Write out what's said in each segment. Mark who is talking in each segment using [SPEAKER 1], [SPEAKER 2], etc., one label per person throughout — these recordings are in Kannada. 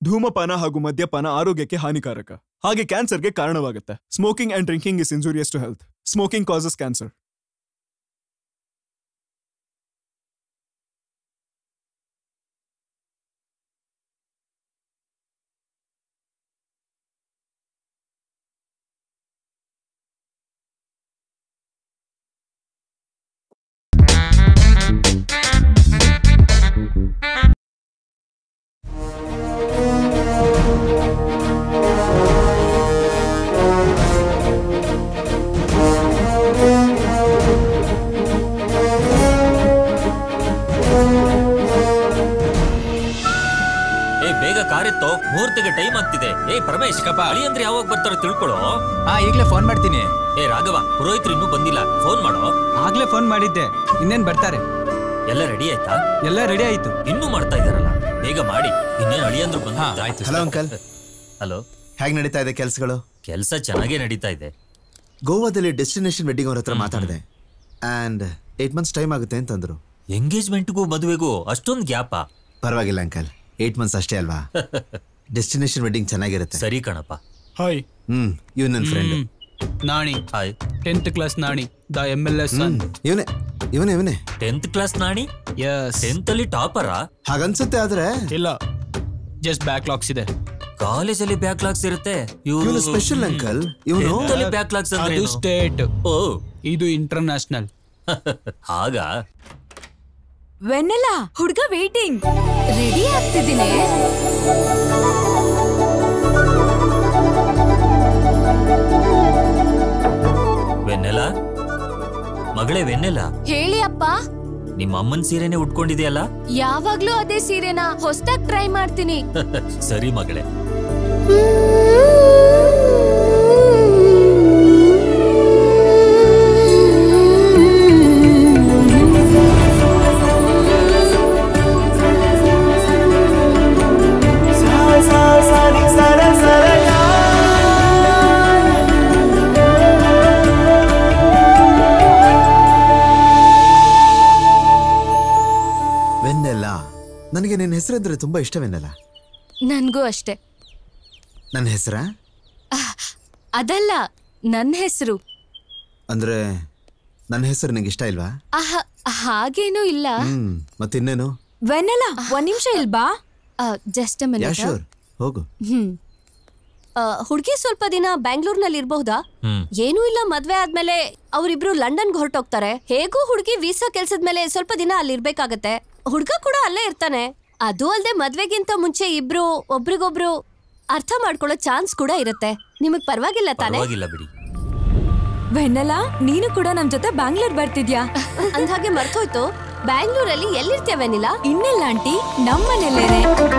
[SPEAKER 1] ಧೂಮಪಾನ ಹಾಗೂ ಮದ್ಯಪಾನ ಆರೋಗ್ಯಕ್ಕೆ ಹಾನಿಕಾರಕ ಹಾಗೆ ಕ್ಯಾನ್ಸರ್ಗೆ ಕಾರಣವಾಗುತ್ತೆ smoking and drinking is injurious to health smoking causes cancer
[SPEAKER 2] ಏ ಬೇಗ ಕಾರ್ ಎತ್ತೋ ಮುಹೂರ್ತಿಗೆ ಟೈಮ್ ಆಗ್ತಿದೆ ಏ ಪ್ರಮೇಶ್ ಅಳಿ ಅಂದ್ರೆ ಯಾವಾಗ ಬರ್ತಾರೋ ತಿಳ್ಕೊಳೋ
[SPEAKER 3] ಹಾ ಈಗ್ಲೇ ಫೋನ್ ಮಾಡ್ತೀನಿ
[SPEAKER 2] ಏ ರಾಘವ ಪುರೋಹಿತರು ಇನ್ನೂ ಬಂದಿಲ್ಲ ಫೋನ್ ಮಾಡೋ
[SPEAKER 3] ಆಗ್ಲೇ ಫೋನ್ ಮಾಡಿದ್ದೆ ಇನ್ನೇನ್ ಬರ್ತಾರೆ
[SPEAKER 2] ಎಲ್ಲ ರೆಡಿ ಆಯ್ತಾ
[SPEAKER 3] ಎಲ್ಲ ರೆಡಿ ಆಯ್ತು
[SPEAKER 2] ಇನ್ನೂ ಮಾಡ್ತಾ ಇದಾರಲ್ಲ ಬೇಗ ಮಾಡಿ ಇನ್ನೇನ್ ಅಳಿಯಂದ್ರು ಬಂದ
[SPEAKER 3] ಆಯ್ತು
[SPEAKER 4] ಹಲೋ ಅಂಕಲ್
[SPEAKER 2] ಹಲೋ
[SPEAKER 4] ಹೇಗ್ ನಡೀತಾ ಇದೆ ಕೆಲ್ಸಗಳು
[SPEAKER 2] ಕೆಲಸ ಚೆನ್ನಾಗೇ ನಡೀತಾ ಇದೆ
[SPEAKER 4] ಗೋವಾದಲ್ಲಿ ಡೆಸ್ಟಿನೇಷನ್ ವೆಡ್ಡಿಂಗ್ ಅವ್ರ ಹತ್ರ ಮಾತಾಡಿದೆ ಅಂಡ್ ಏಟ್ ಮಂತ್ಸ್ ಟೈಮ್ ಆಗುತ್ತೆ ಅಂತಂದ್ರು
[SPEAKER 2] ಎಂಗೇಜ್ಮೆಂಟ್ಗೂ ಮದುವೆಗೂ ಅಷ್ಟೊಂದು ಗ್ಯಾಪಾ
[SPEAKER 4] ಪರವಾಗಿಲ್ಲ ಅಂಕಲ್ ಏಟ್ ಮಂತ್ಸ್ ಅಷ್ಟೇ ಅಲ್ವಾ ಡೆಸ್ಟಿನೇಷನ್ ವೆಡ್ಡಿಂಗ್ ಚೆನ್ನಾಗಿರುತ್ತೆ
[SPEAKER 2] ಸರಿ ಕಣಪ್ಪ
[SPEAKER 1] ಹಾಯ್
[SPEAKER 4] ಹ್ಮ್ ಇವ್ ನನ್ನ friend
[SPEAKER 3] Naani
[SPEAKER 2] hi
[SPEAKER 3] tenth class Naani the M L S
[SPEAKER 4] ಇವನೇ ಇವನೇ ಇವನೇ
[SPEAKER 2] tenth class Naani
[SPEAKER 3] yes
[SPEAKER 2] tenth ಅಲ್ಲಿ ಟಾಪರಾ
[SPEAKER 4] ಹಾಗನ್ಸುತ್ತೆ ಆದ್ರೆ
[SPEAKER 3] ಇಲ್ಲ ಜಸ್ಟ್ ಬ್ಯಾಕ್ ಲಾಕ್ಸ್ ಇದೆ
[SPEAKER 2] ಕಾಲೇಜಲ್ಲಿ ಬ್ಯಾಕ್ಲಾಗ್ಸ್ ಇರುತ್ತೆ
[SPEAKER 4] ಇವನು ಸ್ಪೆಷಲ್ ಅಂಕಲ್ ಇವನು
[SPEAKER 2] ಟೆಂತ್ ಅಲ್ಲಿ ಬ್ಯಾಕ್ಲಾಗ್ಸ್ ಅಂದ್ರೆ
[SPEAKER 3] ಅದು
[SPEAKER 2] ಏನು?
[SPEAKER 3] ಸ್ಟೇಟ್
[SPEAKER 2] ಓ
[SPEAKER 3] ಇದು ಇಂಟರ್ನ್ಯಾಷನಲ್
[SPEAKER 2] ಹಾಗ
[SPEAKER 5] ವೆನ್ನೆಲ್ಲ ಹುಡ್ಗ ವೇಟಿಂಗ್ ರೆಡಿ ಆಗ್ತಿದ್ದೀನಿ
[SPEAKER 2] ವೆನ್ನೆಲ ಮಗಳೇ ವೆನ್ನೆಲ
[SPEAKER 5] ಹೇಳಿ ಅಪ್ಪ
[SPEAKER 2] ನಿಮ್ಮ ಅಮ್ಮನ್ ಸೀರೆನೆ ಉಟ್ಕೊಂಡಿದೆಯಲ್ಲ
[SPEAKER 5] ಯಾವಾಗ್ಲೂ ಅದೇ ಸೀರೆನ ಹೊಸ್ದಾಗ್ ಟ್ರೈ ಮಾಡ್ತೀನಿ
[SPEAKER 2] ಸರಿ ಮಗಳೇ
[SPEAKER 4] ವೆನ್ನೆಲ್ಲ ನನಗೆ ನಿನ್ನ ಹೆಸರಂದ್ರೆ ತುಂಬಾ ಇಷ್ಟವೆನ್ನಲ್ಲ
[SPEAKER 5] ನನ್ಗೂ ಅಷ್ಟೇ
[SPEAKER 4] ನನ್ನ ಹೆಸರ
[SPEAKER 5] ಅದಲ್ಲ ನನ್ ಹೆಸರು
[SPEAKER 4] ಅಂದ್ರೆ ನನ್ನ ಹೆಸರು ನಿಂಗೆ ಇಷ್ಟ ಇಲ್ವಾ
[SPEAKER 5] ಹಾಗೇನೂ ಇಲ್ಲ
[SPEAKER 4] ಹ್ಮ್ ಮತ್ತಿನ್ನೇನು
[SPEAKER 5] ವೆನ್ನೆಲ್ಲ ಒಂದ್ ನಿಮಿಷ ಇಲ್ಬಾ ಜಸ್ಟ್
[SPEAKER 4] ಯಾ
[SPEAKER 5] ಮಿನಿಟ್
[SPEAKER 4] ಶೋರ್ ಹೋಗು
[SPEAKER 5] ಹ್ಮ್ ಹುಡುಗಿ ಸ್ವಲ್ಪ ದಿನ ಬ್ಯಾಂಗ್ಳೂರ್ನಲ್ಲಿ ಇರ್ಬಹುದಾ
[SPEAKER 2] ಹ್ಮ್
[SPEAKER 5] ಏನೂ ಇಲ್ಲ ಮದ್ವೆ ಆದ್ಮೇಲೆ ಅವರಿಬ್ರು ಲಂಡನ್ಗೆ ಹೊರಟೋಗ್ತಾರೆ ಹೇಗೂ ಹುಡುಗಿ ವೀಸಾ ಕೆಲ್ಸದ ಮೇಲೆ ಸ್ವಲ್ಪ ದಿನ ಅಲ್ಲಿ ಇರ್ಬೇಕಾಗತ್ತೆ ಹುಡ್ಗ ಕೂಡ ಅಲ್ಲೇ ಇರ್ತಾನೆ ಅದು ಅಲ್ದೆ ಮದ್ವೆಗಿಂತ ಮುಂಚೆ ಇಬ್ರು ಒಬ್ರಿಗೊಬ್ರು ಅರ್ಥ ಮಾಡ್ಕೊಳ್ಳೋ ಚಾನ್ಸ್ ಕೂಡ ಇರುತ್ತೆ ನಿಮಗ್ ಪರವಾಗಿಲ್ಲ ತಾನೆ
[SPEAKER 2] ಪರವಾಗಿಲ್ಲ ಬಿಡಿ
[SPEAKER 5] ವೆನ್ನಲ್ಲ ನೀನು ಕೂಡ ನಮ್ ಜೊತೆ ಬ್ಯಾಂಗ್ಳೂರ್ ಬರ್ತಿದ್ಯಾ ಅಂದ್ಹಾಗೆ ಮರ್ತೋಯ್ತು ಬ್ಯಾಂಗ್ಳೂರಲ್ಲಿ ಎಲ್ಲಿರ್ತೀಯ ವೆನಿಲಾ ಇನ್ನೆಲ್ಲ ಆಂಟಿ ನಮ್ಮನೆಲ್ಲೇನೆ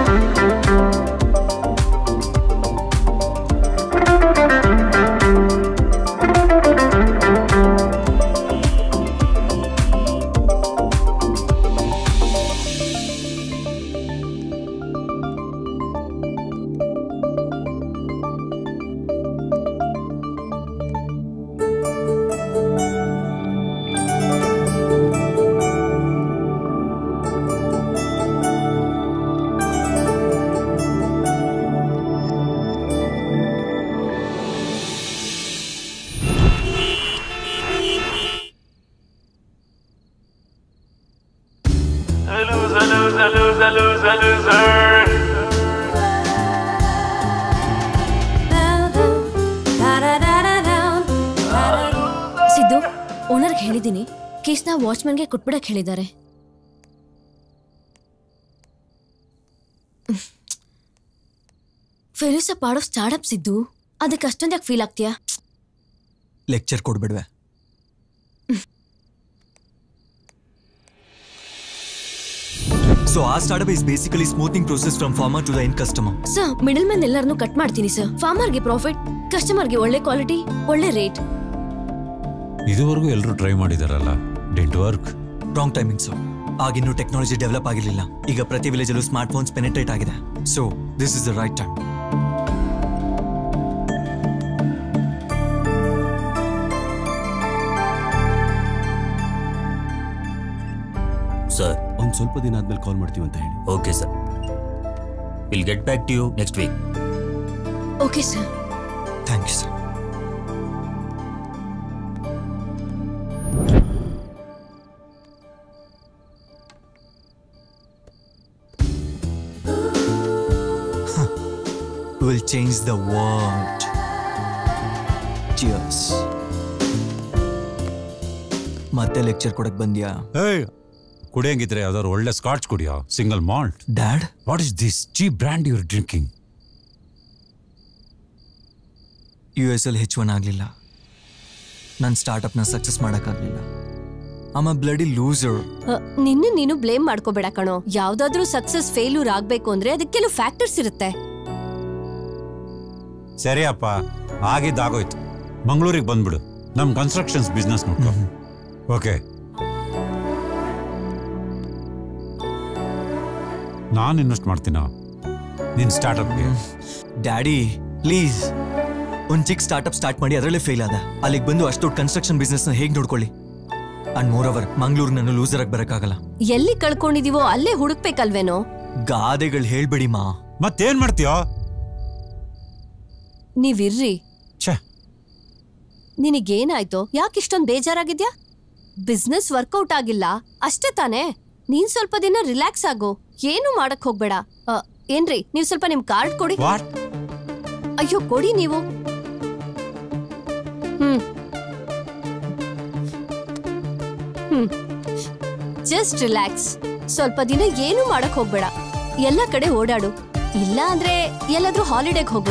[SPEAKER 5] ಸಿದ್ದು ಓನರ್ಗೆ ಹೇಳಿದ್ದೀನಿ ಕೇಸ್ನ ವಾಚ್ಮನ್ಗೆ ಕೊಟ್ಬಿಡಕ್ ಹೇಳಿದ್ದಾರೆ ಫೆಲೂಸ ಪಾಡೋ ಸ್ಟಾರ್ಟಪ್ ಸಿದ್ದು ಅದಕ್ಕೆ ಅಷ್ಟೊಂದು ಯಾಕೆ ಫೀಲ್ ಆಗ್ತೀಯಾ
[SPEAKER 3] ಲೆಕ್ಚರ್ ಕೊಡ್ಬಿಡ್ವೆ
[SPEAKER 6] So our startup is basically smoothing process from farmer to the end customer.
[SPEAKER 5] Sir middle man ಎಲ್ಲರನ್ನೂ ಕಟ್ ಮಾಡ್ತೀನಿ ಸರ್ ಫಾರ್ಮರ್ಗೆ ಪ್ರಾಫಿಟ್ ಕಸ್ಟಮರ್ಗೆ ಒಳ್ಳೆ ಕ್ವಾಲಿಟಿ ಒಳ್ಳೆ ರೇಟ್
[SPEAKER 7] ಇದುವರೆಗೂ ಎಲ್ಲರೂ ಟ್ರೈ ಮಾಡಿದಾರಲ್ಲ dent work
[SPEAKER 6] wrong timing sir ಆಗಿನ್ನೂ ಟೆಕ್ನಾಲಜಿ ಡೆವಲಪ್ ಆಗಿರಲಿಲ್ಲ ಈಗ ಪ್ರತಿ ವಿಲೇಜಲ್ಲೂ ಸ್ಮಾರ್ಟ್ ಫೋನ್ಸ್ ಪೆನೆಟ್ರೇಟ್ ಆಗಿದೆ so this is the right time
[SPEAKER 2] sir
[SPEAKER 8] ಒಂದ್ ಸ್ವಲ್ಪ ದಿನ ಆದ್ಮೇಲೆ ಕಾಲ್ ಮಾಡ್ತೀವಿ ಅಂತ ಹೇಳಿ
[SPEAKER 2] okay sir will get back to you next week
[SPEAKER 5] okay sir
[SPEAKER 6] thank you sir will change the world. Cheers. ಮತ್ತೆ ಲೆಕ್ಚರ್ ಕೊಡಕ್ ಬಂದ್ಯಾ
[SPEAKER 7] ಏಯ್ ಕುಡಿಯಂಗಿದ್ರೆ ಯಾವ್ದಾದ್ರು ಒಳ್ಳೆ ಸ್ಕಾಚ್ ಕುಡಿಯೋ single malt
[SPEAKER 6] dad
[SPEAKER 7] what is this cheap brand your drinking
[SPEAKER 6] U S ಅಲ್ಲಿ ಹೆಚ್ ಒನ್ ಆಗಲಿಲ್ಲ ನನ್ನ ಸ್ಟಾರ್ಟಪ್ನ ಸಕ್ಸಸ್ ಮಾಡೋಕ್ಕಾಗಲಿಲ್ಲ ಆಮ ಬ್ಲಡಿ ಲೂಸರ್
[SPEAKER 5] ನಿನ್ನ ನೀನು ಬ್ಲೇಮ್ ಮಾಡ್ಕೋಬೇಡ ಕಣೋ ಯಾವ್ದಾದ್ರೂ ಸಕ್ಸಸ್ ಫೇಲ್ಯೂರ್ ಆಗ್ಬೇಕು ಅಂದ್ರೆ ಅದಕ್ಕೆ ಕೆಲವು ಫ್ಯಾಕ್ಟರ್ಸ್ ಇರುತ್ತೆ
[SPEAKER 7] ಸರಿ ಅಪ್ಪ ಆಗಿದ್ದಾಗೋಯ್ತು ಮಂಗಳೂರಿಗೆ ಬಂದ್ಬಿಡು ನಮ್ ಕನ್ಸ್ಟ್ರಕ್ಷನ್ಸ್ ಬಿಸ್ನೆಸ್ ನೋಡ್ಕೊ ಓಕೆ ನಾನು ಇನ್ವೆಸ್ಟ್ ಮಾಡ್ತೀನ ನಿನ್ ಸ್ಟಾರ್ಟ್ಅಪ್ಗೆ
[SPEAKER 6] ಡ್ಯಾಡಿ ಪ್ಲೀಸ್ ಒಂದು ಚಿಕ್ಕ ಸ್ಟಾರ್ಟಪ್ ಸ್ಟಾರ್ಟ್ ಮಾಡಿ ಅದರಲ್ಲೇ ಫೇಲ್ ಆದ ಅಲ್ಲಿಗೆ ಬಂದು ಅಷ್ಟು ದೊಡ್ಡ ಕನ್ಸ್ಟ್ರಕ್ಷನ್ ಬಿಸ್ನೆಸ್ನ ಹೇಗೆ ನೋಡ್ಕೊಳ್ಳಿ ಅಂಡ್ ಮೋರ್ ಓವರ್ ಮಂಗ್ಳೂರ್ ನಾನು ಲೂಸರ್ ಆಗಿ ಬರೋಕ್ಕಾಗಲ್ಲ
[SPEAKER 5] ಎಲ್ಲಿ ಕಳ್ಕೊಂಡಿದೀವೋ ಅಲ್ಲೇ ಹುಡುಕ್ಬೇಕಲ್ವೇನೋ
[SPEAKER 6] ಗಾದೆಗಳು ಹೇಳ್ಬೇಡಿ ಮಾ
[SPEAKER 7] ಮತ್ತೇನ್ ಮಾಡ್ತೀಯೋ
[SPEAKER 5] ನೀವಿರ್ರಿ
[SPEAKER 7] ಛೇ
[SPEAKER 5] ನಿನಗೇನಾಯ್ತು ಯಾಕೆ ಇಷ್ಟೊಂದ್ ಬೇಜಾರಾಗಿದ್ಯಾ ಬಿಸ್ನೆಸ್ ವರ್ಕೌಟ್ ಆಗಿಲ್ಲ ಅಷ್ಟೇ ತಾನೇ ನೀನ್ ಸ್ವಲ್ಪ ದಿನ ರಿಲ್ಯಾಕ್ಸ್ ಆಗು ಏನು ಮಾಡಕ್ ಹೋಗ್ಬೇಡ ಅ, ಏನ್ರಿ ನೀವ್ ಸ್ವಲ್ಪ ನಿಮ್ ಕಾರ್ಡ್ ಕೊಡಿ
[SPEAKER 7] ವಾಟ್
[SPEAKER 5] ಅಯ್ಯೋ ಕೊಡಿ ನೀವು ಹ್ಮ್ ಹ್ಮ್ ಜಸ್ಟ್ ರಿಲ್ಯಾಕ್ಸ್ ಸ್ವಲ್ಪ ದಿನ ಏನು ಮಾಡಕ್ ಹೋಗ್ಬೇಡ ಎಲ್ಲ ಕಡೆ ಓಡಾಡು ಇಲ್ಲ ಅಂದ್ರೆ ಎಲ್ಲಾದ್ರೂ ಹಾಲಿಡೇಗ್ ಹೋಗು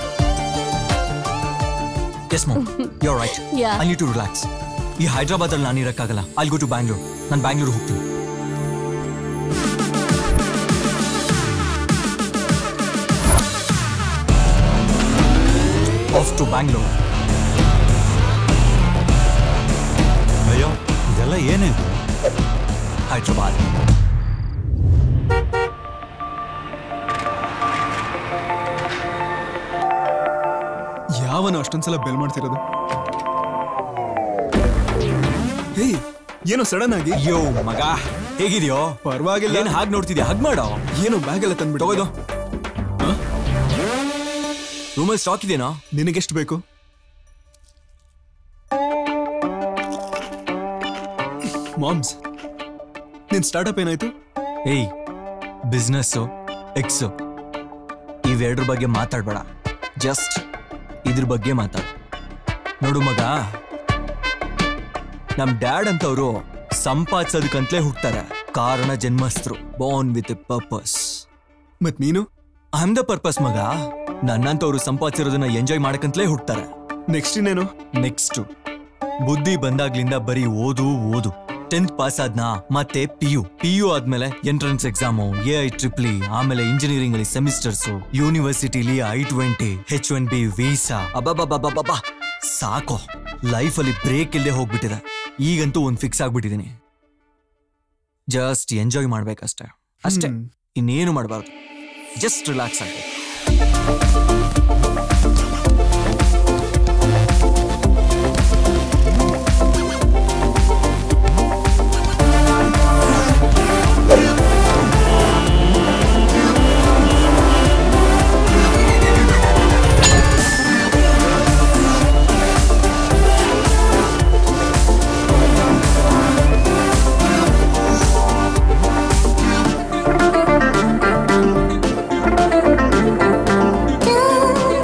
[SPEAKER 6] ಎಸ್ ಮೋ you right
[SPEAKER 5] Yeah.
[SPEAKER 6] I need to relax ಈ ಹೈದರಾಬಾದ್ ಅಲ್ಲಿ ನಾನು ಇರಕ್ಕಾಗಲ್ಲ ಅಲ್ಲಿ ಗೋ ಟು ಬ್ಯಾಂಗ್ಳೂರ್ ನಾನು ಬ್ಯಾಂಗ್ಳೂರ್ ಹೋಗ್ತೀನಿ ಆಫ್ ಟು ಬ್ಯಾಂಗ್ಳೂರ್
[SPEAKER 7] ಅಯ್ಯೋ ಇದೆಲ್ಲ ಏನಿದು
[SPEAKER 6] ಹೈದರಾಬಾದ್
[SPEAKER 1] ಯಾವನು ಅಷ್ಟೊಂದ್ಸಲ ಬೆಲ್ ಮಾಡ್ತಿರೋದು ಹೇ ಏನೋ ಸಡನ್ ಆಗಿ
[SPEAKER 6] ಯೋ ಮಗ ಹೇಗಿದ್ಯೋ
[SPEAKER 1] ಪರವಾಗಿಲ್ಲ
[SPEAKER 6] ಏನ್ ಹಾಗೆ ನೋಡ್ತಿದ್ಯಾ ಹಗ್ ಮಾಡೋ
[SPEAKER 1] ಏನೋ ಬ್ಯಾಗ್ ಎಲ್ಲ ತಂದ್ಬಿಟ್ಟು
[SPEAKER 6] ತಗೋದು ರೂಮಲ್ಲಿ ಸ್ಟಾಕ್ ಇದೆಯಾ
[SPEAKER 1] ನಿನಗೆಷ್ಟು ಬೇಕು ಮಾಮ್ಸ್ ನಿನ್ ಸ್ಟಾರ್ಟಪ್ ಏನಾಯ್ತು
[SPEAKER 6] ಏಯ್ ಬಿಸ್ನೆಸ್ಸು ಎಕ್ಸು ಇವೆರಡ್ರ ಬಗ್ಗೆ ಮಾತಾಡ್ಬೇಡ ಜಸ್ಟ್ ಇದ್ರ ಬಗ್ಗೆ ಮಾತಾಡು ನೋಡು ಮಗ ನಮ್ ಡ್ಯಾಡ್ ಅಂತವ್ರು ಸಂಪಾದಿಸೋದಕ್ಕಂತಲೇ ಹುಟ್ತಾರೆ ಕಾರಣ ಜನ್ಮಸ್ಥರು ಬಾರ್ನ್ ವಿತ್ ಎ ಪರ್ಪಸ್
[SPEAKER 1] ಮತ್ ನೀನು
[SPEAKER 6] ಐ ಆಮ್ ದ ಪರ್ಪಸ್ ಮಗ ನನ್ನಂತವ್ರು ಸಂಪಾದಿಸಿರೋದನ್ನ ಎಂಜಾಯ್ ಮಾಡಕ್ಕಂತಲೇ ಹುಟ್ತಾರೆ
[SPEAKER 1] ನೆಕ್ಸ್ಟ್ ಇನ್ನೇನು
[SPEAKER 6] ನೆಕ್ಸ್ಟ್ ಬುದ್ಧಿ ಬಂದಾಗ್ಲಿಂದ ಬರೀ ಓದು ಓದು ಟೆಂತ್ ಪಾಸ್ ಆದ್ನ ಮತ್ತೆ ಪಿ ಯು ಪಿ ಯು ಆದ್ಮೇಲೆ entrance exam A I triple E ಆಮೇಲೆ ಇಂಜಿನಿಯರಿಂಗ್ ಅಲ್ಲಿ ಸೆಮಿಸ್ಟರ್ಸ್ ಯೂನಿವರ್ಸಿಟಿಲಿ I twenty H one B visa ಅಬ್ಬಬ್ಬಬ್ಬಬ್ಬಬ್ಬ ಸಾಕು ಲೈಫ್ ಅಲ್ಲಿ ಬ್ರೇಕ್ ಇಲ್ಲದೆ ಹೋಗ್ಬಿಟ್ಟಿದೆ ಈಗಂತೂ ಒಂದ್ ಫಿಕ್ಸ್ ಆಗ್ಬಿಟ್ಟಿದೀನಿ ಜಸ್ಟ್ ಎಂಜಾಯ್ ಮಾಡ್ಬೇಕಷ್ಟೇ ಅಷ್ಟೇ
[SPEAKER 1] ಹ್ಮ್.
[SPEAKER 6] ಇನ್ನೇನು ಮಾಡಬಾರ್ದು ಜಸ್ಟ್ ರಿಲ್ಯಾಕ್ಸ್ ಆಗಿ
[SPEAKER 8] Thank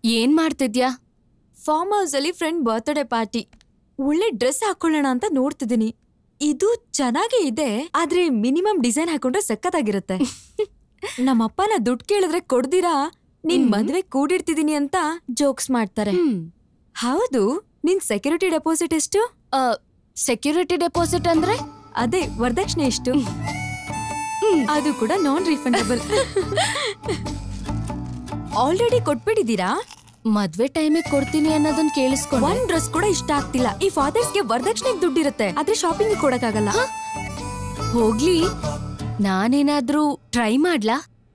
[SPEAKER 8] ಏನ್ ಮಾಡ್ತಿದ್ಯಾ
[SPEAKER 9] ಫಾರ್ಮ್ ಹೌಸ್ ಅಲ್ಲಿ ಫ್ರೆಂಡ್ ಬರ್ತ್ಡೇ ಪಾರ್ಟಿ ಒಳ್ಳೆ ಡ್ರೆಸ್ ಹಾಕೊಳ್ಳೋಣ ಅಂತ ನೋಡ್ತಿದ್ದೀನಿ ಇದು ಚೆನ್ನಾಗೇ ಇದೆ ಆದ್ರೆ ಮಿನಿಮಮ್ ಡಿಸೈನ್ ಹಾಕೊಂಡ್ರೆ ಸಖತ್ತಾಗಿರುತ್ತೆ ನಮ್ಮಪ್ಪನ ದುಡ್ಡು ಕೇಳಿದ್ರೆ ಕೊಡ್ದಿರಾ ನಿನ್ ಮದ್ವೆ ಕೂಡಿಡ್ತಿದೀನಿ ಅಂತ ಜೋಕ್ಸ್ ಮಾಡ್ತಾರೆ ಹೌದು ನಿನ್ ಸೆಕ್ಯೂರಿಟಿ ಡೆಪಾಸಿಟ್ ಎಷ್ಟು
[SPEAKER 8] ಸೆಕ್ಯೂರಿಟಿ ಡೆಪಾಸಿಟ್ ಅಂದ್ರೆ
[SPEAKER 9] ಅದೇ ವರದಕ್ಷಿಣೆ ಎಷ್ಟು ಅದು ಕೂಡ ನಾನ್ ರಿಫಂಡಬಲ್ ಆಲ್ರೆಡಿ ಕೊಟ್ಬಿಟ್ಟಿದ್ದೀರಾ
[SPEAKER 8] ಮದ್ವೆ ಟೈಮಿಗೆ ಕೊಡ್ತೀನಿ ಅನ್ನೋದನ್ನ ಕೇಳಿಸ್ಕೊಂಡೆ
[SPEAKER 9] ಒಂದ್ ಡ್ರೆಸ್ ಕೂಡ ಇಷ್ಟ ಆಗ್ತಿಲ್ಲ ಈ ಫಾದರ್ಸ್ಗೆ ವರದಕ್ಷಿಣೆಗೆ ದುಡ್ಡಿರುತ್ತೆ ಆದ್ರೆ ಶಾಪಿಂಗ್ ಕೊಡಕ್ಕಾಗಲ್ಲ
[SPEAKER 8] ಹೋಗ್ಲಿ ನಾನೇನಾದ್ರೂ ಟ್ರೈ ಮಾಡ್ಲಾ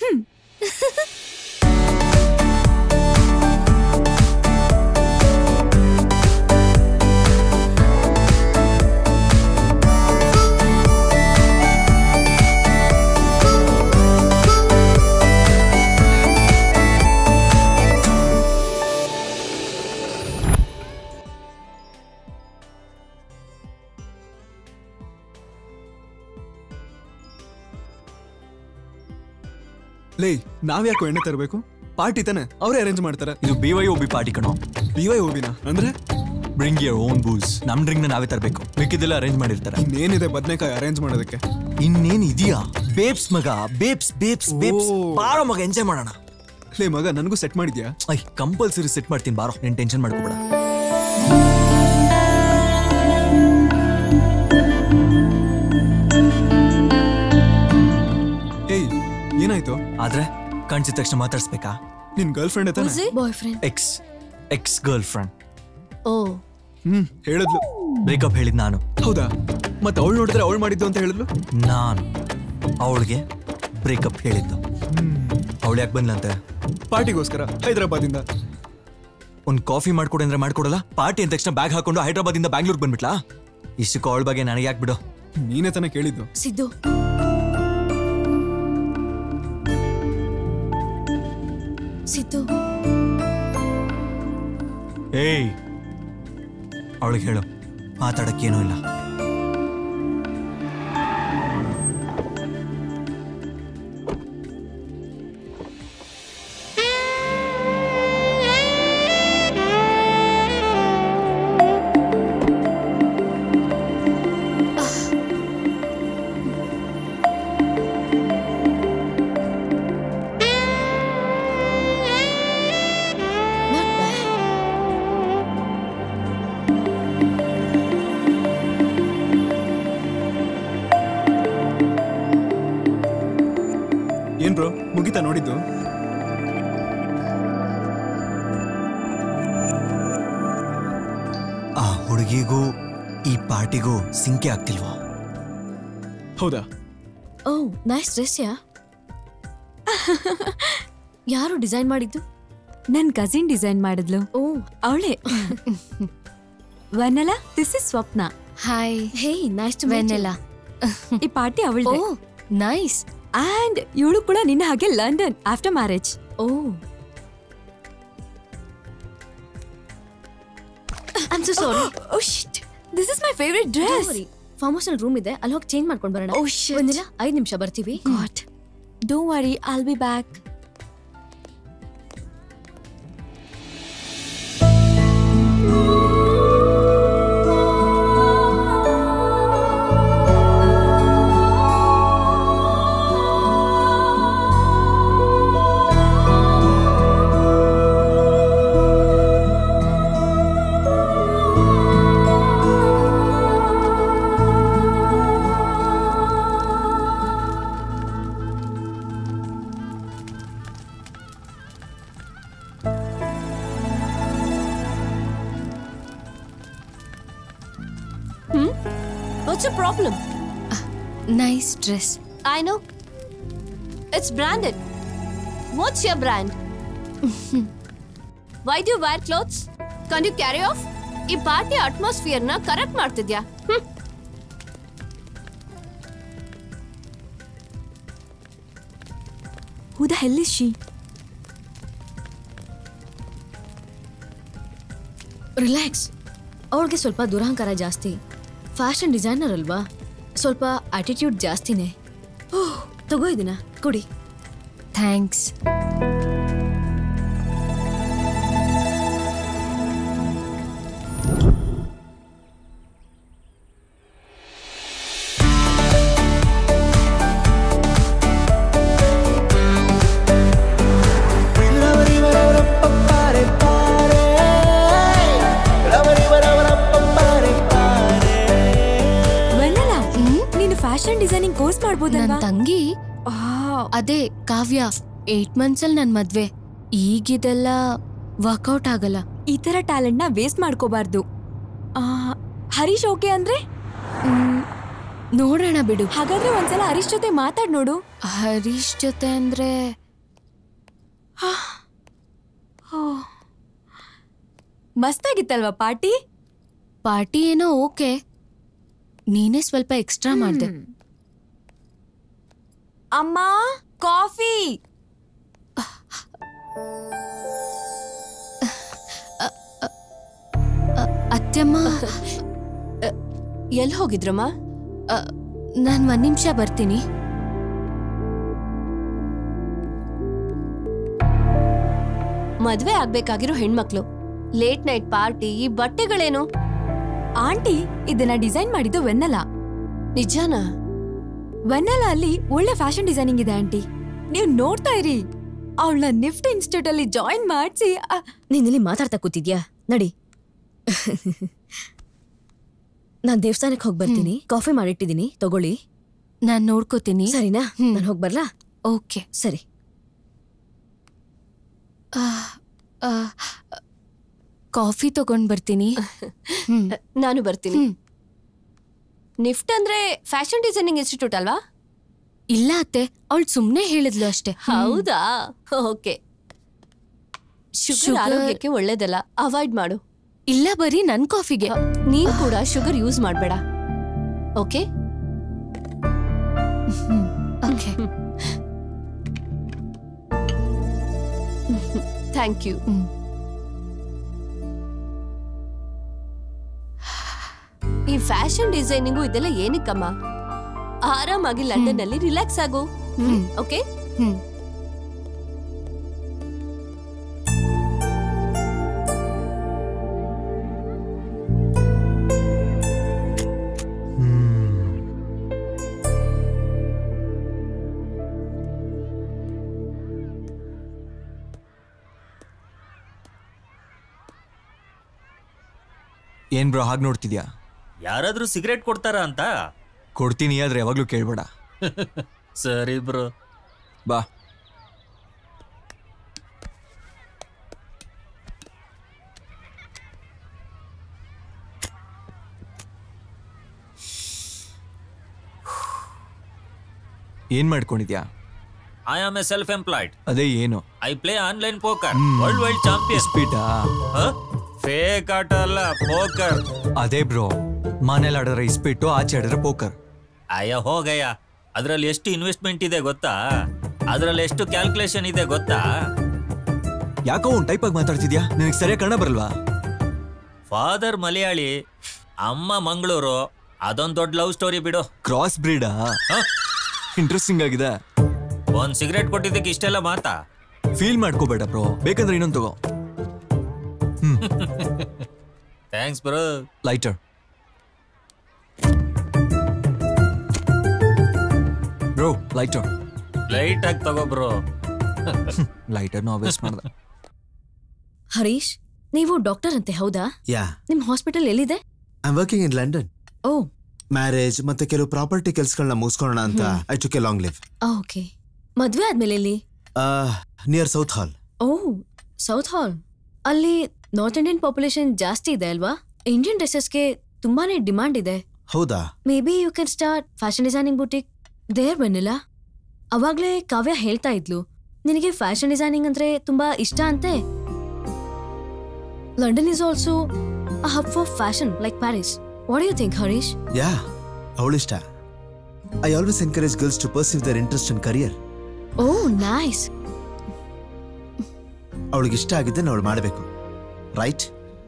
[SPEAKER 1] ಲೇ ನಾವ್ಯಾಕೋ ಎಣ್ಣೆ ತರಬೇಕು ಪಾರ್ಟಿ ತಾನೆ ಅವರೇ ಅರೇಂಜ್ ಮಾಡ್ತಾರೆ
[SPEAKER 6] ಇದು B Y O B party ಕಣೋ
[SPEAKER 1] ಬಿ ವೈ ಓಬಿನ ಅಂದ್ರೆ
[SPEAKER 6] ಬ್ರಿಂಗ್ ಯರ್ ಓನ್ ಬೂಸ್ ನಮ್ ಡ್ರಿಂಕ್ ನ ನಾವೇ ತರಬೇಕು ಮಿಕ್ಕಿದೆಲ್ಲ ಅರೇಂಜ್ ಮಾಡಿರ್ತಾರೆ
[SPEAKER 1] ಇನ್ನೇನಿದೆ ಬದನೆಕಾಯಿ ಅರೇಂಜ್ ಮಾಡೋದಕ್ಕೆ
[SPEAKER 6] ಇನ್ನೇನ್ ಇದೆಯಾ ಬೇಬ್ಸ್ ಮಗ ಬೇಬ್ಸ್ ಬೇಬ್ಸ್ ಬೇಬ್ಸ್
[SPEAKER 1] ಓ.
[SPEAKER 6] ಬಾರೋ ಮಗ ಎಂಜಾಯ್ ಮಾಡೋಣ
[SPEAKER 1] ಲೇ ಮಗ ನನಗೂ ಸೆಟ್ ಮಾಡಿದ್ಯಾ
[SPEAKER 6] ಐ ಕಂಪಲ್ಸರಿ ಸೆಟ್ ಮಾಡ್ತೀನಿ ಬಾರೋ ನೀನ್ ಟೆನ್ಷನ್ ಮಾಡ್ಕೋಬೇಡ
[SPEAKER 1] ಏಯ್ ಏನಾಯ್ತು
[SPEAKER 6] ಆದ್ರೆ ಕಾಣಿಸಿದ ತಕ್ಷಣ ಮಾತಾಡ್ಸ್ಬೇಕಾ
[SPEAKER 1] ನಿನ್ ಗರ್ಲ್ ಫ್ರೆಂಡ್ ತಾನೆ
[SPEAKER 8] boyfriend
[SPEAKER 6] ex ex girlfriend
[SPEAKER 5] ಓ
[SPEAKER 1] ಹ್ಮ್ ಹೇಳಿದ್ಲು
[SPEAKER 6] ಬ್ರೇಕಪ್ ಹೇಳಿದ್ ನಾನು
[SPEAKER 1] ಹೌದಾ ಮತ್ತೆ ಅವಳು ನೋಡಿದ್ರೆ ಅವಳು ಮಾಡಿದ್ದು ಅಂತ ಹೇಳಿದ್ಲು
[SPEAKER 6] ನಾನು ಅವಳಿಗೆ ಬ್ರೇಕಪ್ ಹೇಳಿದ್ದು ಅವಳು ಯಾಕೆ ಬಂದ್ಲಂತೆ
[SPEAKER 1] ಪಾರ್ಟಿಗೋಸ್ಕರ ಹೈದರಾಬಾದಿಂದ
[SPEAKER 6] ಒಂದ್ ಕಾಫಿ ಮಾಡ್ಕೊಡಿ ಅಂದ್ರೆ ಮಾಡ್ಕೊಡಲ್ಲ ಪಾರ್ಟಿ ಅಂದ ತಕ್ಷಣ ಬ್ಯಾಗ್ ಹಾಕೊಂಡು ಹೈದರಾಬಾದ್ ಇಂದ ಬ್ಯಾಂಗ್ಳೂರ್ ಬಂದ್ಬಿಟ್ಲಾ ಇಷ್ಟಕ್ಕೂ ಅವಳ ಬಗ್ಗೆ ನನಗೆ ಯಾಕೆ ಬಿಡು
[SPEAKER 1] ನೀನೇ ತಾನೇ ಕೇಳಿದ್ದು
[SPEAKER 8] ಸಿದ್ದು ಸಿದ್ದು
[SPEAKER 6] ಏಯ್ ಅವಳಿಗೆ ಹೇಳು ಮಾತಾಡಕ್ಕೇನೂ ಇಲ್ಲ
[SPEAKER 8] ನಾಟ್ ಬ್ಯಾಡ್
[SPEAKER 1] ಏನ್ ಬ್ರೋ ಮುಗಿತಾ ನೋಡಿದ್ದು
[SPEAKER 6] ಆ ಹುಡುಗಿಗೂ ಈ ಪಾರ್ಟಿಗೂ ಸಿಂಕೆ ಆಗ್ತಿಲ್ವಾ
[SPEAKER 1] ಹೌದಾ
[SPEAKER 8] ಓ ನೈಸ್ ಡ್ರೆಸ್ ಯಾ ಯಾರು ಡಿಸೈನ್ ಮಾಡಿದ್ದು
[SPEAKER 9] ನನ್ ಕಸಿನ್ ಡಿಸೈನ್ ಮಾಡಿದ್ಲು
[SPEAKER 8] ಓ
[SPEAKER 9] ಅವಳೆ Vennela this is Swapna
[SPEAKER 8] hi hey nice to Vennela
[SPEAKER 9] ಈ ಪಾರ್ಟಿ
[SPEAKER 8] ಓ
[SPEAKER 9] ಅವಳದೆ
[SPEAKER 8] ನೈಸ್
[SPEAKER 9] ಅಂಡ್ ಇವಳು ಕೂಡ ನಿನ್ನ ಹಾಗೆ London after marriage
[SPEAKER 8] oh I'm so sorry
[SPEAKER 9] oh shit this is my favourite dress
[SPEAKER 8] farm house room ಇದೆ ಅಲ್ಲಿ ಹೋಗಿ ಚೇಂಜ್ ಮಾಡ್ಕೊಂಡು ಬರೋಣ
[SPEAKER 9] Oh, shit.
[SPEAKER 8] ಒಂದಿನ ಐದು ನಿಮಿಷ ಬರ್ತೀವಿ
[SPEAKER 9] god don't worry I'll be back
[SPEAKER 5] What's your problem?
[SPEAKER 8] Nice dress
[SPEAKER 5] I know. It's branded. What's your brand? Why do you wear clothes? Can you carry off? ಈ ಪಾರ್ಟಿ ಅಟ್ಮಾಸ್ಫಿಯರ್ನ ಕರೆಕ್ಟ್ ಮಾಡ್ತಿದ್ಯಾ ಹ್ಮ್.
[SPEAKER 9] Who the hell is she
[SPEAKER 8] relax ಅವಳಿಗೆ ಸ್ವಲ್ಪ ದುರಹಂಕಾರ ಜಾಸ್ತಿ ಫ್ಯಾಷನ್ ಡಿಸೈನರ್ ಅಲ್ವಾ ಸ್ವಲ್ಪ ಆಟಿಟ್ಯೂಡ್ ಜಾಸ್ತಿನೇ ಓಹ್ ತಗೋ ಇದನ್ನ ಕುಡಿ ಥ್ಯಾಂಕ್ಸ್
[SPEAKER 9] ಮಾಡ್ಬೋದಲ್ವಾ
[SPEAKER 8] ತಂಗಿ
[SPEAKER 9] ಆ,
[SPEAKER 8] ಅದೇ ಕಾವ್ಯ ಏಟ್ ಮಂತ್ಸ್ ಅಲ್ಲಿ ನನ್ ಮದ್ವೆ ಈಗಿದೆಲ್ಲ ವರ್ಕೌಟ್ ಆಗಲ್ಲ
[SPEAKER 9] ಈ ತರ ಟ್ಯಾಲೆಂಟ್ ನ ವೇಸ್ಟ್ ಮಾಡ್ಕೋಬಾರ್ದು ಆ, ಹರೀಶ್ ಓಕೆ ಅಂದ್ರೆ
[SPEAKER 8] ಮ್, ನೋಡೋಣ ಬಿಡು
[SPEAKER 9] ಹಾಗಾದ್ರೆ ಒಂದ್ಸಲ ಹರೀಶ್ ಜೊತೆ ಮಾತಾಡ್ ನೋಡು
[SPEAKER 8] ಹರೀಶ್ ಜೊತೆ ಅಂದ್ರೆ
[SPEAKER 9] ಮಸ್ತಾಗಿತ್ತಲ್ವಾ ಪಾರ್ಟಿ
[SPEAKER 8] ಪಾರ್ಟಿ ಏನೋ ಓಕೆ ನೀನೇ ಸ್ವಲ್ಪ ಎಕ್ಸ್ಟ್ರಾ ಮಾಡ್ದೆ
[SPEAKER 9] ಅಮ್ಮ ಕಾಫಿ
[SPEAKER 8] ಅತ್ಯಮ್ಮ
[SPEAKER 5] ಎಲ್ಲಿ ಹೋಗಿದ್ರಮ್ಮ
[SPEAKER 8] ನಾನ್ ಒಂದ್ ನಿಮಿಷ ಬರ್ತೀನಿ
[SPEAKER 5] ಮದ್ವೆ ಆಗ್ಬೇಕಾಗಿರೋ ಹೆಣ್ಮಕ್ಳು ಲೇಟ್ ನೈಟ್ ಪಾರ್ಟಿ ಈ ಬಟ್ಟೆಗಳೇನು
[SPEAKER 9] ಆಂಟಿ ಇದನ್ನ ಡಿಸೈನ್ ಮಾಡಿದ್ದು ವೆನ್ನಲ
[SPEAKER 5] ನಿಜಾನಾ
[SPEAKER 9] ವೆನ್ನಲ ಅಲ್ಲಿ ಒಳ್ಳೆ ಫ್ಯಾಷನ್ ಡಿಸೈನಿಂಗ್ ಇದೆ ಆಂಟಿ ನೀವು ನೋಡ್ತಾ ಇರಿ ಅವಳನ್ನ ನಿಫ್ಟ್ ಇನ್ಸ್ಟಿಟ್ಯೂಟ್ ಅಲ್ಲಿ ಜಾಯಿನ್ ಮಾಡಿಸಿ
[SPEAKER 8] ನೀನಿಲ್ಲಿ ಮಾತಾಡ್ತಾ ಕೂತಿದ್ಯಾ ನಡಿ ನಾನ್ ದೇವಸ್ಥಾನಕ್ಕೆ ಹೋಗಿ ಬರ್ತೀನಿ ಕಾಫಿ ಮಾಡಿಟ್ಟಿದ್ದೀನಿ ತಗೊಳ್ಳಿ ನಾನ್ ನೋಡ್ಕೋತೀನಿ ಸರಿನಾ ನಾನು ಹೋಗಿ ಬರ್ಲಾ ಓಕೆ ಸರಿ ಕಾಫಿ ತಗೊಂಡ್ ಬರ್ತೀನಿ
[SPEAKER 5] ನಾನು ಬರ್ತೀನಿ ನಿಫ್ಟ್ ಅಂದ್ರೆ ಫ್ಯಾಷನ್ ಡಿಸೈನಿಂಗ್ ಇನ್ಸ್ಟಿಟ್ಯೂಟ್ ಅಲ್ವಾ
[SPEAKER 8] ಇಲ್ಲ ಅತ್ತೆ ಅವಳು ಸುಮ್ನೆ ಹೇಳಿದ್ಲು ಅಷ್ಟೇ
[SPEAKER 5] ಹೌದಾ ಓಕೆ ಶುಗರ್
[SPEAKER 8] Sugar-
[SPEAKER 5] ಆರೋಗ್ಯಕ್ಕೆ ಒಳ್ಳೇದಲ್ಲ ಅವಾಯ್ಡ್ ಮಾಡು
[SPEAKER 8] ಇಲ್ಲ ಬರೀ ನನ್ ಕಾಫಿಗೆ
[SPEAKER 5] ನೀನ್ ಕೂಡ ಶುಗರ್ ಯೂಸ್ ಮಾಡ್ಬೇಡ ಓಕೆ
[SPEAKER 8] ಓಕೆ
[SPEAKER 5] ಥ್ಯಾಂಕ್ ಯು ಈ ಫ್ಯಾಷನ್ ಡಿಸೈನಿಂಗು ಇದೆಲ್ಲ ಏನಕ್ಕಮ್ಮ ಆರಾಮಾಗಿ ಲಂಡನ್ ಅಲ್ಲಿ ರಿಲ್ಯಾಕ್ಸ್ ಆಗು ಹ್ಮ್ ಓಕೆ
[SPEAKER 8] ಹ್ಮ್
[SPEAKER 6] ಏನ್ ಬ್ರೋ ಹಾಗೆ ನೋಡ್ತಿದ್ಯಾ
[SPEAKER 2] ಯಾರಾದ್ರೂ ಸಿಗರೇಟ್ ಕೊಡ್ತಾರಾ ಅಂತ
[SPEAKER 6] ಕೊಡ್ತೀನಿ ಆದ್ರೆ ಯಾವಾಗ್ಲೂ ಕೇಳ್ಬೇಡ
[SPEAKER 2] ಸರಿ ಬ್ರೋ
[SPEAKER 6] ಬಾ ಏನ್ ಮಾಡ್ಕೊಂಡಿದ್ಯಾ
[SPEAKER 2] I am a self employed
[SPEAKER 6] ಅದೇ ಏನು
[SPEAKER 2] I play online poker world wild champion
[SPEAKER 6] ಇಸ್ಪೀಟಾ
[SPEAKER 2] ಫೇಕ್ ಆಟ ಅಲ್ಲ ಪೋಕರ್
[SPEAKER 6] ಅದೇ ಬ್ರೋ ಮನೇಲಿ ಆಡಿದ್ರೆ ಇಸ್ಪೀಟು ಆಚೆ ಆಡಿದ್ರೆ ಪೋಕರ್
[SPEAKER 2] ಅಯ್ಯ ಹೋಗಯ್ಯ ಅದ್ರಲ್ಲಿ ಎಷ್ಟು ಇನ್ವೆಸ್ಟ್ಮೆಂಟ್ ಇದೆ ಗೊತ್ತಾ ಅದ್ರಲ್ಲಿ ಎಷ್ಟು ಕ್ಯಾಲ್ಕುಲೇಷನ್ ಇದೆ ಗೊತ್ತಾ
[SPEAKER 6] ಯಾಕೋ ಒಂದ್ ಟೈಪ್ ಆಗಿ ಮಾತಾಡ್ತಿದ್ಯಾ ನಿನಗೆ ಸರಿಯಾಗಿ ಕನ್ನಡ ಬರಲ್ವಾ
[SPEAKER 2] ಫಾದರ್ ಮಲಯಾಳಿ ಅಮ್ಮ ಮಂಗಳೂರು ಅದೊಂದ್ ದೊಡ್ಡ ಲವ್ ಸ್ಟೋರಿ ಬಿಡು
[SPEAKER 6] ಕ್ರಾಸ್ ಬ್ರೀಡಾ ಇಂಟ್ರೆಸ್ಟಿಂಗ್ ಆಗಿದೆ
[SPEAKER 2] ಒಂದ್ ಸಿಗರೇಟ್ ಕೊಟ್ಟಿದ್ದಕ್ಕೆ ಇಷ್ಟೆಲ್ಲ ಮಾತಾ
[SPEAKER 6] ಫೀಲ್ ಮಾಡ್ಕೋಬೇಡ ಬ್ರೋ ಬೇಕಂದ್ರೆ ಇನ್ನೊಂದು ತಗೋ
[SPEAKER 2] thanks bro
[SPEAKER 6] lighter bro lighter
[SPEAKER 2] light ಆಗಿ ತಗೋ ಬ್ರೋ
[SPEAKER 6] ಲೈಟರ್ ನೋ ವೇಸ್ಟ್ ಮಾಡ್ದೆ
[SPEAKER 8] ಹರೀಶ್ ನೀವು ಡಾಕ್ಟರ್ ಅಂತೆ ಹೌದಾ
[SPEAKER 4] ಯಾ
[SPEAKER 8] ನಿಮ್ ಹಾಸ್ಪಿಟಲ್ ಎಲ್ಲಿದೆ
[SPEAKER 4] ಐ ವರ್ಕಿಂಗ್ ಇನ್ ಲಂಡನ್
[SPEAKER 8] ಓ
[SPEAKER 4] ಮ್ಯಾರೇಜ್ ಮತ್ತೆ ಕೆಲವು ಪ್ರಾಪರ್ಟಿ ಕೆಲ್ಸಗಳನ್ನ ಮುಗಿಸ್ಕೊಳ್ಳೋಣ ಅಂತ I took a long leave
[SPEAKER 8] okay ಮದ್ವೆ ಆದ್ಮೇಲೆ ಎಲ್ಲಿ
[SPEAKER 4] ನಿಯರ್ ಸೌತ್ ಹಾಲ್
[SPEAKER 8] ಓ ಸೌತ್ ಹಾಲ್ ಅಲ್ಲಿ ನಾರ್ತ್ ಇಂಡಿಯನ್ ಪಾಪ್ಯುಲೇಷನ್ ಜಾಸ್ತಿ ಇದೆ ಅಲ್ವಾ ಇಂಡಿಯನ್ ಡ್ರೆಸ್ಸಸ್ಗೆ ತುಂಬಾನೇ ಡಿಮಾಂಡ್ ಇದೆ
[SPEAKER 4] ಹೌದಾ
[SPEAKER 8] maybe you can start fashion designing boutique there ಬನ್ನಿಲ್ಲ ಅವಾಗ್ಲೇ ಕಾವ್ಯ ಹೇಳ್ತಾ ಇದ್ಲು ನಿನಗೆ ಫ್ಯಾಷನ್ ಡಿಸೈನಿಂಗ್ ಅಂದ್ರೆ ತುಂಬಾ ಇಷ್ಟ ಅಂತೆ London is also a hub for fashion like Paris what you think Harish
[SPEAKER 4] yeah ಅವಳಿಷ್ಟ I always encourage girls to perceive their interest in career
[SPEAKER 8] oh nice
[SPEAKER 4] ಅವಳಿಗೆ ಇಷ್ಟ ಆಗಿದ್ದನ್ನು ಅವಳು ಮಾಡಬೇಕು ರೈಟ್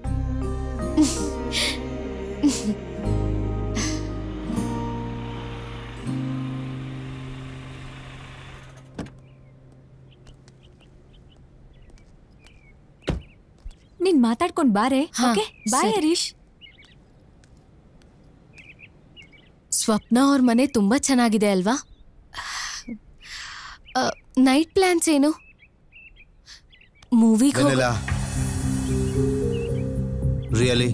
[SPEAKER 9] ನೀನ್ ಮಾತಾಡ್ಕೊಂಡ್ ಬಾರೆ
[SPEAKER 8] ಹಾ,
[SPEAKER 9] ಓಕೆ ಬಾಯ್
[SPEAKER 8] ಸರಿ.
[SPEAKER 9] ಹರೀಶ್
[SPEAKER 8] ಸ್ವಪ್ನ ಅವ್ರ ಮನೆ ತುಂಬಾ ಚೆನ್ನಾಗಿದೆ ಅಲ್ವಾ ನೈಟ್ ಪ್ಲಾನ್ಸ್ ಏನು ಮೂವಿಗೆ
[SPEAKER 4] ವೆನಿಲಾ ರಿಯಲಿ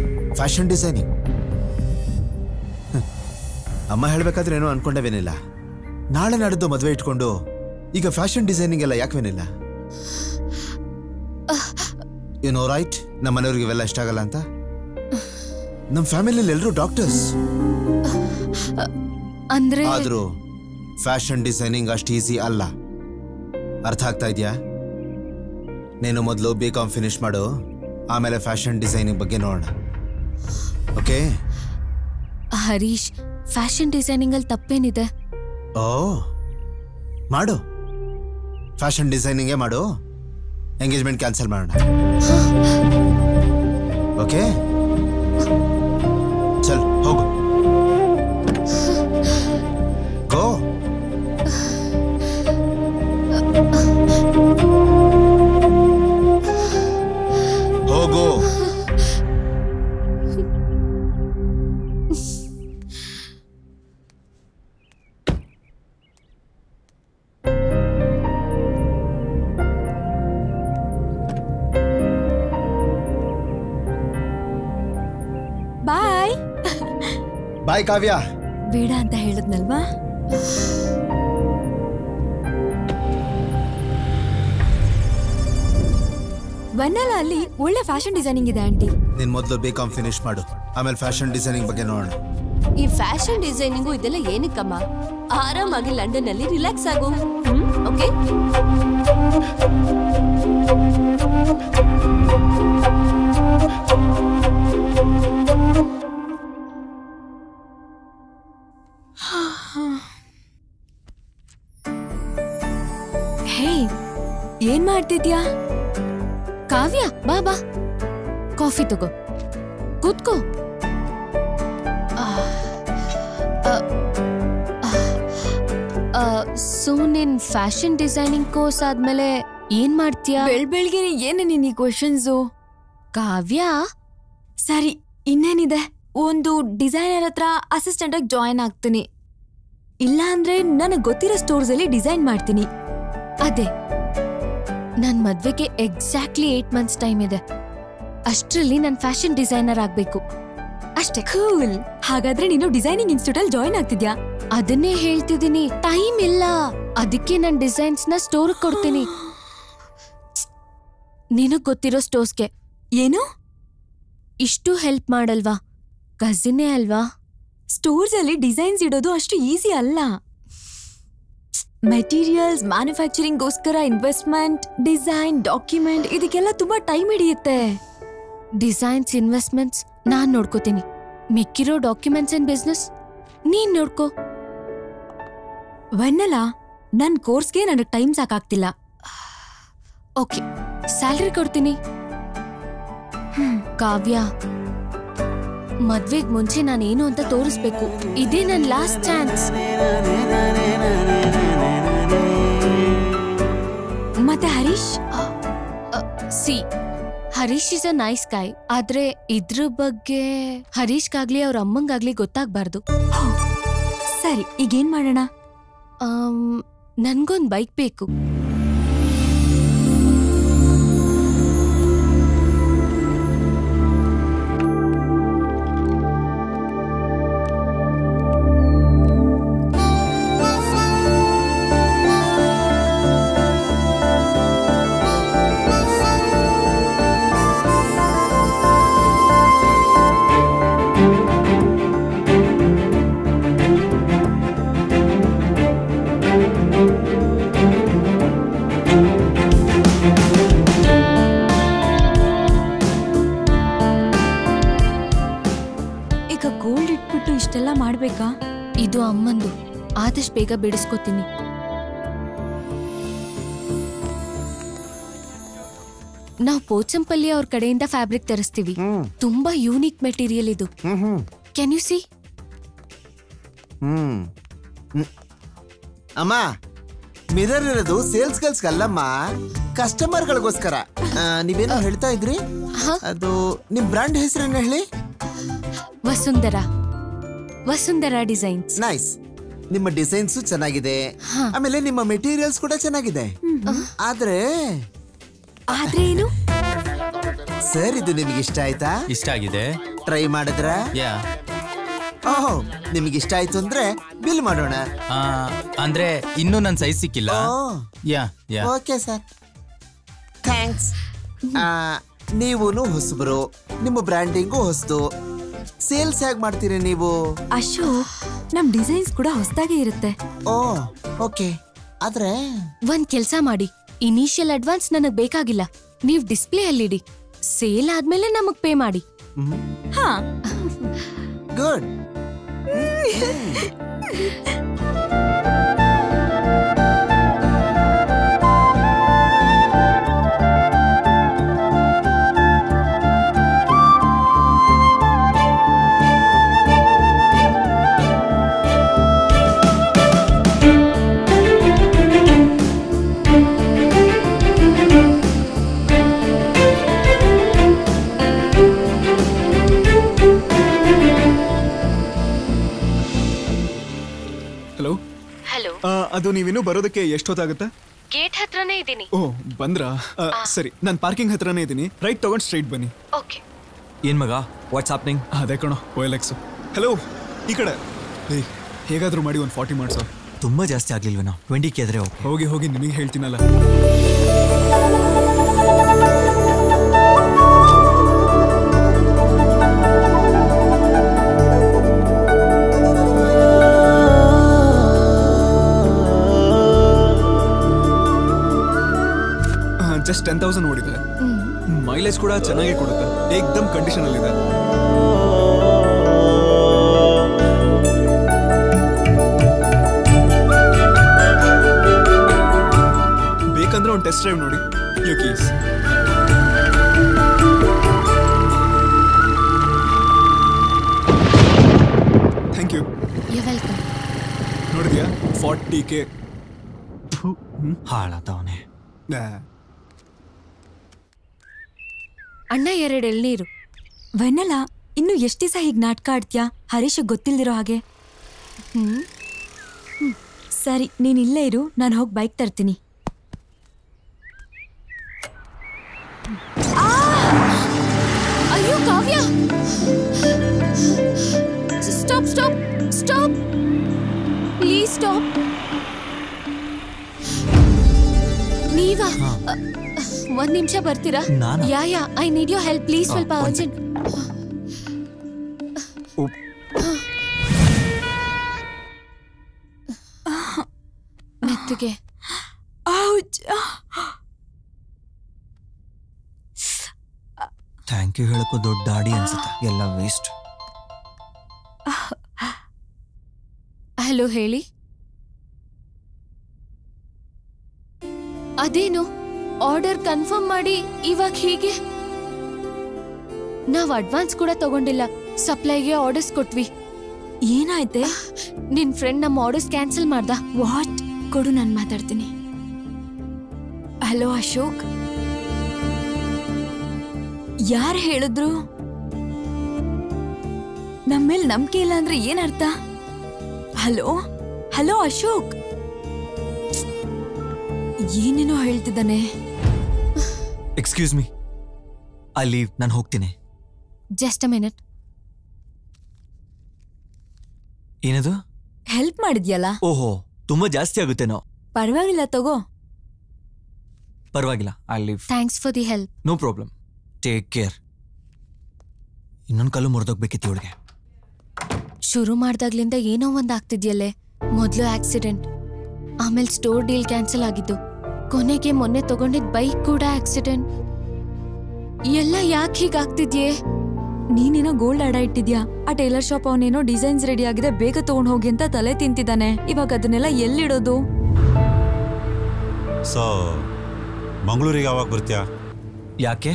[SPEAKER 4] ಫ್ಯಾಷನ್ ಡಿಸೈನಿಂಗ್ ಅಮ್ಮ ಹೇಳ್ಬೇಕಾದ್ರೆ ಏನೋ ಅನ್ಕೊಂಡೆ ವೆನಿಲ್ಲ ನಾಳೆ ನಾಡಿದ್ದು ಮದುವೆ ಇಟ್ಕೊಂಡು ಈಗ ಫ್ಯಾಷನ್ ಡಿಸೈನಿಂಗ್ ಎಲ್ಲ ಯಾಕವೇನಿಲ್ಲ ಯು ನೋ ರೈಟ್ ನಮ್ಮ ಮನೆಯವ್ರಿಗೆ ಇವೆಲ್ಲ ಇಷ್ಟ ಆಗಲ್ಲ ಅಂತ ನಮ್ಮ ಫ್ಯಾಮಿಲಿಯಲ್ಲಿ ಎಲ್ಲರೂ ಡಾಕ್ಟರ್ಸ್
[SPEAKER 8] ಅಂದ್ರೆ
[SPEAKER 4] ಆದ್ರೂ ಫ್ಯಾಷನ್ ಡಿಸೈನಿಂಗ್ ಅಷ್ಟು ಈಸಿ ಅಲ್ಲ ಅರ್ಥ ಆಗ್ತಾ ಇದೆಯಾ ನೀನು ಮೊದಲು ಬಿ ಕಾಮ್ ಫಿನಿಶ್ ಮಾಡು ಆಮೇಲೆ ಫ್ಯಾಷನ್ ಡಿಸೈನಿಂಗ್ ಬಗ್ಗೆ ನೋಡೋಣ ಓಕೆ
[SPEAKER 8] ಹರೀಶ್ ಫ್ಯಾಷನ್ ಡಿಸೈನಿಂಗ್ ಅಲ್ಲಿ ತಪ್ಪೇನಿದೆ
[SPEAKER 4] ಓ ಮಾಡು ಫ್ಯಾಷನ್ ಡಿಸೈನಿಂಗೇ ಮಾಡು ಎಂಗೇಜ್ಮೆಂಟ್ ಕ್ಯಾನ್ಸಲ್ ಮಾಡೋಣ ಓಕೆ ಚಲ್ ಹೋಗು ಗೋ ಹೋಗು
[SPEAKER 9] ಬಾಯ್
[SPEAKER 4] ಬಾಯ್ ಕಾವ್ಯ
[SPEAKER 9] ಬೇಡ ಅಂತ ಹೇಳದ್ನಲ್ವಾ ವನ್ನಲ ಅಲ್ಲಿ ಒಳ್ಳೆ ಫ್ಯಾಷನ್ ಡಿಸೈನಿಂಗ್ ಇದೆ ಆಂಟಿ
[SPEAKER 4] ನೀನ್ ಮೊದಲು ಬಿ ಕಾಮ್ ಫಿನಿಶ್ ಮಾಡು ಆಮೇಲೆ ಫ್ಯಾಷನ್ ಡಿಸೈನಿಂಗ್ ಬಗ್ಗೆ ನೋಡೋಣ
[SPEAKER 5] ಈ ಫ್ಯಾಷನ್ ಡಿಸೈನಿಂಗು ಇದೆಲ್ಲ ಏನಕ್ಕಮ್ಮ ಆರಾಮಾಗಿ ಲಂಡನ್ ಅಲ್ಲಿ ರಿಲ್ಯಾಕ್ಸ್ ಆಗು ಓಕೆ
[SPEAKER 9] ಹೇ ಏನ್ ಮಾಡ್ತಿದ್ಯಾ
[SPEAKER 8] ಕಾವ್ಯ ಬಾ ಬಾ ಕಾಫಿ ತಗೋ ಕೂತ್ಕೋ ಆ, ಆ, ಆ, ಆ, ಸೊ ನಿನ್ ಫ್ಯಾಷನ್ ಡಿಸೈನಿಂಗ್ ಕೋರ್ಸ್ ಆದ್ಮೇಲೆ ಏನ್ ಮಾಡ್ತೀಯಾ
[SPEAKER 9] ಬೆಳ್ ಬೆಳ್ಗೆ ಏನೇ ನೀನ್ ಈ ಕ್ವಶನ್ಸು
[SPEAKER 8] ಕಾವ್ಯ
[SPEAKER 9] ಸರಿ ಇನ್ನೇನಿದೆ ಒಂದು ಡಿಸೈನರ್ ಹತ್ರ ಅಸಿಸ್ಟೆಂಟ್ ಆಗಿ ಜಾಯಿನ್ ಆಗ್ತೀನಿ ಇಲ್ಲ ಅಂದ್ರೆ ನನಗೆ ಗೊತ್ತಿರೋ ಸ್ಟೋರ್ಸ್ ಅಲ್ಲಿ ಡಿಸೈನ್ ಮಾಡ್ತೀನಿ
[SPEAKER 8] ಅದೇ ನನ್ ಮದ್ವೆಗೆ ಎಕ್ಸಾಕ್ಟ್ಲಿ ಏಟ್ ಮಂತ್ಸ್ ಟೈಮ್ ಇದೆ ಅಷ್ಟ್ರಲ್ಲಿ ನಾನ್ ಫ್ಯಾಷನ್ ಡಿಸೈನರ್ ಆಗ್ಬೇಕು ಅಷ್ಟೇ
[SPEAKER 9] ಕೂಲ್ ಹಾಗಾದ್ರೆ ನೀನು ಡಿಸೈನಿಂಗ್ ಇನ್ಸ್ಟಿಟ್ಯೂಟ್ ಅಲ್ಲಿ ಜಾಯಿನ್ ಆಗ್ತಿದ್ಯಾ
[SPEAKER 8] ಅದನ್ನೇ ಹೇಳ್ತಿದ್ದೀನಿ ಟೈಮ್ ಇಲ್ಲ ಅದಕ್ಕೆ ನನ್ ಡಿಸೈನ್ಸ್ ನ ಸ್ಟೋರ್ ಕೊಡ್ತೀನಿ ನಿನಗ್ ಗೊತ್ತಿರೋ ಸ್ಟೋರ್ಸ್ಗೆ
[SPEAKER 9] ಏನು
[SPEAKER 8] ಇಷ್ಟು ಹೆಲ್ಪ್ ಮಾಡಲ್ವಾ ಕಸಿನೇ ಅಲ್ವಾ
[SPEAKER 9] ಸ್ಟೋರ್ಸ್ ಅಲ್ಲಿ ಡಿಸೈನ್ಸ್ ಇಡೋದು ಅಷ್ಟು ಈಸಿ ಅಲ್ಲ ಮೆಟೀರಿಯಲ್ಸ್ ಮ್ಯಾನುಫ್ಯಾಕ್ಚರಿಂಗ್ಗೋಸ್ಕರ ಇನ್ವೆಸ್ಟ್ಮೆಂಟ್ ಡಿಸೈನ್ ಡಾಕ್ಯುಮೆಂಟ್ ಇದಕ್ಕೆಲ್ಲ ತುಂಬಾ ಟೈಮ್ ಹಿಡಿಯುತ್ತೆ
[SPEAKER 8] ಡಿಸೈನ್ಸ್ ಇನ್ವೆಸ್ಟ್ಮೆಂಟ್ಸ್ ನಾನ್ ನೋಡ್ಕೋತೀನಿ ಮಿಕ್ಕಿರೋ ಡಾಕ್ಯುಮೆಂಟ್ಸ್ ಅಂಡ್ ಬಿಸ್ನೆಸ್ ನೀನ್ ನೋಡ್ಕೋ
[SPEAKER 9] ವನ್ನಲ ನನ್ ಕೋರ್ಸ್ಗೆ ನನಗೆ ಟೈಮ್ ಸಾಕಾಗ್ತಿಲ್ಲ
[SPEAKER 8] ಓಕೆ ಸ್ಯಾಲ್ರಿ ಕೊಡ್ತೀನಿ ಕಾವ್ಯ ಮದ್ವೆಗ್ ಮುಂಚೆ ನಾನೇನು ಅಂತ ತೋರಿಸ್ಬೇಕು ಇದೇ ನನ್ ಲಾಸ್ಟ್ ಚಾನ್ಸ್
[SPEAKER 9] ಮತ್ತೆ Harish
[SPEAKER 8] see Harish is a nice guy ಆದ್ರೆ ಇದ್ರ ಬಗ್ಗೆ ಹರೀಶ್ಗಾಗ್ಲಿ ಅವ್ರ ಅಮ್ಮಂಗಾಗ್ಲಿ ಗೊತ್ತಾಗ್ಬಾರ್ದು
[SPEAKER 9] ಸರಿ ಈಗೇನ್ ಮಾಡೋಣ
[SPEAKER 8] ಆಮ್, ನನ್ಗೊಂದ್ ಬೈಕ್ ಬೇಕು
[SPEAKER 9] ಈಗ ಗೋಲ್ಡ್ ಇಟ್ಬಿಟ್ಟು ಇಷ್ಟೆಲ್ಲ ಮಾಡ್ಬೇಕಾ
[SPEAKER 8] ಇದು ಅಮ್ಮಂದು ಆದಷ್ಟು ಬೇಗ ಬಿಡಿಸ್ಕೊತೀನಿ ನಾವು ಪೋಚಂಪಲ್ಲಿ ಅವ್ರ ಕಡೆಯಿಂದ ಫ್ಯಾಬ್ರಿಕ್ ತರಿಸ್ತೀವಿ ತುಂಬಾ ಯೂನಿಕ್ ಮೆಟೀರಿಯಲ್ ಇದು can you see
[SPEAKER 4] hmm hmm. ಅಮ್ಮ ಮಿರರ್ ಇರೋದು ಸೇಲ್ಸ್ ಗರ್ಲ್ಸ್ ಅಲ್ಲಮ್ಮ ಕಸ್ಟಮರ್ಗಳಿಗೋಸ್ಕರ ನೀವೇನೋ ಹೇಳ್ತಾ ಇದ್ರಿ ಅದು ನಿಮ್ ಬ್ರ್ಯಾಂಡ್ ಹೆಸರೇನು ಹೇಳಿ
[SPEAKER 8] ವಸುಂಧರ ವಸುಂಧರ ಡಿಸೈನ್ಸ್
[SPEAKER 4] ನೈಸ್ ನಿಮ್ಮ ಡಿಸೈನ್ಸ್ ಚೆನ್ನಾಗಿದೆ ಆಮೇಲೆ ನಿಮ್ಮ ಮೆಟೀರಿಯಲ್ಸ್ ಕೂಡ ಚೆನ್ನಾಗಿದೆ ಆದ್ರೆ
[SPEAKER 9] ಆದ್ರೆ ಏನು
[SPEAKER 4] ಸರ್ ಇದು ನಿಮ್ಗೆ ಇಷ್ಟ ಆಯ್ತಾ
[SPEAKER 10] ಇಷ್ಟ ಆಗಿದೆ
[SPEAKER 4] ಟ್ರೈ ಮಾಡಿದ್ರ
[SPEAKER 10] ಯಾ
[SPEAKER 4] ಓಹ್ ನಿಮಗೆ ಇಷ್ಟ ಆಯ್ತು ಅಂದ್ರೆ ಬಿಲ್ ಮಾಡೋಣ
[SPEAKER 3] ಆ, ಅಂದ್ರೆ ಇನ್ನೂ ನನ್ನ ಸೈಜ್ ಸಿಕ್ಕಿಲ್ಲ yeah yeah
[SPEAKER 4] okay sir thanks ನೀವು ಹೊಸಬರು ನಿಮ್ಮ ಬ್ರ್ಯಾಂಡಿಂಗು ಹೊಸದು ಸೇಲ್ಸ್ ಹೇಗೆ ಮಾಡ್ತೀರಿ ನೀವು
[SPEAKER 9] ಅಶೋಕ್ ನಮ್ ಡಿಸೈನ್ಸ್ ಕೂಡ ಹೊಸದಾಗೆ ಇರುತ್ತೆ
[SPEAKER 4] ಓ ಓಕೆ ಆದ್ರೆ
[SPEAKER 5] ಒಂದ್ ಕೆಲ್ಸ ಮಾಡಿ ಇನಿಷಿಯಲ್ ಅಡ್ವಾನ್ಸ್ ನನಗ್ ಬೇಕಾಗಿಲ್ಲ ನೀವ್ ಡಿಸ್ಪ್ಲೇ ಅಲ್ಲಿಡಿ ಸೇಲ್ ಆದ್ಮೇಲೆ ನಮಗ್ ಪೇ ಮಾಡಿ
[SPEAKER 9] ಹಾ
[SPEAKER 4] ಗುಡ್
[SPEAKER 1] ಹಲೋ
[SPEAKER 5] ಹಲೋ
[SPEAKER 1] ಅದು ನೀವಿನ್ನೂ ಬರೋದಕ್ಕೆ ಎಷ್ಟೊತ್ತಾಗುತ್ತೆ
[SPEAKER 5] ಗೇಟ್ ಹತ್ರನೇ ಇದ್ದೀನಿ
[SPEAKER 1] ಓ ಬಂದ್ರಾ ಆ, ಸರಿ ನಾನು ಪಾರ್ಕಿಂಗ್ ಹತ್ರನೇ ಇದ್ದೀನಿ ರೈಟ್ ತಗೊಂಡು ಸ್ಟ್ರೈಟ್ ಬನ್ನಿ
[SPEAKER 5] ಓಕೆ
[SPEAKER 6] ಏನ್ ಮಗ ವಾಟ್ಸ್ ಹ್ಯಾಪ್ನಿಂಗ್
[SPEAKER 1] ಅದೇ ಕಣೋ ಓ ಎಲ್ ಎಕ್ಸ್ ಹಲೋ ಈ ಕಡೆ ಏಯ್ ಹೇಗಾದ್ರೂ ಮಾಡಿ ಒಂದು ಫಾರ್ಟಿ ಮಾಡ್ಸೋ
[SPEAKER 6] ತುಂಬಾ ಜಾಸ್ತಿ ಆಗ್ಲಿಲ್ವೇನೋ ಟ್ವೆಂಟಿ ಕೆ ಆದ್ರೆ ಓಕೆ
[SPEAKER 1] ಹೋಗಿ ಹೋಗಿ ನಿಮಗೆ ಹೇಳ್ತೀನಲ್ಲ ಜಸ್ಟ್ ಟೆನ್ ತೌಸಂಡ್ ಓಡಿದೆ ಮೈಲೇಜ್ ಕೂಡ ಚೆನ್ನಾಗಿ ಕೊಡುತ್ತೆ ಏಕ್ದಮ್ ಕಂಡೀಷನ್ ಅಲ್ಲಿದೆ ಬೇಕಂದ್ರೆ ಒಂದು ಟೆಸ್ಟ್ ಡ್ರೈವ್ ನೋಡಿ you keys thank you
[SPEAKER 5] you welcome
[SPEAKER 1] ನೋಡಿದ್ಯಾ ಫಾರ್ಟಿ ಕೆ
[SPEAKER 6] ಹಾಳಾದವನೇ
[SPEAKER 5] ಅಣ್ಣ ಎರಡು ಎಳ್ನೀರು
[SPEAKER 9] ವೈನಲ್ಲ ಇನ್ನು ಎಷ್ಟ್ ದಿವಸ ಹೀಗ್ ನಾಟಕ ಆಡ್ತ್ಯಾ ಹರೀಶ್ ಗೊತ್ತಿಲ್ದಿರೋ ಹಾಗೆ ಹ್ಮ್ ಹ್ಮ್. ಸರಿ ನೀನ್ ಇಲ್ಲೇ ಇರು ನಾನು ಹೋಗಿ ಬೈಕ್ ತರ್ತೀನಿ
[SPEAKER 5] ಅಯ್ಯೋ Kavya stop stop stop please stop ನೀವಾ ಅ, ಒಂದ್ ನಿಮಿಷ ಬರ್ತೀರಾ
[SPEAKER 6] ನಾನಾ?
[SPEAKER 5] Yeah yeah I need your help please
[SPEAKER 6] ಹಾ,
[SPEAKER 5] ಸ್ವಲ್ಪ
[SPEAKER 6] ಒಂದ್
[SPEAKER 5] ಅರ್ಜೆಂಟ್
[SPEAKER 6] ಉಪ್.
[SPEAKER 5] ಮೆತ್ತಗೆ
[SPEAKER 6] ಥ್ಯಾಂಕ್ ಯು ಹೇಳಕ್ಕೂ ದೊಡ್ಡ ದಾಡಿ ಅನ್ಸುತ್ತೆ ಎಲ್ಲ ವೇಸ್ಟ್
[SPEAKER 5] ಹಲೋ ಹೇಳಿ ಅದೇನು ಆರ್ಡರ್ ಕನ್ಫರ್ಮ್ ಮಾಡಿ ಇವಾಗ ಹೀಗೆ ನಾವ್ ಅಡ್ವಾನ್ಸ್ ಕೂಡ ತಗೊಂಡಿಲ್ಲ ಸಪ್ಲೈಗೆ ಆರ್ಡರ್ಸ್ ಕೊಟ್ವಿ
[SPEAKER 9] ಏನಾಯ್ತೆ
[SPEAKER 5] ನಿನ್ ಫ್ರೆಂಡ್ ನಮ್ಮ ಆರ್ಡರ್ಸ್ ಕ್ಯಾನ್ಸಲ್ ಮಾಡ್ದ
[SPEAKER 9] ವಾಟ್ ಕೊಡು ನಾನು ಮಾತಾಡ್ತೀನಿ ಹಲೋ ಅಶೋಕ್ ಯಾರು ಹೇಳಿದ್ರು ನಮ್ಮೇಲ್ ನಂಬಿಕೆ ಇಲ್ಲ ಅಂದ್ರೆ ಏನ್ ಅರ್ಥ ಹಲೋ ಹಲೋ ಅಶೋಕ್ ಏನೇನೋ ಹೇಳ್ತಿದ್ದಾನೆ
[SPEAKER 6] ಎಕ್ಸ್ಕ್ಯೂಸ್ ಮೀ ಐ ಲೀವ್ ನಾನು ಹೋಗ್ತೀನಿ
[SPEAKER 5] ಜಸ್ಟ್ ಅ ಮಿನಿಟ್
[SPEAKER 6] ಏನದು
[SPEAKER 9] ಹೆಲ್ಪ್ ಮಾಡಿದ್ಯಲ್ಲ
[SPEAKER 6] ಓಹೋ ತುಂಬಾ ಜಾಸ್ತಿ ಆಗುತ್ತೇನೋ
[SPEAKER 9] ಪರವಾಗಿಲ್ಲ ತಗೋ
[SPEAKER 6] ಪರವಾಗಿಲ್ಲ I leave
[SPEAKER 5] thanks for the help
[SPEAKER 6] no problem take care ಇನ್ನೊಂದು ಕಲ್ಲು ಮುರಿದೋಗ್ಬೇಕಿತ್ತು ಇವಳಿಗೆ
[SPEAKER 5] ಶುರು ಮಾಡ್ದಾಗ್ಲಿಂದ ಏನೋ ಒಂದ್ ಆಗ್ತಿದ್ಯಲ್ಲೇ ಮೊದ್ಲು ಆಕ್ಸಿಡೆಂಟ್ ಆಮೇಲೆ ಸ್ಟೋರ್ ಡೀಲ್ ಕ್ಯಾನ್ಸಲ್ ಆಗಿದ್ದು ಕೊನೆಗೆ ಮೊನ್ನೆ ತಗೊಂಡಿದ್ ಬೈಕ್ ಕೂಡ ಆಕ್ಸಿಡೆಂಟ್ ಎಲ್ಲ ಯಾಕೆ ಹೀಗಾಗ್ತಿದ್ಯೇ
[SPEAKER 9] ನೀನೇನೋ ಗೋಲ್ಡ್ ಅಡ ಇಟ್ಟಿದ್ಯಾ ಆ ಟೈಲರ್ ಶಾಪ್ ಅವನೇನೋ ಡಿಸೈನ್ಸ್ ರೆಡಿ ಆಗಿದೆ ಬೇಗ ತಗೊಂಡ್ ಹೋಗಿ ಅಂತ ತಲೆ ತಿಂತಿದ್ದಾನೆ ಇವಾಗ ಅದನ್ನೆಲ್ಲ ಎಲ್ಲಿಡೋದು
[SPEAKER 7] ಸೊ ಮಂಗಳೂರಿಗೆ ಯಾವಾಗ ಬರ್ತೀಯಾ
[SPEAKER 6] ಯಾಕೆ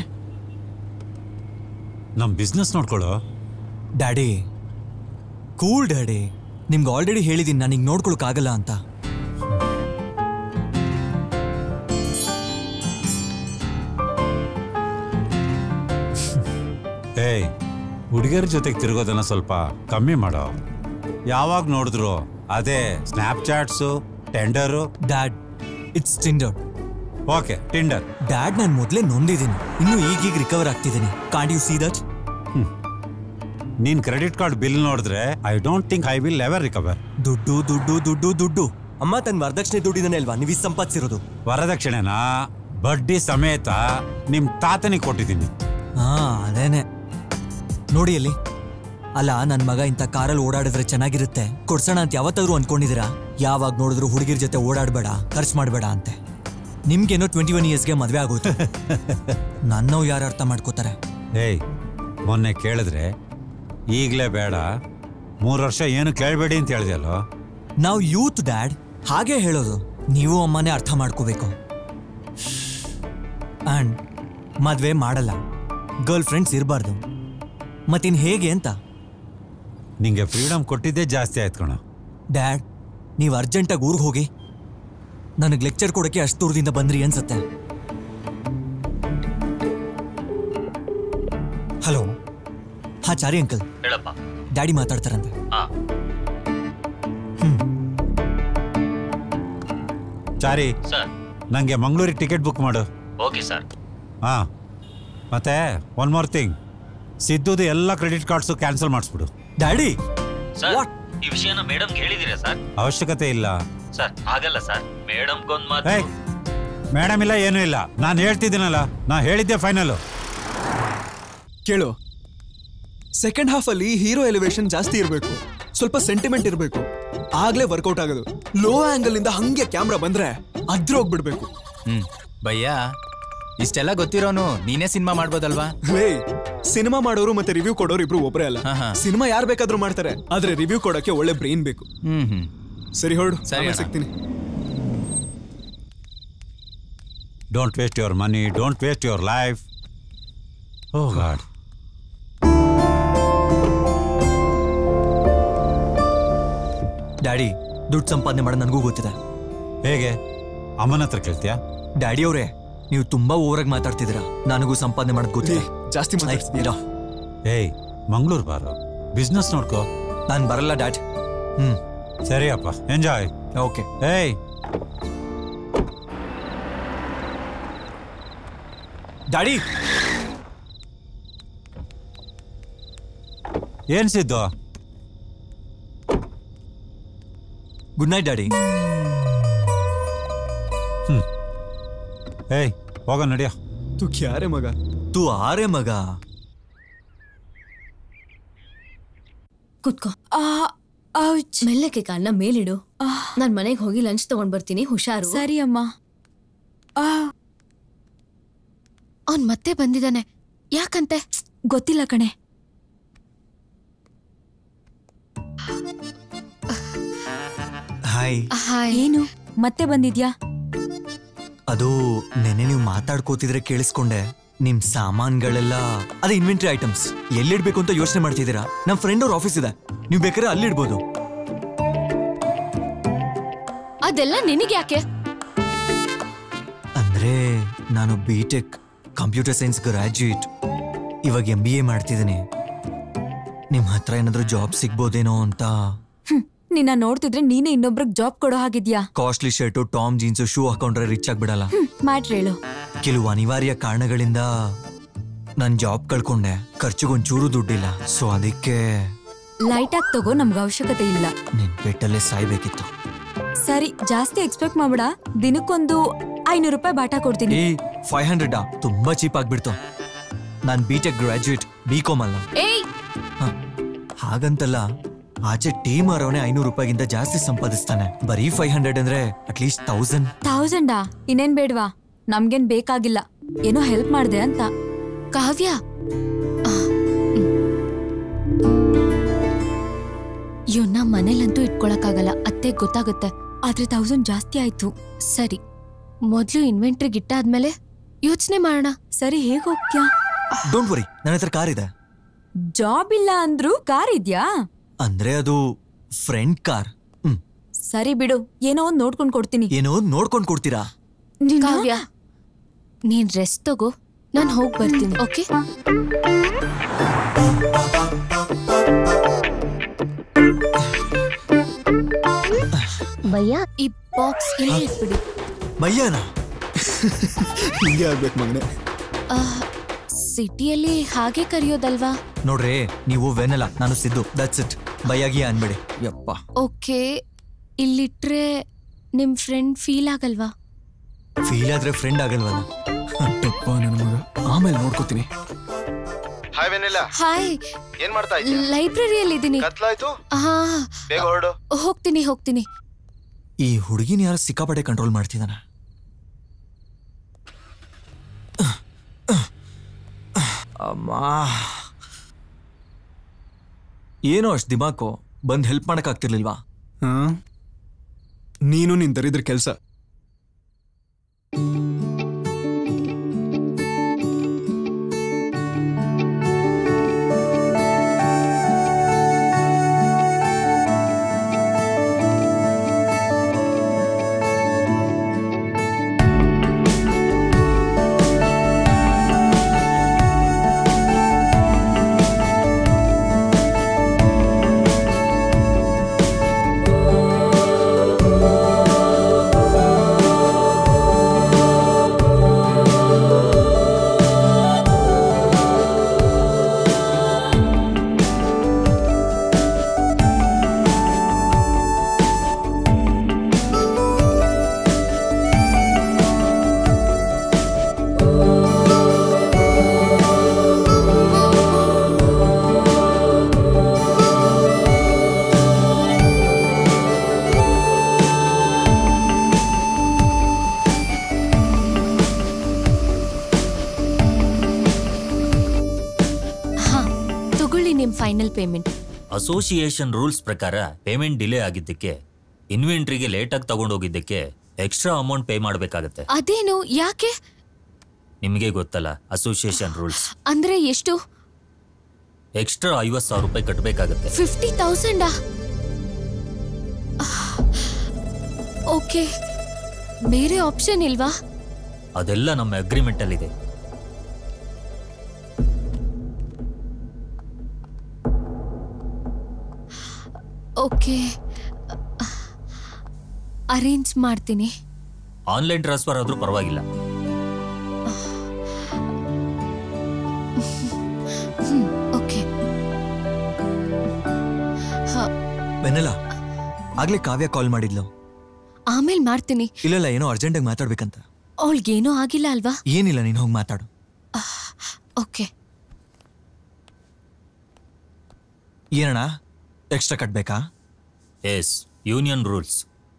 [SPEAKER 7] ನಮ್ಮ ಬಿಸ್ನೆಸ್ ನೋಡ್ಕೊಳ್ಳೋ
[SPEAKER 6] ಡ್ಯಾಡಿ ಕೂಲ್ ಡ್ಯಾಡಿ ನಿಮ್ಗೆ ಆಲ್ರೆಡಿ ಹೇಳಿದ್ದೀನಿ ನನಗೆ ನೋಡ್ಕೊಳಕ್ಕಾಗಲ್ಲ ಅಂತ
[SPEAKER 7] ಏಯ್ ಹುಡುಗಿಯರ ಜೊತೆಗೆ ತಿರುಗೋದನ್ನ ಸ್ವಲ್ಪ ಕಮ್ಮಿ ಮಾಡೋ ಯಾವಾಗ ನೋಡಿದ್ರು ಅದೇ Snapchats tender
[SPEAKER 6] dad it's Tinder
[SPEAKER 7] okay Tinder
[SPEAKER 6] dad ನಾನು ಮೊದಲೇ ನೊಂದಿದ್ದೀನಿ ಇನ್ನು ಈಗೀಗ ರಿಕವರ್ ಆಗ್ತಿದ್ದೀನಿ ಕಾಂಟ್ ಯು ಸಿ ದಟ್
[SPEAKER 7] ನೀನ್ ಕ್ರೆಡಿಟ್ ಕಾರ್ಡ್ ಬಿಲ್ ನೋಡಿದ್ರೆ I don't think I will ever recover
[SPEAKER 6] ದುಡ್ಡು ದುಡ್ಡು ದುಡ್ಡು ದುಡ್ಡು ಅಮ್ಮ ತನ್ನ ವರದಕ್ಷಿಣೆ ದುಡ್ಡಿನೇ ಅಲ್ವಾ ನೀವು ಸಂಪಾದಿಸಿರೋದು
[SPEAKER 7] ವರದಕ್ಷಿಣೆನಾ ಬಡ್ಡಿ ಸಮೇತ ನಿಮ್ ತಾತನಿಗೆ ಕೊಟ್ಟಿದ್ದೀನಿ
[SPEAKER 6] ಹಾ ಅದೇನೆ ನೋಡಿ ಅಲ್ಲಿ ಅಲ್ಲ ನನ್ನ ಮಗ ಇಂಥ ಕಾರಲ್ಲಿ ಓಡಾಡಿದ್ರೆ ಚೆನ್ನಾಗಿರುತ್ತೆ ಕೊಡ್ಸೋಣ ಅಂತ ಯಾವತ್ತಾದ್ರೂ ಅನ್ಕೊಂಡಿದ್ದೀರಾ ಯಾವಾಗ ನೋಡಿದ್ರು ಹುಡುಗಿರ ಜೊತೆ ಓಡಾಡಬೇಡ ಖರ್ಚು ಮಾಡಬೇಡ ಅಂತೆ ನಿಮ್ಗೇನೋ ಟ್ವೆಂಟಿ ಒನ್ ಇಯರ್ಸ್ಗೆ ಮದುವೆ ಆಗೋಯ್ತು ನನ್ನವ್ ಯಾರು ಅರ್ಥ ಮಾಡ್ಕೋತಾರೆ
[SPEAKER 7] ಏಯ್ ಮೊನ್ನೆ ಕೇಳಿದ್ರೆ ಈಗಲೇ ಬೇಡ ಮೂರು ವರ್ಷ ಏನು ಕೇಳಬೇಡಿ ಅಂತ ಹೇಳಿದೆಯಲ್ಲೋ
[SPEAKER 6] ನಾವು ಯೂತ್ ಡ್ಯಾಡ್ ಹಾಗೆ ಹೇಳೋದು ನೀವು ಅಮ್ಮನೇ ಅರ್ಥ ಮಾಡ್ಕೋಬೇಕು ಆ್ಯಂಡ್ ಮದುವೆ ಮಾಡಲ್ಲ ಗರ್ಲ್ ಫ್ರೆಂಡ್ಸ್ ಇರಬಾರ್ದು ಮತ್ತಿನ್ ಹೇಗೆ ಅಂತ
[SPEAKER 7] ನಿಂಗೆ ಫ್ರೀಡಮ್ ಕೊಟ್ಟಿದ್ದೇ ಜಾಸ್ತಿ ಆಯ್ತು ಕಣ
[SPEAKER 6] ಡ್ಯಾಡ್ ನೀವು ಅರ್ಜೆಂಟಾಗಿ ಊರಿಗೆ ಹೋಗಿ ನನಗೆ ಲೆಕ್ಚರ್ ಕೊಡೋಕ್ಕೆ ಅಷ್ಟು ದೂರದಿಂದ ಬಂದ್ರಿ ಅನ್ಸತ್ತೆ ಹಲೋ ಹಾ ಚಾರಿ ಅಂಕಲ್
[SPEAKER 2] ಹೇಳಪ್ಪ
[SPEAKER 6] ಡ್ಯಾಡಿ ಮಾತಾಡ್ತಾರಂತೆ
[SPEAKER 2] ಹಾ
[SPEAKER 7] ಚಾರಿ
[SPEAKER 2] ಸರ್
[SPEAKER 7] ನಂಗೆ ಮಂಗಳೂರಿಗೆ ಟಿಕೆಟ್ ಬುಕ್ ಮಾಡು
[SPEAKER 2] ಓಕೆ ಸರ್
[SPEAKER 7] ಹಾ ಮತ್ತೆ ಒನ್ ಮೋರ್ ಥಿಂಗ್ ಸಿದ್ದುದು ಎಲ್ಲ ಕ್ರೆಡಿಟ್ ಕಾರ್ಡ್ಸು ಕ್ಯಾನ್ಸಲ್ ಮಾಡಿಸ್ಬಿಡು
[SPEAKER 6] ಡ್ಯಾಡಿ
[SPEAKER 2] ಸರ್ ಈ ವಿಷಯನ ಮೇಡಮ್ ಹೇಳಿದಿರಾ ಸರ್
[SPEAKER 7] ಅವಶ್ಯಕತೆ ಇಲ್ಲ
[SPEAKER 2] ಸರ್ ಆಗಲ್ಲ ಸರ್ ಮೇಡಮ್ಗೊಂದ್ ಮಾತು
[SPEAKER 7] ಏಯ್ ಮೇಡಮ್ ಇಲ್ಲ ಏನೂ ಇಲ್ಲ ನಾನು ಹೇಳ್ತಿದ್ದೀನಲ್ಲ ನಾ ಹೇಳಿದ್ದೆ ಫೈನಲು
[SPEAKER 1] ಕೇಳು ಸೆಕೆಂಡ್ ಹಾಫ್ ಅಲ್ಲಿ ಹೀರೋ ಎಲಿವೇಶನ್ ಜಾಸ್ತಿ ಇರಬೇಕು ಸ್ವಲ್ಪ ಸೆಂಟಿಮೆಂಟ್ ಇರಬೇಕು ಆಗ್ಲೇ ವರ್ಕೌಟ್ ಆಗೋದು ಲೋ ಆಂಗಲ್ ಇಂದ ಹಂಗೆ ಕ್ಯಾಮ್ರಾ ಬಂದ್ರೆ ಅದ್ರೋಗ್ಬಿಡ್ಬೇಕು
[SPEAKER 3] ಹ್ಮ್ ಭಯ್ಯ ಇಷ್ಟೆಲ್ಲ ಗೊತ್ತಿರೋನು ನೀನೇ ಸಿನಿಮಾ ಮಾಡ್ಬೋದಲ್ವಾ
[SPEAKER 1] ರೇ ಸಿನಿಮಾ ಮಾಡೋರು ಮತ್ತೆ ರಿವ್ಯೂ ಕೊಡೋರು ಇಬ್ರು ಒಬ್ಬರೇ ಅಲ್ಲ
[SPEAKER 3] ಹಾ, ಹಾ.
[SPEAKER 1] ಸಿನಿಮಾ ಯಾರು ಬೇಕಾದ್ರೂ ಮಾಡ್ತಾರೆ ಆದ್ರೆ ರಿವ್ಯೂ ಕೊಡಕ್ಕೆ ಒಳ್ಳೆ ಬ್ರೈನ್ ಬೇಕು
[SPEAKER 3] ಹ್ಮ್ ಹ್ಮ್
[SPEAKER 1] ಸರಿ ಹೊರಡು
[SPEAKER 3] ಸರಿ
[SPEAKER 1] ಆಮೇಲೆ
[SPEAKER 3] ಅಣ್ಣ.
[SPEAKER 1] ಸಿಗ್ತೀನಿ
[SPEAKER 7] don't waste your money don't waste your life oh god
[SPEAKER 6] daddy ದುಡ್ಡು ಸಂಪಾದನೆ ಮಾಡೋದು ನನಗೂ ಗೊತ್ತಿದೆ
[SPEAKER 7] ಹೇಗೆ ಅಮ್ಮನ ಹತ್ರ ಕೇಳ್ತೀಯಾ
[SPEAKER 6] ಡ್ಯಾಡಿ ಅವರೇ ನೀವು ತುಂಬಾ ಓವರಾಗಿ ಮಾತಾಡ್ತಿದ್ದೀರಾ ನನಗೂ ಸಂಪಾದನೆ ಮಾಡೋದು ಗೊತ್ತಿದೆ
[SPEAKER 1] ಜಾಸ್ತಿ ಮಾತಾಡ್ತಿದ್ದೀರಾ?
[SPEAKER 7] ಏಯ್ ಮಂಗಳೂರು ಬಾರು ಬಿಸ್ನೆಸ್ ನೋಡ್ಕೋ
[SPEAKER 6] ನಾನು ಬರಲ್ಲ ಡ್ಯಾಡ್ ಹ್ಮ್
[SPEAKER 7] ಸರಿಯಪ್ಪ ಎಂಜಾಯ್
[SPEAKER 6] ಓಕೆ
[SPEAKER 7] ಏಯ್
[SPEAKER 6] ಡ್ಯಾಡಿ
[SPEAKER 7] ಏನ್ ಸಿದ್ದು
[SPEAKER 6] ಗುಡ್ ನೈಟ್ ಡ್ಯಾಡಿ
[SPEAKER 7] ಏಯ್ ಹೋಗ ನಡಿಯ
[SPEAKER 1] ತು ಕ್ಯಾರೆ ಮಗ
[SPEAKER 6] ತು ಆರೆ ಮಗ
[SPEAKER 8] ಕುತ್ಕೋ ಮೆಲ್ಲಕ್ಕೆ ಕಾಲ್ನ ಮೇಲಿಡು ನಾನ್ ಮನೆಗೆ ಹೋಗಿ ಲಂಚ್ ತಗೊಂಡ್ ಬರ್ತೀನಿ ಹುಷಾರು
[SPEAKER 9] ಸರಿ ಅಮ್ಮ
[SPEAKER 8] ಅವ್ನ್ ಮತ್ತೆ ಬಂದಿದ್ದಾನೆ ಯಾಕಂತೆ
[SPEAKER 9] ಗೊತ್ತಿಲ್ಲ ಕಣೆ
[SPEAKER 6] ಹಾಯ್
[SPEAKER 9] ಏನು ಮತ್ತೆ ಬಂದಿದ್ಯಾ
[SPEAKER 6] ಅದು ನೆನ್ನೆ ನೀವು ಮಾತಾಡ್ಕೋತಿದ್ರೆ ಕೇಳಿಸ್ಕೊಂಡೆ ನಿಮ್ ಸಾಮಾನ್ಗಳೆಲ್ಲ ಅದೇ ಇನ್ವೆಂಟ್ರಿ ಐಟಮ್ಸ್ ಎಲ್ಲಿಡ್ಬೇಕು ಅಂತ ಯೋಚನೆ ಮಾಡ್ತಿದ್ದೀರಾ ನಮ್ಮ ಫ್ರೆಂಡ್ ಅವ್ರ ಆಫೀಸ್ ಇದೆ ನೀವು ಬೇಕಾದ್ರೆ ಅಲ್ಲಿಡ್ಬೋದು
[SPEAKER 8] ಅದೆಲ್ಲ ನಿನಗೆ ಯಾಕೆ
[SPEAKER 6] ಅಂದ್ರೆ ನಾನು B tech computer science graduate ಇವಾಗ ಎಂ ಬಿ ಎ ಮಾಡ್ತಿದ್ದೀನಿ ನಿಮ್ ಹತ್ರ ಏನಾದ್ರೂ ಜಾಬ್ ಸಿಗ್ಬೋದೇನೋ ಅಂತ
[SPEAKER 9] ನಿನ್ನ ನೋಡ್ತಿದ್ರೆ ನೀನೇ ಇನ್ನೊಬ್ರಿಗೆ ಜಾಬ್ ಕೊಡೋ ಹಾಗಿದ್ಯಾ
[SPEAKER 6] ಕಾಸ್ಟ್ಲಿ ಶರ್ಟು ಟಾಮ್ ಜೀನ್ಸು ಶೂ ಹಾಕೊಂಡ್ರೆ ರಿಚ್ ಆಗ್ಬಿಡಲ್ಲ
[SPEAKER 9] ಹ್ಮ್ ಮಾಡ್ರಿ ಹೇಳು
[SPEAKER 6] ಕೆಲವು ಅನಿವಾರ್ಯ ಕಾರಣಗಳಿಂದ ನನ್ ಜಾಬ್ ಕಳ್ಕೊಂಡೆ ಖರ್ಚಿಗೊಂಚೂರು ದುಡ್ಡಿಲ್ಲ ಸೊ ಅದಕ್ಕೆ
[SPEAKER 9] ಲೈಟ್ ಆಗಿ ತಗೋ ನಮ್ಗೆ ಅವಶ್ಯಕತೆ ಇಲ್ಲ
[SPEAKER 6] ನಿನ್ ಪೆಟ್ಟಲ್ಲೇ ಸಾಯ್ಬೇಕಿತ್ತು
[SPEAKER 9] ಸರಿ ಜಾಸ್ತಿ ಎಕ್ಸ್ಪೆಕ್ಟ್ ಮಾಡ್ಬೇಡ ದಿನಕ್ಕೊಂದು ಐನೂರು ರೂಪಾಯಿ ಬಾಟ ಕೊಡ್ತೀನಿ
[SPEAKER 6] ಈ ಫೈವ್ ಹಂಡ್ರೆಡ್ ತುಂಬಾ ಚೀಪ್ ಆಗ್ಬಿಡ್ತು ನಾನ್ B tech graduate B com ಅಲ್ಲ
[SPEAKER 8] ಏಯ್
[SPEAKER 6] ಹ, ಹಾಗಂತಲ್ಲ ಆಚೆ ಟೀಮ್ ಅವರವನೇ ಐನೂರು ರೂಪಾಯಿಗಿಂತ ಜಾಸ್ತಿ ಸಂಪಾದಿಸ್ತಾನೆ ಬರೀ ಫೈವ್ ಹಂಡ್ರೆಡ್ ಅಂದ್ರೆ ಅಟ್ಲೀಸ್ಟ್ ತೌಸಂಡ್
[SPEAKER 9] ಥೌಸಂಡಾ ಇನ್ನೇನ್ ಬೇಡ್ವಾ ನಮ್ಗೇನ್ ಬೇಕಾಗಿಲ್ಲ ಏನೋ ಹೆಲ್ಪ್ ಮಾಡ್ದೆ ಅಂತ
[SPEAKER 8] ಕಾವ್ಯ ಇವನ್ನ ಮನೇಲಂತೂ ಇಟ್ಕೊಳಕ್ಕಾಗಲ್ಲ ಅತ್ತೆ ಗೊತ್ತಾಗುತ್ತೆ
[SPEAKER 9] ಆದ್ರೆ ತೌಸಂಡ್ ಜಾಸ್ತಿ ಆಯ್ತು
[SPEAKER 8] ಸರಿ ಮೊದ್ಲು ಇನ್ವೆಂಟ್ರಿ ಗಿಟ್ಟಾದ್ಮೇಲೆ ಯೋಚನೆ ಮಾಡೋಣ
[SPEAKER 9] ಸರಿ ಹೇಗ್ ಹೋಗ್ತ್ಯಾ
[SPEAKER 6] ಡೋಂಟ್ ವರಿ ನನ್ನ ಹತ್ರ ಕಾರ್ ಇದೆ
[SPEAKER 9] ಜಾಬ್ ಇಲ್ಲ ಅಂದ್ರೂ ಕಾರ್ ಇದ್ಯಾ
[SPEAKER 6] ಅಂದ್ರೆ ಅದು ಫ್ರೆಂಡ್ ಕಾರ್ ಹ್ಮ್
[SPEAKER 9] ಸರಿ ಬಿಡು ಏನೋ ಒಂದ್ ನೋಡ್ಕೊಂಡ್ ಕೊಡ್ತೀನಿ
[SPEAKER 6] ಏನೋ ನೋಡ್ಕೊಂಡ್ ಕೊಡ್ತೀರಾ
[SPEAKER 8] ಕಾವ್ಯ ನೀನ್ ರೆಸ್ಟ್ ತಗೋ ನಾನು ಹೋಗ್ ಬರ್ತೀನಿ ಓಕೆ ಭಯ್ಯ ಈ ಬಾಕ್ಸ್ ಇಲ್ಲೇ ಇಟ್ಬಿಡಿ
[SPEAKER 6] ಮಯ್ಯನ
[SPEAKER 1] ಹಿಂಗೆ ಆಗ್ಬೇಕು ಮಗನೆ
[SPEAKER 8] ಸಿಟಿಯಲ್ಲಿ ಹಾಗೆ ಕರೆಯೋದಲ್ವಾ
[SPEAKER 6] ನೋಡ್ರಿ ನೀವು ವೆನಲ್ಲ ನಾನು ಸಿದ್ದು ದಟ್ಸ್ ಇಟ್ ಬೈಯಾಗಿ ಅನ್ಬೇಡಿ ಯಪ್ಪ
[SPEAKER 8] ಓಕೆ ಇಲ್ಲಿಟ್ರೆ ನಿಮ್ ಫ್ರೆಂಡ್ ಫೀಲ್ ಆಗಲ್ವಾ
[SPEAKER 6] ಫೀಲ್ ಆದ್ರೆ ಫ್ರೆಂಡ್ ಆಗಲ್ವಲ್ಲ
[SPEAKER 1] ಯಪ್ಪ ನನ್ನ ಮಗ ಆಮೇಲೆ ನೋಡ್ಕೋತೀನಿ
[SPEAKER 4] ಹಾಯ್ ವೆನಿಲ್ಲ
[SPEAKER 8] ಹಾಯ್
[SPEAKER 4] ಏನ್ ಮಾಡ್ತಾ
[SPEAKER 8] ಲೈಬ್ರರಿಯಲ್ಲಿ ಇದ್ದೀನಿ
[SPEAKER 4] ಕತ್ಲಾಯ್ತು
[SPEAKER 8] ಹಾ
[SPEAKER 4] ಬೇಗ ಹೊರಡು
[SPEAKER 8] ಹೋಗ್ತೀನಿ ಹೋಗ್ತೀನಿ
[SPEAKER 6] ಈ ಹುಡುಗಿನ ಯಾರು ಸಿಕ್ಕಾಪಟ್ಟೆ ಕಂಟ್ರೋಲ್ ಮಾಡ್ತಿದ್ದಾನ ಅಮ್ಮ ಏನೋ ಅಷ್ಟು ದಿಮಾಕು ಬಂದು ಹೆಲ್ಪ್ ಮಾಡಕ್ ಆಗ್ತಿರ್ಲಿಲ್ವಾ
[SPEAKER 1] ಹಾ ನೀನು ನಿನ್ ದರಿದ್ರ ಕೆಲಸ
[SPEAKER 8] ಹಾ ತಗೊಳ್ಳಿ ನಿಮ್ ಫೈನಲ್ ಪೇಮೆಂಟ್
[SPEAKER 2] ಅಸೋಸಿಯೇಷನ್ ರೂಲ್ಸ್ ಪ್ರಕಾರ ಪೇಮೆಂಟ್ ಡಿಲೇ ಆಗಿದ್ದಕ್ಕೆ ಇನ್ವೆಂಟ್ರಿಗೆ ಲೇಟಾಗಿ ತಗೊಂಡೋಗಿದ್ದಕ್ಕೆ ಎಕ್ಸ್ಟ್ರಾ ಅಮೌಂಟ್ ಪೇ ಮಾಡಬೇಕಾಗತ್ತೆ
[SPEAKER 8] ಅದೇನು ಯಾಕೆ
[SPEAKER 2] ನಿಮಗೆ ಗೊತ್ತಲ್ಲ ಅಸೋಸಿಯೇಷನ್ ರೂಲ್ಸ್
[SPEAKER 8] ಅಂದ್ರೆ ಎಷ್ಟು
[SPEAKER 2] ಎಕ್ಸ್ಟ್ರಾ ಐವತ್ತು ಸಾವಿರ ರೂಪಾಯಿ ಕಟ್ಟಬೇಕಾಗತ್ತೆ
[SPEAKER 8] ಫಿಫ್ಟಿ ತೌಸಂಡಾ ಓಕೆ ಬೇರೆ ಆಪ್ಷನ್ ಇಲ್ವಾ
[SPEAKER 2] ಅದೆಲ್ಲ ನಮ್ಮ ಅಗ್ರಿಮೆಂಟ್ ಅಲ್ಲಿದೆ
[SPEAKER 8] ಓಕೆ ಅರೇಂಜ್ ಮಾಡ್ತೀನಿ
[SPEAKER 2] ಆನ್ಲೈನ್ ಟ್ರಾನ್ಸ್ಫರ್ ಆದ್ರೂ ಪರವಾಗಿಲ್ಲ
[SPEAKER 8] ಓಕೆ ಹ,
[SPEAKER 6] ಬೆನ್ನಲ್ಲ ಆಗ್ಲೇ ಕಾವ್ಯ ಕಾಲ್ ಮಾಡಿದ್ಲು
[SPEAKER 8] ಆಮೇಲ್ ಮಾಡ್ತೀನಿ
[SPEAKER 6] ಇಲ್ಲಲ್ಲ ಏನೋ ಅರ್ಜೆಂಟಾಗಿ ಮಾತಾಡ್ಬೇಕಂತ
[SPEAKER 8] ಅವಳಿಗೇನೂ ಆಗಿಲ್ಲ ಅಲ್ವಾ
[SPEAKER 6] ಏನಿಲ್ಲ ನೀನು ಹೋಗಿ ಮಾತಾಡು
[SPEAKER 8] ಓಕೆ
[SPEAKER 6] ಏನಣ್ಣ ಎಕ್ಸ್ಟ್ರಾ ಕಟ್ಬೇಕಾ
[SPEAKER 2] ಎಸ್ ಯೂನಿಯನ್ ರೂಲ್ಸ್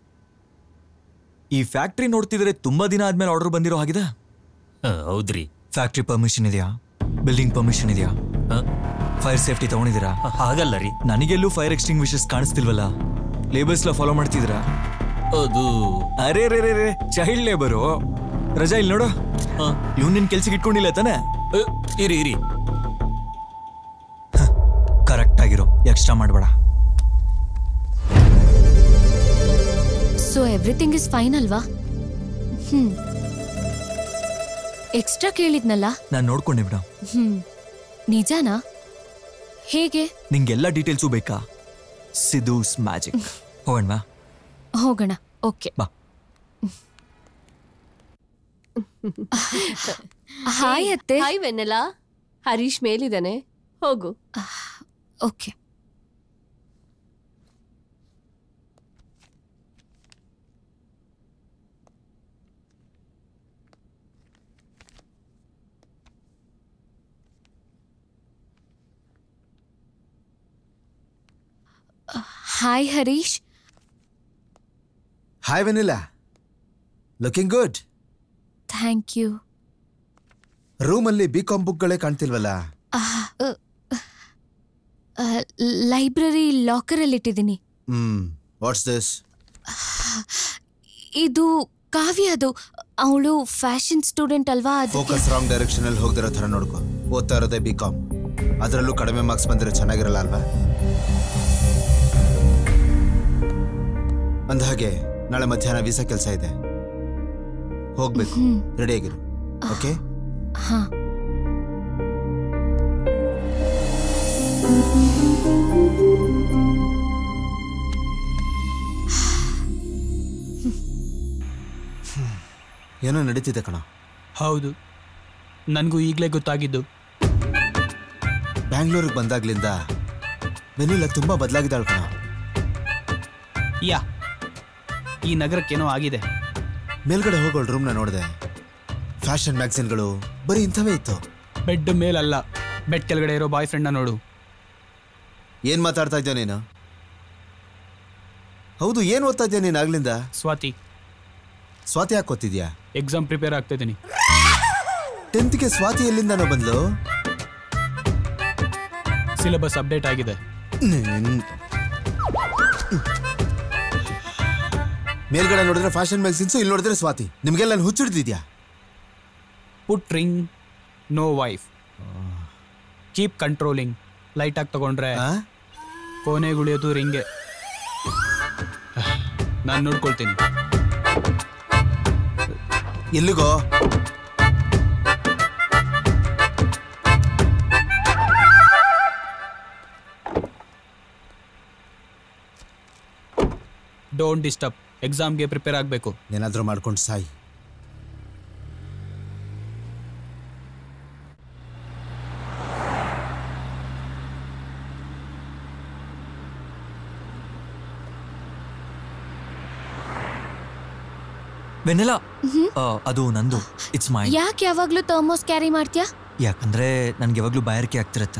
[SPEAKER 6] ಈ ಫ್ಯಾಕ್ಟ್ರಿ ನೋಡ್ತಿದ್ರೆ ತುಂಬಾ ದಿನ ಆದ್ಮೇಲೆ ಆರ್ಡರ್ ಬಂದಿರೋ ಹಾಗಿದೆ
[SPEAKER 2] ಹೌದ್ರಿ
[SPEAKER 6] ಫ್ಯಾಕ್ಟ್ರಿ ಪರ್ಮಿಷನ್ ಇದೆಯಾ ಬಿಲ್ಡಿಂಗ್ ಪರ್ಮಿಷನ್ ಇದೆಯಾ ಫೈರ್ ಸೇಫ್ಟಿ ತಗೊಂಡಿದ್ದೀರಾ
[SPEAKER 2] ಹಾಗಲ್ಲ ರೀ
[SPEAKER 6] ನನಗೆಲ್ಲೂ ಫೈರ್ ಎಕ್ಸ್ಟಿಂಗ್ವಿಷಸ್ ಕಾಣಿಸ್ತಿಲ್ವಲ್ಲ ಲೇಬರ್ಸ್ ಎಲ್ಲ ಫಾಲೋ ಮಾಡ್ತಿದ್ದೀರಾ
[SPEAKER 2] ಅದು
[SPEAKER 6] ಅರೆ ರೇ ರೇ ರೇ ಚೈಲ್ಡ್ ಲೇಬರು ರಜಾ ಇಲ್ಲಿ ನೋಡು ಯೂನಿಯನ್ ಕೆಲ್ಸಕ್ಕೆ ಇಟ್ಕೊಂಡಿಲ್ಲ ತಾನೆ
[SPEAKER 2] ಇರಿ ಇರಿ
[SPEAKER 6] ಕರೆಕ್ಟ್ ಆಗಿರೋ ಎಕ್ಸ್ಟ್ರಾ ಮಾಡಬೇಡ
[SPEAKER 8] ಸೊ ಎವ್ರಿಥಿಂಗ್ ಇಸ್ ಫೈನ್ ಅಲ್ವಾ ಹ್ಮ್ ಎಕ್ಸ್ಟ್ರಾ ಕೇಳಿದ್ನಲ್ಲ
[SPEAKER 6] ನಾನು ನೋಡ್ಕೊಂಡೆ ಬಿಡ
[SPEAKER 8] ಹ್ಮ್ ನಿಜಾನಾ ಹೇಗೆ
[SPEAKER 6] ನಿಂಗೆಲ್ಲ ಡೀಟೇಲ್ಸು ಬೇಕಾ ಸಿದೂಸ್ ಮ್ಯಾಜಿಕ್ ಹೋಗೋಣ
[SPEAKER 8] ಹೋಗೋಣ ಓಕೆ
[SPEAKER 6] ಬಾ
[SPEAKER 8] ಹಾಯ್ ಅತ್ತೆ
[SPEAKER 5] ಹಾಯ್ ವೆನ್ನೆಲ್ಲ ಹರೀಶ್ ಮೇಲಿದ್ದಾನೆ ಹೋಗು
[SPEAKER 8] okay hi Harish
[SPEAKER 4] hi Vennela looking good
[SPEAKER 8] thank you
[SPEAKER 4] ರೂಮಲ್ಲಿ ಬಿ ಕಾಮ್ ಬುಕ್ಗಳೇ ಕಾಣ್ತಿಲ್ವಲ್ಲ
[SPEAKER 8] ಲೈಬ್ರರಿ ಲಾಕರಲ್ಲಿ ಇಟ್ಟಿದ್ದೀನಿ
[SPEAKER 4] ಹ್ಮ್ ವಾಟ್ಸ್ ದಿಸ್
[SPEAKER 8] ಇದು ಕಾವ್ಯ ಅದು ಅವಳು ಫ್ಯಾಷನ್ ಸ್ಟೂಡೆಂಟ್ ಅಲ್ವಾ ಅದಕ್ಕೆ
[SPEAKER 4] ಫೋಕಸ್ ರಾಂಗ್ ಡೈರೆಕ್ಷನ್ ಅಲ್ಲಿ ಹೋಗ್ದಿರೋ ಥರ ನೋಡ್ಕೊ ಓದ್ತಾ ಇರೋದೇ ಬಿ ಕಾಮ್ ಅದರಲ್ಲೂ ಕಡಿಮೆ ಮಾರ್ಕ್ಸ್ ಬಂದ್ರೆ ಚೆನ್ನಾಗಿರಲ್ಲ ಅಲ್ವಾ ಅಂದಹಾಗೆ ನಾಳೆ ಮಧ್ಯಾಹ್ನ ವೀಸಾ ಕೆಲಸ ಇದೆ ಹೋಗ್ಬೇಕು ರೆಡಿ ಆಗಿರು ಓಕೆ
[SPEAKER 8] ಹಾ
[SPEAKER 4] ಏನೋ ನಡೀತಿದೆ ಕಣ
[SPEAKER 10] ಹೌದು ನನಗೂ ಈಗಲೇ ಗೊತ್ತಾಗಿದ್ದು
[SPEAKER 4] ಬ್ಯಾಂಗ್ಳೂರಿಗೆ ಬಂದಾಗ್ಲಿಂದ ವೆನಿಲ್ಲ ತುಂಬಾ ಬದಲಾಗಿದ್ದಾಳ್ ಕಣ
[SPEAKER 10] ಯಾ ಈ ನಗರಕ್ಕೇನೋ ಆಗಿದೆ
[SPEAKER 4] ಮೇಲ್ಗಡೆ ಹೋಗೋಳ್ ರೂಮ್ನ ನೋಡಿದೆ ಫ್ಯಾಷನ್ ಮ್ಯಾಗ್ಝಿನ್ಗಳು ಬರೀ ಇಂಥವೇ ಇತ್ತು
[SPEAKER 10] ಬೆಡ್ ಮೇಲಲ್ಲ ಬೆಡ್ ಕೆಳಗಡೆ ಇರೋ ಬಾಯ್ ಫ್ರೆಂಡ್ನ ನೋಡು
[SPEAKER 4] ಏನ್ ಮಾತಾಡ್ತಾ ಇದ್ಯಾ ನೀನು ಹೌದು ಏನ್ ಓದ್ತಾ ಇದ್ಯಾ ನೀನು ಆಗ್ಲಿಂದ
[SPEAKER 10] ಸ್ವಾತಿ
[SPEAKER 4] ಸ್ವಾತಿ ಯಾಕೆ ಓದ್ತಿದ್ಯಾ
[SPEAKER 10] ಎಕ್ಸಾಮ್ ಪ್ರಿಪೇರ್ ಆಗ್ತಿದ್ದೀನಿ
[SPEAKER 4] ಟೆಂತ್ಗೆ ಸ್ವಾತಿ ಎಲ್ಲಿಂದನೋ ಬಂದ್ಲು
[SPEAKER 10] ಸಿಲೆಬಸ್ ಅಪ್ಡೇಟ್ ಆಗಿದೆ
[SPEAKER 4] ನೀನ್- ಮೇಲ್ಗಡೆ ನೋಡಿದ್ರೆ ಫ್ಯಾಷನ್ ಮ್ಯಾಗ್ಝಿನ್ಸು ಇಲ್ಲಿ ನೋಡಿದ್ರೆ ಸ್ವಾತಿ ನಿಮ್ಗೆಲ್ಲ ನಾನು ಹುಚ್ಚಿಡ್ತಿದ್ಯಾ
[SPEAKER 10] put ring no wife keep controlling light ಆಗಿ ತಗೊಂಡ್ರೆ ಕೊನೆಗುಳಿಯೋದು ರಿಂಗೆ ನಾನು ನೋಡ್ಕೊಳ್ತೀನಿ
[SPEAKER 4] ಎಲ್ಲಿಗೋ
[SPEAKER 10] ಡೋಂಟ್ ಡಿಸ್ಟರ್ಬ್ ಎಕ್ಸಾಮ್ಗೆ ಪ್ರಿಪೇರ್ ಆಗಬೇಕು
[SPEAKER 4] ಏನಾದ್ರೂ ಮಾಡ್ಕೊಂಡು ಸಾಯಿ
[SPEAKER 6] ವೆನೆಲ್ಲ ಅದು ನಂದು ಇಟ್ಸ್ ಮೈ
[SPEAKER 8] ಯಾಕೆ ಯಾವಾಗ್ಲೂ ಥರ್ಮೋಸ್ ಕ್ಯಾರಿ ಮಾಡ್ತೀಯಾ
[SPEAKER 6] ಯಾಕಂದ್ರೆ ನನ್ಗೆ ಯಾವಾಗ್ಲೂ ಬಾಯಾರಿಕೆ ಆಗ್ತಿರತ್ತೆ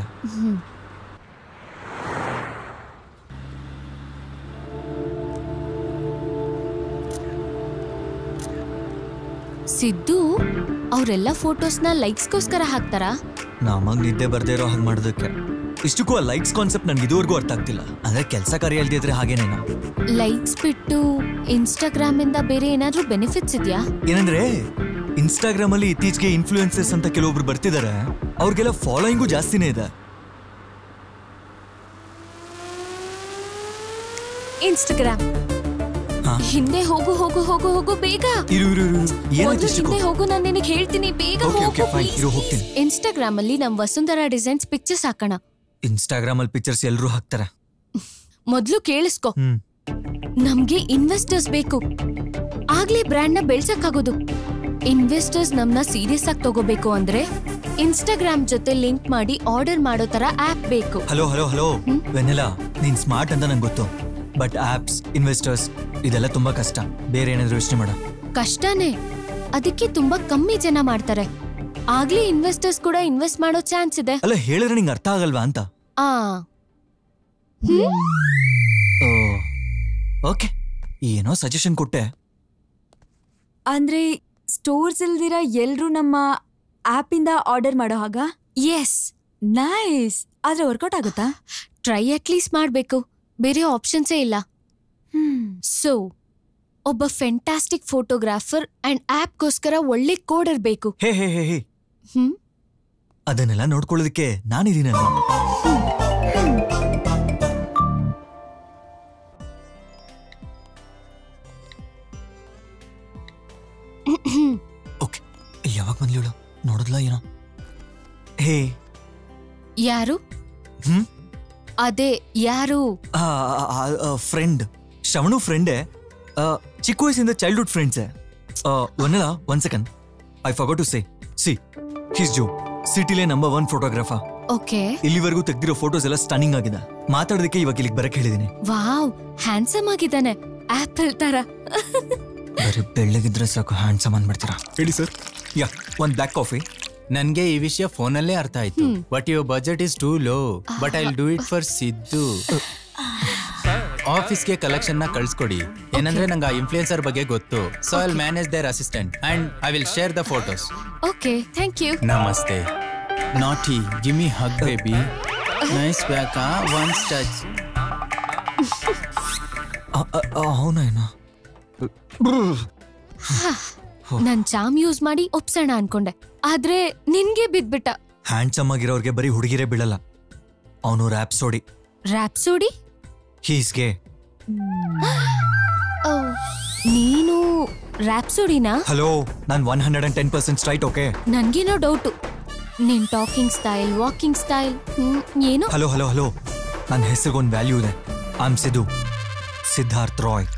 [SPEAKER 8] ಸಿದ್ದು ಅವರೆಲ್ಲ ಫೋಟೋಸ್ನ ಲೈಕ್ಸ್ಗೋಸ್ಕರ ಹಾಕ್ತಾರಾ
[SPEAKER 6] ನಮಗ್ ನಿದ್ದೆ ಬರ್ದೇ ಇರೋ ಹಾಗೆ ಮಾಡೋದಕ್ಕೆ ಇಷ್ಟಕ್ಕೂ ಆ ಲೈಕ್ಸ್ ಕಾನ್ಸೆಪ್ಟ್ ನನ್ಗೆ ಇದುವರೆಗೂ ಅರ್ಥ ಆಗ್ತಿಲ್ಲ ಅಂದ್ರೆ ಕೆಲಸ ಕಾರ್ಯ ಇಲ್ದಿದ್ರೆ ಹಾಗೇನೇನಾ
[SPEAKER 8] ಲೈಕ್ಸ್ ಬಿಟ್ಟು ಇನ್ಸ್ಟಾಗ್ರಾಮ್ ಇಂದ ಬೇರೆ ಏನಾದ್ರೂ ಬೆನಿಫಿಟ್ಸ್ ಇದೆಯಾ
[SPEAKER 6] ಏನಂದ್ರೆ ಇನ್ಸ್ಟಾಗ್ರಾಮ್ ಅಲ್ಲಿ ಇತ್ತೀಚೆಗೆ ಇನ್ಫ್ಲೂಯೆನ್ಸರ್ಸ್ ಅಂತ ಕೆಲವೊಬ್ರು ಬರ್ತಿದ್ದಾರೆ ಅವ್ರಿಗೆಲ್ಲ ಫಾಲೋಯಿಂಗು ಜಾಸ್ತಿನೇ ಇದೆ
[SPEAKER 8] ಇನ್ಸ್ಟಾಗ್ರಾಮ್
[SPEAKER 6] ಹಾ.
[SPEAKER 8] ಹಿಂದೆ ಹೋಗು ಹೋಗು ಹೋಗು ಹೋಗು ಬೇಗ
[SPEAKER 6] ಇರು ಇರು ಇರು ಏನಾಯ್ತು
[SPEAKER 8] ಮೊದ್ಲು
[SPEAKER 6] ಇಷ್ಟಕ್ಕೂ
[SPEAKER 8] ಹಿಂದೆ ಹೋಗು ನಾನು ನಿನಗೆ ಹೇಳ್ತೀನಿ ಬೇಗ
[SPEAKER 6] ಓಕೆ ಓಕೆ
[SPEAKER 8] ಹೋಗು
[SPEAKER 6] ಫೈನ್ ಇರು ಹೋಗ್ತೀನಿ
[SPEAKER 8] ಇನ್ಸ್ಟಾಗ್ರಾಮ್ ಅಲ್ಲಿ ನಮ್ ವಸುಂಧರಾ ಡಿಸೈನ್ಸ್ ಪಿಕ್ಚರ್ಸ್ ಹಾಕೋಣ
[SPEAKER 6] ಇನ್ಸ್ಟಾಗ್ರಾಮ್ ಅಲ್ಲಿ ಪಿಕ್ಚರ್ಸ್ ಎಲ್ಲರೂ ಹಾಕ್ತಾರೆ
[SPEAKER 8] ಮೊದ್ಲು ಕೇಳಿಸ್ಕೊ
[SPEAKER 6] ಹ್ಮ್
[SPEAKER 8] ನಮ್ಗೆ ಇನ್ವೆಸ್ಟರ್ಸ್ ಬೇಕು ಆಗ್ಲೇ ಬ್ರ್ಯಾಂಡ್ ನ ಬೆಳ್ಸಕ್ಕಾಗೋದು ಇನ್ವೆಸ್ಟರ್ಸ್ ನಮ್ನ ಸೀರಿಯಸ್ ಆಗಿ ತಗೋಬೇಕು ಅಂದ್ರೆ ಇನ್ಸ್ಟಾಗ್ರಾಮ್ ಜೊತೆ ಲಿಂಕ್ ಮಾಡಿ ಆರ್ಡರ್ ಮಾಡೋ ತರ ಆಪ್ ಬೇಕು
[SPEAKER 6] ಹಲೋ ಹಲೋ ಹಲೋ ವೆನೆಲಾ ನೀನ್ ಸ್ಮಾರ್ಟ್ ಅಂತ ನಂಗೆ ಗೊತ್ತು ಬಟ್ ಆಪ್ಸ್ ಇನ್ವೆಸ್ಟರ್ಸ್ ಇದೆಲ್ಲ ತುಂಬಾ ಕಷ್ಟ ಬೇರೆ ಏನಾದ್ರು ಯೋಚನೆ ಮಾಡ
[SPEAKER 8] ಕಷ್ಟನೇ ಅದಕ್ಕೆ ತುಂಬಾ ಕಮ್ಮಿ ಜನ ಮಾಡ್ತಾರೆ ಆಗ್ಲೇ ಇನ್ವೆಸ್ಟರ್ಸ್ ಕೂಡ ಇನ್ವೆಸ್ಟ್ ಮಾಡೋ ಚಾನ್ಸ್ ಇದೆ
[SPEAKER 6] ಅಲ್ಲ ಹೇಳಿದ್ರೆ ನಿಂಗೆ ಅರ್ಥ ಆಗಲ್ವಾ ಅಂತ
[SPEAKER 8] ಆ
[SPEAKER 6] ಓಕೆ ಏನೋ ಸಜೆಷನ್ ಕೊಟ್ಟೆ
[SPEAKER 9] ಅಂದ್ರೆ ಸ್ಟೋರ್ಸ್ ಇಲ್ದಿರ ಎಲ್ರೂ ನಮ್ಮ ಆಪಿಂದ ಆರ್ಡರ್ ಮಾಡೋ ಹಾಗ
[SPEAKER 8] ಎಸ್
[SPEAKER 9] ನೈಸ್ ಆದ್ರೆ ವರ್ಕೌಟ್ ಆಗುತ್ತಾ
[SPEAKER 8] ಟ್ರೈ ಅಟ್ಲೀಸ್ಟ್ ಮಾಡ್ಬೇಕು ಬೇರೆ ಆಪ್ಷನ್ಸೇ ಇಲ್ಲ ಸೊ ಒಬ್ಬ ಫೆಂಟಾಸ್ಟಿಕ್ ಫೋಟೋಗ್ರಾಫರ್ ಅಂಡ್ ಆಪ್ಗೋಸ್ಕರ ಒಳ್ಳೆ ಕೋಡರ್ ಬೇಕು
[SPEAKER 6] ಹೇ ಹೇ ಹೇ ಹೇ
[SPEAKER 8] ಹ್ಮ್
[SPEAKER 6] ಅದನ್ನೆಲ್ಲ ನೋಡ್ಕೊಳ್ಳೋದಕ್ಕೆ ನಾನಿದ್ದೀನಲ್ವಾ ಓಕೆ ಯಾವಾಗ ಬಂದ್ಲಿವಳು ನೋಡಿದ್ಲ ಏನೋ ಹೇ
[SPEAKER 8] ಯಾರು
[SPEAKER 6] ಹ್ಮ್
[SPEAKER 8] ಅದೇ ಯಾರು
[SPEAKER 6] ಫ್ರೆಂಡ್ ಶ್ರವಣು ಫ್ರೆಂಡೇ ಚಿಕ್ಕ ವಯಸ್ಸಿಂದ ಚೈಲ್ಡ್ಹುಡ್ ಫ್ರೆಂಡ್ಸೇ ಒಂದಲ್ಲ one second I forgot to say see his ಜೋ ಸಿಟಿಲೇ ನಂಬರ್ ಒನ್ ಫೋಟೋಗ್ರಾಫರ್
[SPEAKER 8] ಓಕೆ
[SPEAKER 6] ಇಲ್ಲಿವರೆಗೂ ತೆಗ್ದಿರೋ ಫೋಟೋಸ್ ಎಲ್ಲ ಸ್ಟನ್ನಿಂಗ್ ಆಗಿದೆ ಮಾತಾಡೋದಕ್ಕೆ ಇವಾಗ ಇಲ್ಲಿಗೆ ಬರಕ್ ಹೇಳಿದೀನಿ
[SPEAKER 8] ವಾವ್ ಹ್ಯಾಂಡ್ಸಮ್ ಆಗಿದ್ದಾನೆ ಆಪಲ್ ತರ
[SPEAKER 6] ಬರೀ ಬೆಳ್ಳಗಿದ್ರೆ ಸಾಕು ಹ್ಯಾಂಡ್ಸಮ್ ಅಂದ್ಬಿಡ್ತೀರಾ
[SPEAKER 1] ಹೇಳಿ ಸರ್
[SPEAKER 6] ಯಾ ಒಂದ್ ಬ್ಲ್ಯಾಕ್ ಕಾಫಿ
[SPEAKER 3] ನನ್ಗೆ ಈ ವಿಷಯ ಫೋನಲ್ಲೇ ಅರ್ಥ ಆಯ್ತು but your budget is too low but I do it for Siddu ಆಫೀಸ್ಗೆ ಕಲೆಕ್ಷನ್ ನ ಕಳ್ಸ್ಕೊಡಿ ಏನಂದ್ರೆ ನಂಗೆ ಆ ಇನ್ಫ್ಲೂಯೆನ್ಸರ್ ಬಗ್ಗೆ ಗೊತ್ತು so I manage their assistant and I will share the photos
[SPEAKER 8] okay thank you
[SPEAKER 3] ನಮಸ್ತೆ naughty give me hug baby nice back one touch
[SPEAKER 6] ಅವನೇನೋ
[SPEAKER 8] ನನ್ ಚಾಮ್ ಯೂಸ್ ಮಾಡಿ ಒಪ್ಸೋಣ ಅನ್ಕೊಂಡೆ ಆದ್ರೆ ನಿನ್ಗೆ ಬಿದ್ಬಿಟ್ಟ
[SPEAKER 6] ಹ್ಯಾಂಡ್ಸಮ್ ಆಗಿರೋರ್ಗೆ ಬರೀ ಹುಡುಗಿರೇ ಬೀಳಲ್ಲ ಅವನು ರ್ಯಾಪ್ ಸೋಡಿ
[SPEAKER 8] ರ್ಯಾಪ್ಸೋಡಿ
[SPEAKER 6] ಹೀಸ್ಗೆ
[SPEAKER 8] ಓ, ನೀನು ರ್ಯಾಪ್ಸೋಡಿನಾ
[SPEAKER 6] ಹಲೋ ನಾನ್ one hundred and ten percent straight okay
[SPEAKER 8] ನನ್ಗೇನೋ ಡೌಟು ನಿನ್ ಟಾಕಿಂಗ್ ಸ್ಟೈಲ್ ವಾಕಿಂಗ್ ಸ್ಟೈಲ್ ಏನೋ
[SPEAKER 6] ಹಲೋ ಹಲೋ ಹಲೋ ನನ್ನ ಹೆಸರಿಗೊಂದು ವ್ಯಾಲ್ಯೂ ಇದೆ am Siddu Siddharth Rai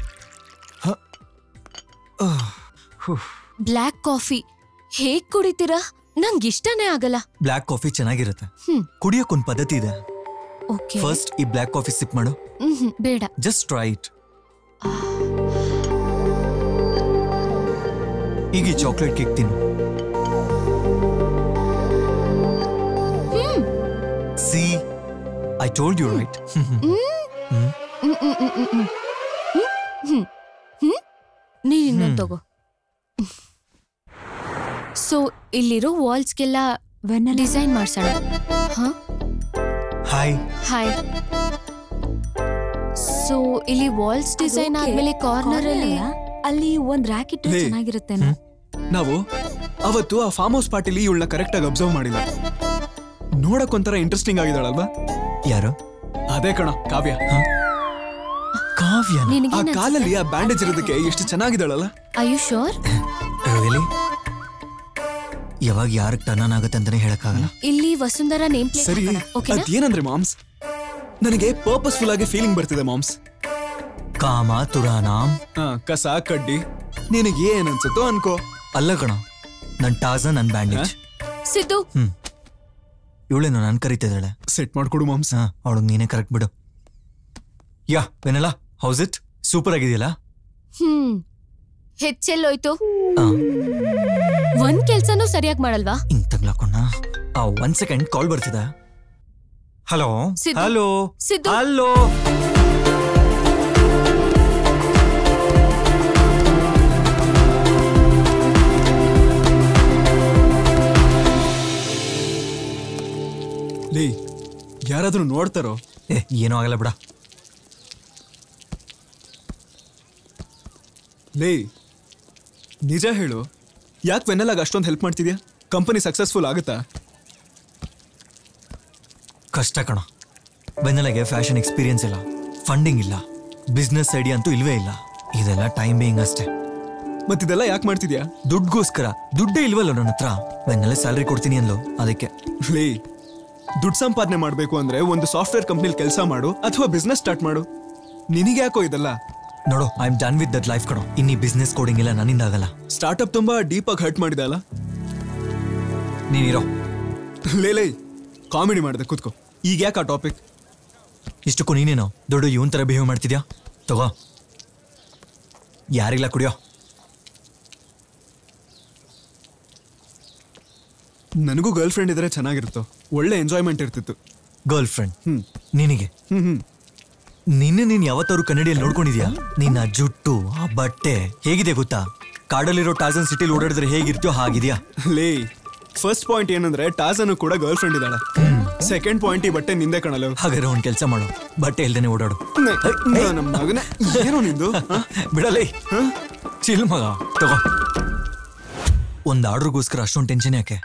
[SPEAKER 8] black coffee ಹೇಗ್ ಕುಡಿತೀರಾ ನಂಗೆ ಇಷ್ಟನೇ ಆಗಲ್ಲ
[SPEAKER 6] ಬ್ಲ್ಯಾಕ್ ಕಾಫಿ ಚೆನ್ನಾಗಿರುತ್ತೆ
[SPEAKER 8] ಹ್ಮ್
[SPEAKER 6] ಕುಡಿಯೋಕ್ ಒಂದ್ ಪದ್ಧತಿ ಇದೆ
[SPEAKER 8] ಓಕೆ
[SPEAKER 6] ಫಸ್ಟ್ ಈ ಬ್ಲ್ಯಾಕ್ ಕಾಫಿ ಸಿಪ್ ಮಾಡು
[SPEAKER 8] ಹ್ಮ್ ಬೇಡ
[SPEAKER 6] ಜಸ್ಟ್ ಟ್ರೈ ಇಟ್ ಈಗ ಈ ಚಾಕ್ಲೇಟ್ ಕೇಕ್ ತಿನ್ನು see I told you right
[SPEAKER 8] ನೀನ್ ಇನ್ನೊಂದ್ ತಗೋ ಸೊ ಇಲ್ಲಿರೋ ವಾಲ್ಸ್ಗೆಲ್ಲ ಡಿಸೈನ್ ಮಾಡ್ಸೋಣ ಹಾ
[SPEAKER 6] ಹಾಯ್
[SPEAKER 8] ಹಾಯ್ ಸೊ ಇಲ್ಲಿ ವಾಲ್ಸ್ ಡಿಸೈನ್ ಆದ್ಮೇಲೆ ಕಾರ್ನರ್ ಅಲ್ಲಿ
[SPEAKER 9] ಅಲ್ಲಿ ಒಂದ್ ರ್ಯಾಕ್ ಇಟ್ಟು
[SPEAKER 1] ಹೇ.
[SPEAKER 9] ಚೆನ್ನಾಗಿರುತ್ತೇನೋ
[SPEAKER 1] ನಾವು ಅವತ್ತು ಆ ಫಾರ್ಮ್ ಹೌಸ್ ಪಾರ್ಟಿಲಿ ಇವಳನ್ನ ಕರೆಕ್ಟ್ ಆಗಿ ಅಬ್ಸರ್ವ್ ಮಾಡಿಲ್ಲ ನೋಡಕ್ ಒಂಥರ ಇಂಟ್ರೆಸ್ಟಿಂಗ್ ಆಗಿದ್ದಾಳಲ್ವಾ
[SPEAKER 6] ಯಾರು
[SPEAKER 1] ಅದೇ ಕಣ ಕಾವ್ಯ
[SPEAKER 6] ಕಾವ್ಯ
[SPEAKER 1] ಆ
[SPEAKER 8] ನಿನಗೇನ್
[SPEAKER 1] ಕಾಲಲ್ಲಿ ಆ ಬ್ಯಾಂಡೇಜ್ ಇರೋದಕ್ಕೆ ಎಷ್ಟು ಚೆನ್ನಾಗಿದ್ದಾಳಲ್ಲ
[SPEAKER 8] ಐ ಯು ಶೋರ್
[SPEAKER 6] ರಿಯಲಿ ಯಾವಾಗ ಯಾರಿಗೆ ಟರ್ನ್ ಆಗುತ್ತೆ ಅಂತಾನೆ ಹೇಳಕ್ಕಾಗಲ್ಲ
[SPEAKER 8] ಇಲ್ಲಿ ವಸುಂಧರ ನೇಮ್
[SPEAKER 1] ಸರಿ
[SPEAKER 8] ಪ್ಲೇಟ್ ಓಕೆನಾ
[SPEAKER 1] ಅದೇನಂದ್ರೆ ಮಾಮ್ಸ್ ನನಗೆ ಪರ್ಪಸ್ಫುಲ್ ಆಗಿ ಫೀಲಿಂಗ್ ಬರ್ತಿದೆ ಮಾಮ್ಸ್
[SPEAKER 6] ಕಾಮ ತುರಾನಾಮ್
[SPEAKER 1] ಹಾ ಕಸ ಕಡ್ಡಿ ನಿನಗೆ ಏನ್ ಅನ್ಸುತ್ತೋ ಅನ್ಕೋ
[SPEAKER 6] ಅಲ್ಲ ಕಣ ನನ್ ಟಾಸನ್ ನನ್ ಬ್ಯಾಂಡೇಜ್
[SPEAKER 8] ಸಿದ್ದು
[SPEAKER 6] ಹ್ಮ್ ಇವಳೇನು ನನ್ ಕರಿತಿದ್ದಾಳೆ
[SPEAKER 1] ಸೆಟ್ ಮಾಡ್ಕೊಡು ಮಾಮ್ಸ್
[SPEAKER 6] ಹಾ ಅವಳು ನೀನೇ ಕರೆಕ್ಟ್ ಬಿಡು yeah Vennela house it super ಆಗಿದೆಯಲ್ಲ
[SPEAKER 8] ಹ್ಮ್ ಹೆಚ್ಚೆಲ್ಲೋಯ್ತು
[SPEAKER 6] ಆ,
[SPEAKER 8] ಒಂದ್ ಕೆಲ್ಸನೂ ಸರಿಯಾಗಿ ಮಾಡಲ್ವಾ
[SPEAKER 6] ಹಿಂಗ್ ತಗ್ಲಾಕೊಂಡ ಆ ಒಂದ್ ಸೆಕೆಂಡ್ ಕಾಲ್ ಬರ್ತಿದೆ hello
[SPEAKER 8] Siddu.
[SPEAKER 6] Hello
[SPEAKER 8] Siddu.
[SPEAKER 6] Hello
[SPEAKER 1] ಲೇ ಯಾರಾದ್ರೂ ನೋಡ್ತಾರೋ
[SPEAKER 6] ಏ ಏನೂ ಆಗಲ್ಲ ಬಿಡ
[SPEAKER 1] ಲೇ ನಿಜ ಹೇಳು ಯಾಕೆ ವೆನ್ನಲಾಗ ಅಷ್ಟೊಂದು ಹೆಲ್ಪ್ ಮಾಡ್ತಿದ್ಯಾ ಕಂಪನಿ ಸಕ್ಸಸ್ಫುಲ್ ಆಗುತ್ತಾ
[SPEAKER 6] ಕಷ್ಟ ಕಣ ಬೆನ್ನಲೆಗೆ ಫ್ಯಾಷನ್ ಎಕ್ಸ್ಪೀರಿಯನ್ಸ್ ಇಲ್ಲ ಫಂಡಿಂಗ್ ಇಲ್ಲ ಬಿಸ್ನೆಸ್ ಐಡಿಯಾ ಅಂತೂ ಇಲ್ವೇ ಇಲ್ಲ ಇದೆಲ್ಲ ಟೈಮ್ ಬೇಯಿಂಗ್ ಅಷ್ಟೇ
[SPEAKER 1] ಮತ್ತಿದೆಲ್ಲ ಯಾಕೆ ಮಾಡ್ತಿದ್ಯಾ
[SPEAKER 6] ದುಡ್ಗೋಸ್ಕರ ದುಡ್ಡೇ ಇಲ್ವಲ್ಲ ನನ್ನ ಹತ್ರ ಬೆನ್ನಲ್ಲೇ ಸ್ಯಾಲ್ರಿ ಕೊಡ್ತೀನಿ ಅಂದ್ಲು ಅದಕ್ಕೆ
[SPEAKER 1] ಲೇ ದುಡ್ಡು ಸಂಪಾದನೆ ಮಾಡಬೇಕು ಅಂದ್ರೆ ಒಂದು ಸಾಫ್ಟ್ವೇರ್ ಕಂಪ್ನಿಲಿ ಕೆಲಸ ಮಾಡು ಅಥವಾ ಬಿಸ್ನೆಸ್ ಸ್ಟಾರ್ಟ್ ಮಾಡು ನಿನಗೆ ಯಾಕೋ ಇದೆಲ್ಲ
[SPEAKER 6] ನೋಡು I am done with that life ಕಣೋ ಇನ್ನಿ ಬಿಸ್ನೆಸ್ ಕೋಡಿಂಗ್ ಎಲ್ಲ ನನ್ನಿಂದ ಆಗಲ್ಲ
[SPEAKER 1] ಸ್ಟಾರ್ಟ್ಅಪ್ ತುಂಬಾ ಡೀಪ್ ಆಗಿ ಹರ್ಟ್ ಮಾಡಿದೆ ಅಲ್ಲ
[SPEAKER 6] ನೀನಿರೋ
[SPEAKER 1] ಲೇ ಲೇ ಕಾಮಿಡಿ ಮಾಡಿದೆ ಕೂತ್ಕೋ ಈಗ ಯಾಕೆ ಆ ಟಾಪಿಕ್
[SPEAKER 6] ಇಷ್ಟಕ್ಕೂ ನೀನೇನೋ ದೊಡ್ಡ ಇವನ್ ತರ ಬಿಹೇವ್ ಮಾಡ್ತಿದ್ಯಾ ತಗೋ ಯಾರಿಲ್ಲ ಕುಡಿಯೋ
[SPEAKER 1] ನನಗೂ ಗರ್ಲ್ ಫ್ರೆಂಡ್ ಇದ್ರೆ ಚೆನ್ನಾಗಿರುತ್ತೋ ಒಳ್ಳೆ ಎಂಜಾಯ್ಮೆಂಟ್ ಇರ್ತಿತ್ತು
[SPEAKER 6] ಗರ್ಲ್ ಫ್ರೆಂಡ್
[SPEAKER 1] ಹ್ಮ್
[SPEAKER 6] ನಿನಗೆ
[SPEAKER 1] ಹ್ಮ್ ಹ್ಮ್
[SPEAKER 6] ನಿನ್ನೆ ನೀನ್ ಯಾವತ್ತಾದ್ರು ಕನ್ನಡಿಯಲ್ಲಿ ನೋಡ್ಕೊಂಡಿದ್ಯಾ ನಿನ್ನ ಜುಟ್ಟು ಆ ಬಟ್ಟೆ ಹೇಗಿದೆ ಗೊತ್ತಾ ಕಾಡಲ್ಲಿರೋ ಟಾಸನ್ ಸಿಟಿಲಿ ಓಡಾಡಿದ್ರೆ ಹೇಗಿರ್ತೀಯೋ ಹಾಗಿದ್ಯಾ
[SPEAKER 1] ಲೇ ಫಸ್ಟ್ ಪಾಯಿಂಟ್ ಏನಂದ್ರೆ ಟಾಸನು ಕೂಡ ಗರ್ಲ್ ಫ್ರೆಂಡ್ ಇದ್ದಾಳೆ ಸೆಕೆಂಡ್ ಪಾಯಿಂಟ್ ಈ ಬಟ್ಟೆ ನಿಂದೆ ಕಣಲು
[SPEAKER 6] ಹಾಗಾದ್ರೆ ಒಂದ್ ಕೆಲಸ ಮಾಡು ಬಟ್ಟೆ ಇಲ್ದೇನೆ ಓಡಾಡು
[SPEAKER 1] ನಮ್ಮ ಮಗನೇ ಏನೋ ನಿಂದು ಹ?
[SPEAKER 6] ಬಿಡಲೇ ಚಿಲ್ ಮಗ ತಗೋ ಒಂದ್ ಆರ್ಡ್ರಿಗೋಸ್ಕರ ಅಷ್ಟೊಂದು ಟೆನ್ಷನ್ ಯಾಕೆ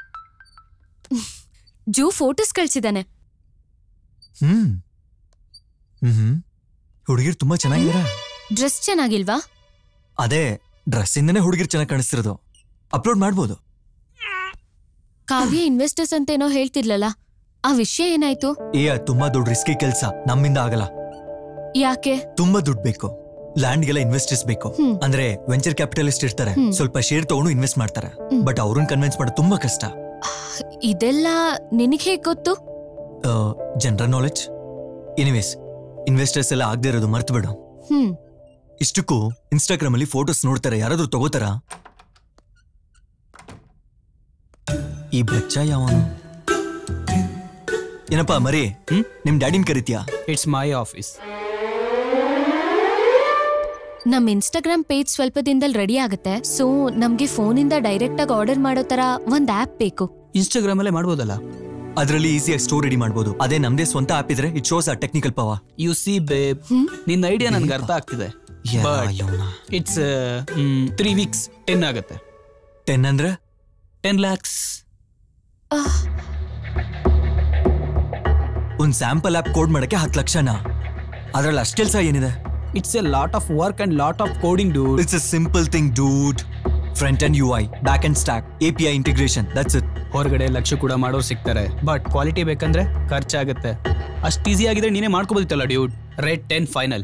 [SPEAKER 8] ಜೂ ಫೋಟೋಸ್ ಕಳ್ಸಿದಾನೆ
[SPEAKER 6] ಹ್ಮ್ ಹ್ಮ್ ಹ್ಮ್ ಹುಡುಗಿರ್ ತುಂಬಾ ಚೆನ್ನಾಗಿದಾರ
[SPEAKER 8] ಡ್ರೆಸ್ ಚೆನ್ನಾಗಿಲ್ವಾ
[SPEAKER 6] ಅದೇ ಡ್ರೆಸ್ ಇಂದನೇ ಹುಡುಗಿರ್ ಚೆನ್ನಾಗಿ ಕಾಣಿಸ್ತಿರೋದು ಅಪ್ಲೋಡ್ ಮಾಡ್ಬೋದು
[SPEAKER 8] ಕಾವ್ಯ ಇನ್ವೆಸ್ಟರ್ಸ್ ಅಂತ ಏನೋ ಹೇಳ್ತಿರ್ಲಲ್ಲ ಆ ವಿಷಯ ಏನಾಯ್ತು
[SPEAKER 6] ಏ ಅದ್ ತುಂಬಾ ದೊಡ್ಡ ರಿಸ್ಕಿ ಕೆಲ್ಸ ನಮ್ಮಿಂದ ಆಗಲ್ಲ
[SPEAKER 8] ಯಾಕೆ
[SPEAKER 6] ತುಂಬಾ ದುಡ್ಡು ಬೇಕು ಲ್ಯಾಂಡ್ಗೆಲ್ಲ ಇನ್ವೆಸ್ಟರ್ಸ್ ಬೇಕು
[SPEAKER 8] ಹ್ಮ್.
[SPEAKER 6] ಅಂದ್ರೆ ವೆಂಚರ್ ಕ್ಯಾಪಿಟಲಿಸ್ಟ್ ಇರ್ತಾರೆ
[SPEAKER 8] ಹ್ಮ್.
[SPEAKER 6] ಸ್ವಲ್ಪ ಶೇರ್ ತಗೊಂಡು ಇನ್ವೆಸ್ಟ್ ಮಾಡ್ತಾರೆ
[SPEAKER 8] ಹ್ಮ್.
[SPEAKER 6] ಬಟ್ ಅವ್ರನ್ನ ಕನ್ವಿನ್ಸ್ ಮಾಡೋದು ತುಂಬಾ ಕಷ್ಟ
[SPEAKER 8] ಇದೆಲ್ಲ ನಿನಗೆ ಹೇಗ್ ಗೊತ್ತು
[SPEAKER 6] ಜನರಲ್ ನಾಲೆಜ್ ಎನಿವೇಸ್ ಇನ್ವೆಸ್ಟರ್ಸ್ ಎಲ್ಲ ಆಗದೆ ಇರೋದು ಮರ್ತು ಬಿಡು
[SPEAKER 8] ಹ್ಮ್
[SPEAKER 6] ಇಷ್ಟಕ್ಕೂ ಇನ್ಸ್ಟಾಗ್ರಾಮ್ ಅಲ್ಲಿ ಫೋಟೋಸ್ ನೋಡ್ತಾರೆ ಯಾರಾದ್ರೂ ತಗೋತಾರ ಈ ಬಚ್ಚ ಯಾವನು ಏನಪ್ಪಾ ಮರಿ ನಿಮ್ ಡ್ಯಾಡಿನ್ ಕರಿತೀಯಾ
[SPEAKER 10] ಇಟ್ಸ್ ಮೈ ಆಫೀಸ್
[SPEAKER 8] ನಮ್ ಇನ್ಸ್ಟಾಗ್ರಾಮ್ ಪೇಜ್ ಸ್ವಲ್ಪ ದಿನದಲ್ಲಿ ರೆಡಿ ಆಗುತ್ತೆ ಸೊ ನಮ್ಗೆ ಫೋನಿಂದ ಡೈರೆಕ್ಟ್ ಆಗಿ ಆರ್ಡರ್ ಮಾಡೋ ತರ ಒಂದ್ ಆಪ್ ಬೇಕು
[SPEAKER 10] ಇನ್ಸ್ಟಾಗ್ರಾಮ್ ಅಲ್ಲೇ ಮಾಡ್ಬೋದಲ್ಲ
[SPEAKER 6] ಅದರಲ್ಲಿ ಈಸಿಯಾಗಿ ಸ್ಟೋರ್ ರೆಡಿ ಮಾಡ್ಬೋದು ಅದೇ ನಮ್ದೇ ಸ್ವಂತ ಆಪ್ ಇದ್ರೆ it shows a technical power
[SPEAKER 10] you see babe ನಿನ್ನ ಐಡಿಯಾ ನನ್ಗೆ ಅರ್ಥ ಆಗ್ತಿದೆ
[SPEAKER 6] yeah,
[SPEAKER 10] it's three weeks ten ಆಗುತ್ತೆ
[SPEAKER 6] ಟೆನ್ ಅಂದ್ರೆ
[SPEAKER 10] ಟೆನ್ ಲ್ಯಾಕ್ಸ್
[SPEAKER 6] ಒಂದ್ ಸ್ಯಾಂಪಲ್ ಆಪ್ ಕೋಡ್ ಮಾಡಕ್ಕೆ ಹತ್ತು ಲಕ್ಷನಾ ಅದ್ರಲ್ಲಿ ಅಷ್ಟ್ ಕೆಲ್ಸ ಏನಿದೆ
[SPEAKER 10] it's a lot of work and lot of coding do
[SPEAKER 6] it's a simple thing dude front and U I back and stack A P I integration that's it
[SPEAKER 10] ಹೊರಗಡೆ ಲಕ್ಷ ಕೂಡ ಮಾಡೋರು ಸಿಗ್ತಾರೆ ಬಟ್ ಕ್ವಾಲಿಟಿ ಬೇಕಂದ್ರೆ ಖರ್ಚಾಗುತ್ತೆ ಅಷ್ಟು ಈಸಿ ಆಗಿದ್ರೆ ನೀನೇ ಮಾಡ್ಕೋಬೋದಿತ್ತಲ್ಲ ಡ್ಯೂಡ್ ರೇಟ್ ಟೆನ್ ಫೈನಲ್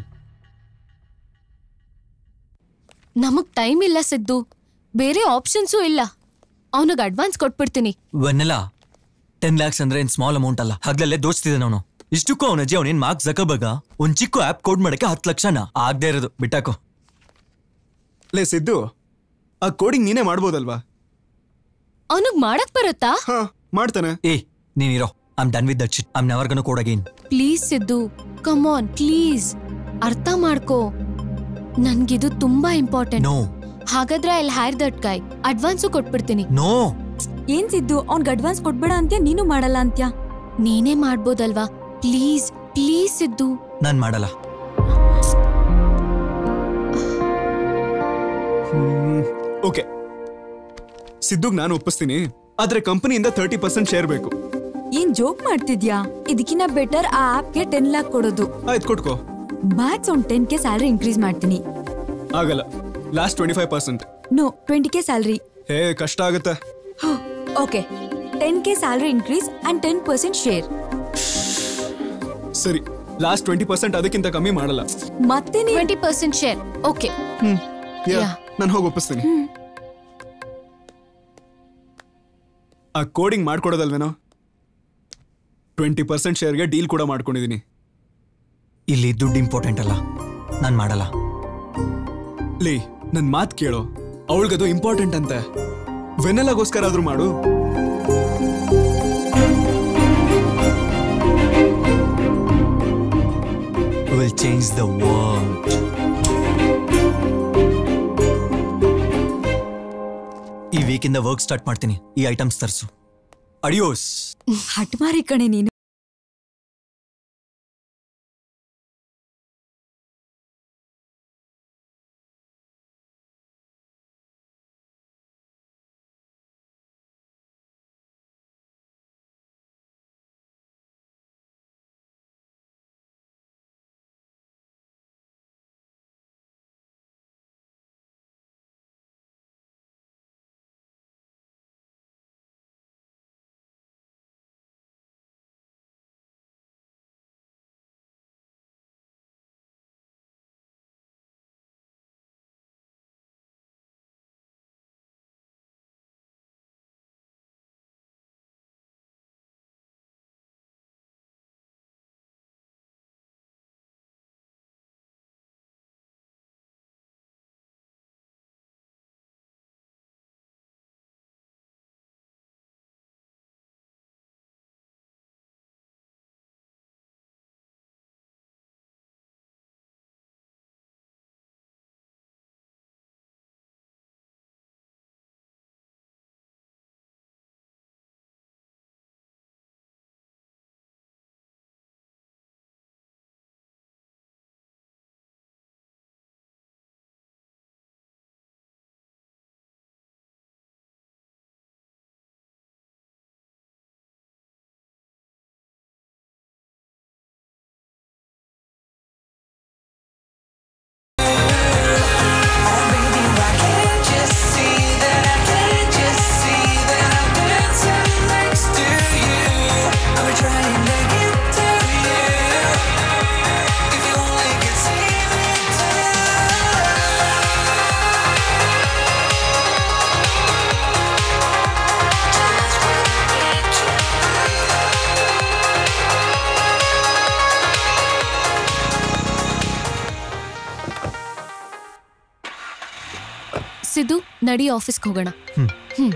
[SPEAKER 8] ನಮಗ್ ಟೈಮ್ ಇಲ್ಲ ಸಿದ್ದು ಬೇರೆ ಆಪ್ಷನ್ಸೂ ಇಲ್ಲ ಅವನಿಗೆ ಅಡ್ವಾನ್ಸ್ ಕೊಟ್ಬಿಡ್ತೀನಿ
[SPEAKER 6] ವನ್ನೆಲ್ಲ ಟೆನ್ ಲ್ಯಾಕ್ಸ್ ಅಂದ್ರೆ ಏನ್ ಸ್ಮಾಲ್ ಅಮೌಂಟ್ ಅಲ್ಲ ಹಗ್ಲಲ್ಲೇ ದೋಚ್ತಿದ್ದಾನೆ ಅವನು ಇಷ್ಟಕ್ಕೂ ಅವನ ಅಜ್ಜಿ ಅವನೇನ್ ಮಾರ್ಕ್ ಜಕಬಗ ಒಂದ್ ಚಿಕ್ಕ ಆಪ್ ಕೋಡ್ ಮಾಡಕ್ಕೆ ಹತ್ತು ಲಕ್ಷನ ಆಗದೆ ಇರೋದು ಬಿಟ್ಟಾಕೋ
[SPEAKER 1] ಲೇ ಸಿದ್ದು ಆ ಕೋಡಿಂಗ್ ನೀನೇ ಮಾಡ್ಬೋದಲ್ವಾ
[SPEAKER 8] ಅವನಿಗೆ ಮಾಡಕ್ ಬರುತ್ತಾ
[SPEAKER 1] ಹಾ ಮಾಡ್ತಾನೆ
[SPEAKER 6] ಏ ನೀನಿರೋ I'm done with that shit I'm never gonna code again
[SPEAKER 8] please Siddu come on please ಅರ್ಥ ಮಾಡ್ಕೋ ನನ್ಗಿದು ತುಂಬಾ ಇಂಪಾರ್ಟೆಂಟ್
[SPEAKER 6] ನೋ
[SPEAKER 8] ಹಾಗಾದ್ರೆ I hire that guy advance ಕೊಟ್ಬಿಡ್ತೀನಿ
[SPEAKER 6] ನೋ
[SPEAKER 9] ಏನ್ ಸಿದ್ದು ಅವ್ನ್ಗ್ ಅಡ್ವಾನ್ಸ್ ಕೊಟ್ಬೇಡ ಅಂತ್ಯ ನೀನು ಮಾಡಲ್ಲ ಅಂತ್ಯ
[SPEAKER 8] ನೀನೇ ಮಾಡ್ಬೋದಲ್ವಾ ಪ್ಲೀಸ್ ಪ್ಲೀಸ್ ಸಿದ್ದು
[SPEAKER 6] ನಾನ್ ಮಾಡಲ್ಲ
[SPEAKER 1] ಓಕೆ ಸಿದ್ದುಗ್ ನಾನು ಒಪ್ಪಿಸ್ತೀನಿ ಆದ್ರೆ ಕಂಪನಿಯಿಂದ ತರ್ಟಿ ಪರ್ಸೆಂಟ್ ಶೇರ್ ಬೇಕು
[SPEAKER 9] ಏನ್ ಜೋಕ್ ಮಾಡ್ತಿದ್ಯಾ ಇದಕ್ಕಿನ್ನ ಬೆಟರ್ ಆ ಆಪ್ಗೆ ಟೆನ್ ಲ್ಯಾಕ್ ಕೊಡೋದು
[SPEAKER 1] ಆಯ್ತು ಕೊಟ್ಕೋ
[SPEAKER 9] ಮ್ಯಾಕ್ಸ್ ಒಂದ್ ಟೆನ್ ಕೆ ಸ್ಯಾಲ್ರಿ ಇನ್ಕ್ರೀಸ್ ಮಾಡ್ತೀನಿ
[SPEAKER 1] ಆಗಲ್ಲ last twenty five percent
[SPEAKER 9] no twenty K salary
[SPEAKER 1] hey ಕಷ್ಟ ಆಗುತ್ತೆ
[SPEAKER 9] okay ten K salary increase and ten percent share
[SPEAKER 1] ಸರಿ ಲಾಸ್ಟ್ ಟ್ವೆಂಟಿ ಪರ್ಸೆಂಟ್ ಅದಕ್ಕಿಂತ ಕಮ್ಮಿ ಮಾಡಲ್ಲ
[SPEAKER 9] ಮತ್ತೆ
[SPEAKER 8] twenty percent share okay Yeah.
[SPEAKER 1] ನಾನು ಹೋಗಿ ಒಪ್ಪಿಸ್ತೀನಿ ಆ ಕೋಡಿಂಗ್ ಮಾಡ್ಕೊಡೋದಲ್ವೇನೋ ಟ್ವೆಂಟಿ ಪರ್ಸೆಂಟ್ ಶೇರ್ಗೆ ಡೀಲ್ ಕೂಡ ಮಾಡ್ಕೊಂಡಿದ್ದೀನಿ
[SPEAKER 6] ಇಲ್ಲಿ ದುಡ್ಡು ಇಂಪಾರ್ಟೆಂಟ್ ಅಲ್ಲ ನಾನ್ ಮಾಡಲ್ಲ
[SPEAKER 1] ಲೇ ನನ್ ಮಾತ್ ಕೇಳೋ ಅವಳಿಗದು ಇಂಪಾರ್ಟೆಂಟ್ ಅಂತೆ ವೆನೆಲಾಗೋಸ್ಕರ ಆದ್ರೂ ಮಾಡು
[SPEAKER 6] ವಿಲ್ ಚೇಂಜ್ ದ ವರ್ಲ್ಡ್ ಈ ವೀಕಿಂದ ವರ್ಕ್ ಸ್ಟಾರ್ಟ್ ಮಾಡ್ತೀನಿ ಈ ಐಟಮ್ಸ್ ತರಿಸು ಅಡಿಯೋಸ್
[SPEAKER 9] ಹಟ್ಮಾರಿ ಕಣೆ ನೀನು
[SPEAKER 8] ಸಿದ್ದು ನಡಿ ಆಫೀಸ್ಗೆ ಹೋಗೋಣ
[SPEAKER 6] ಹ್ಮ್.
[SPEAKER 8] ಹ್ಮ್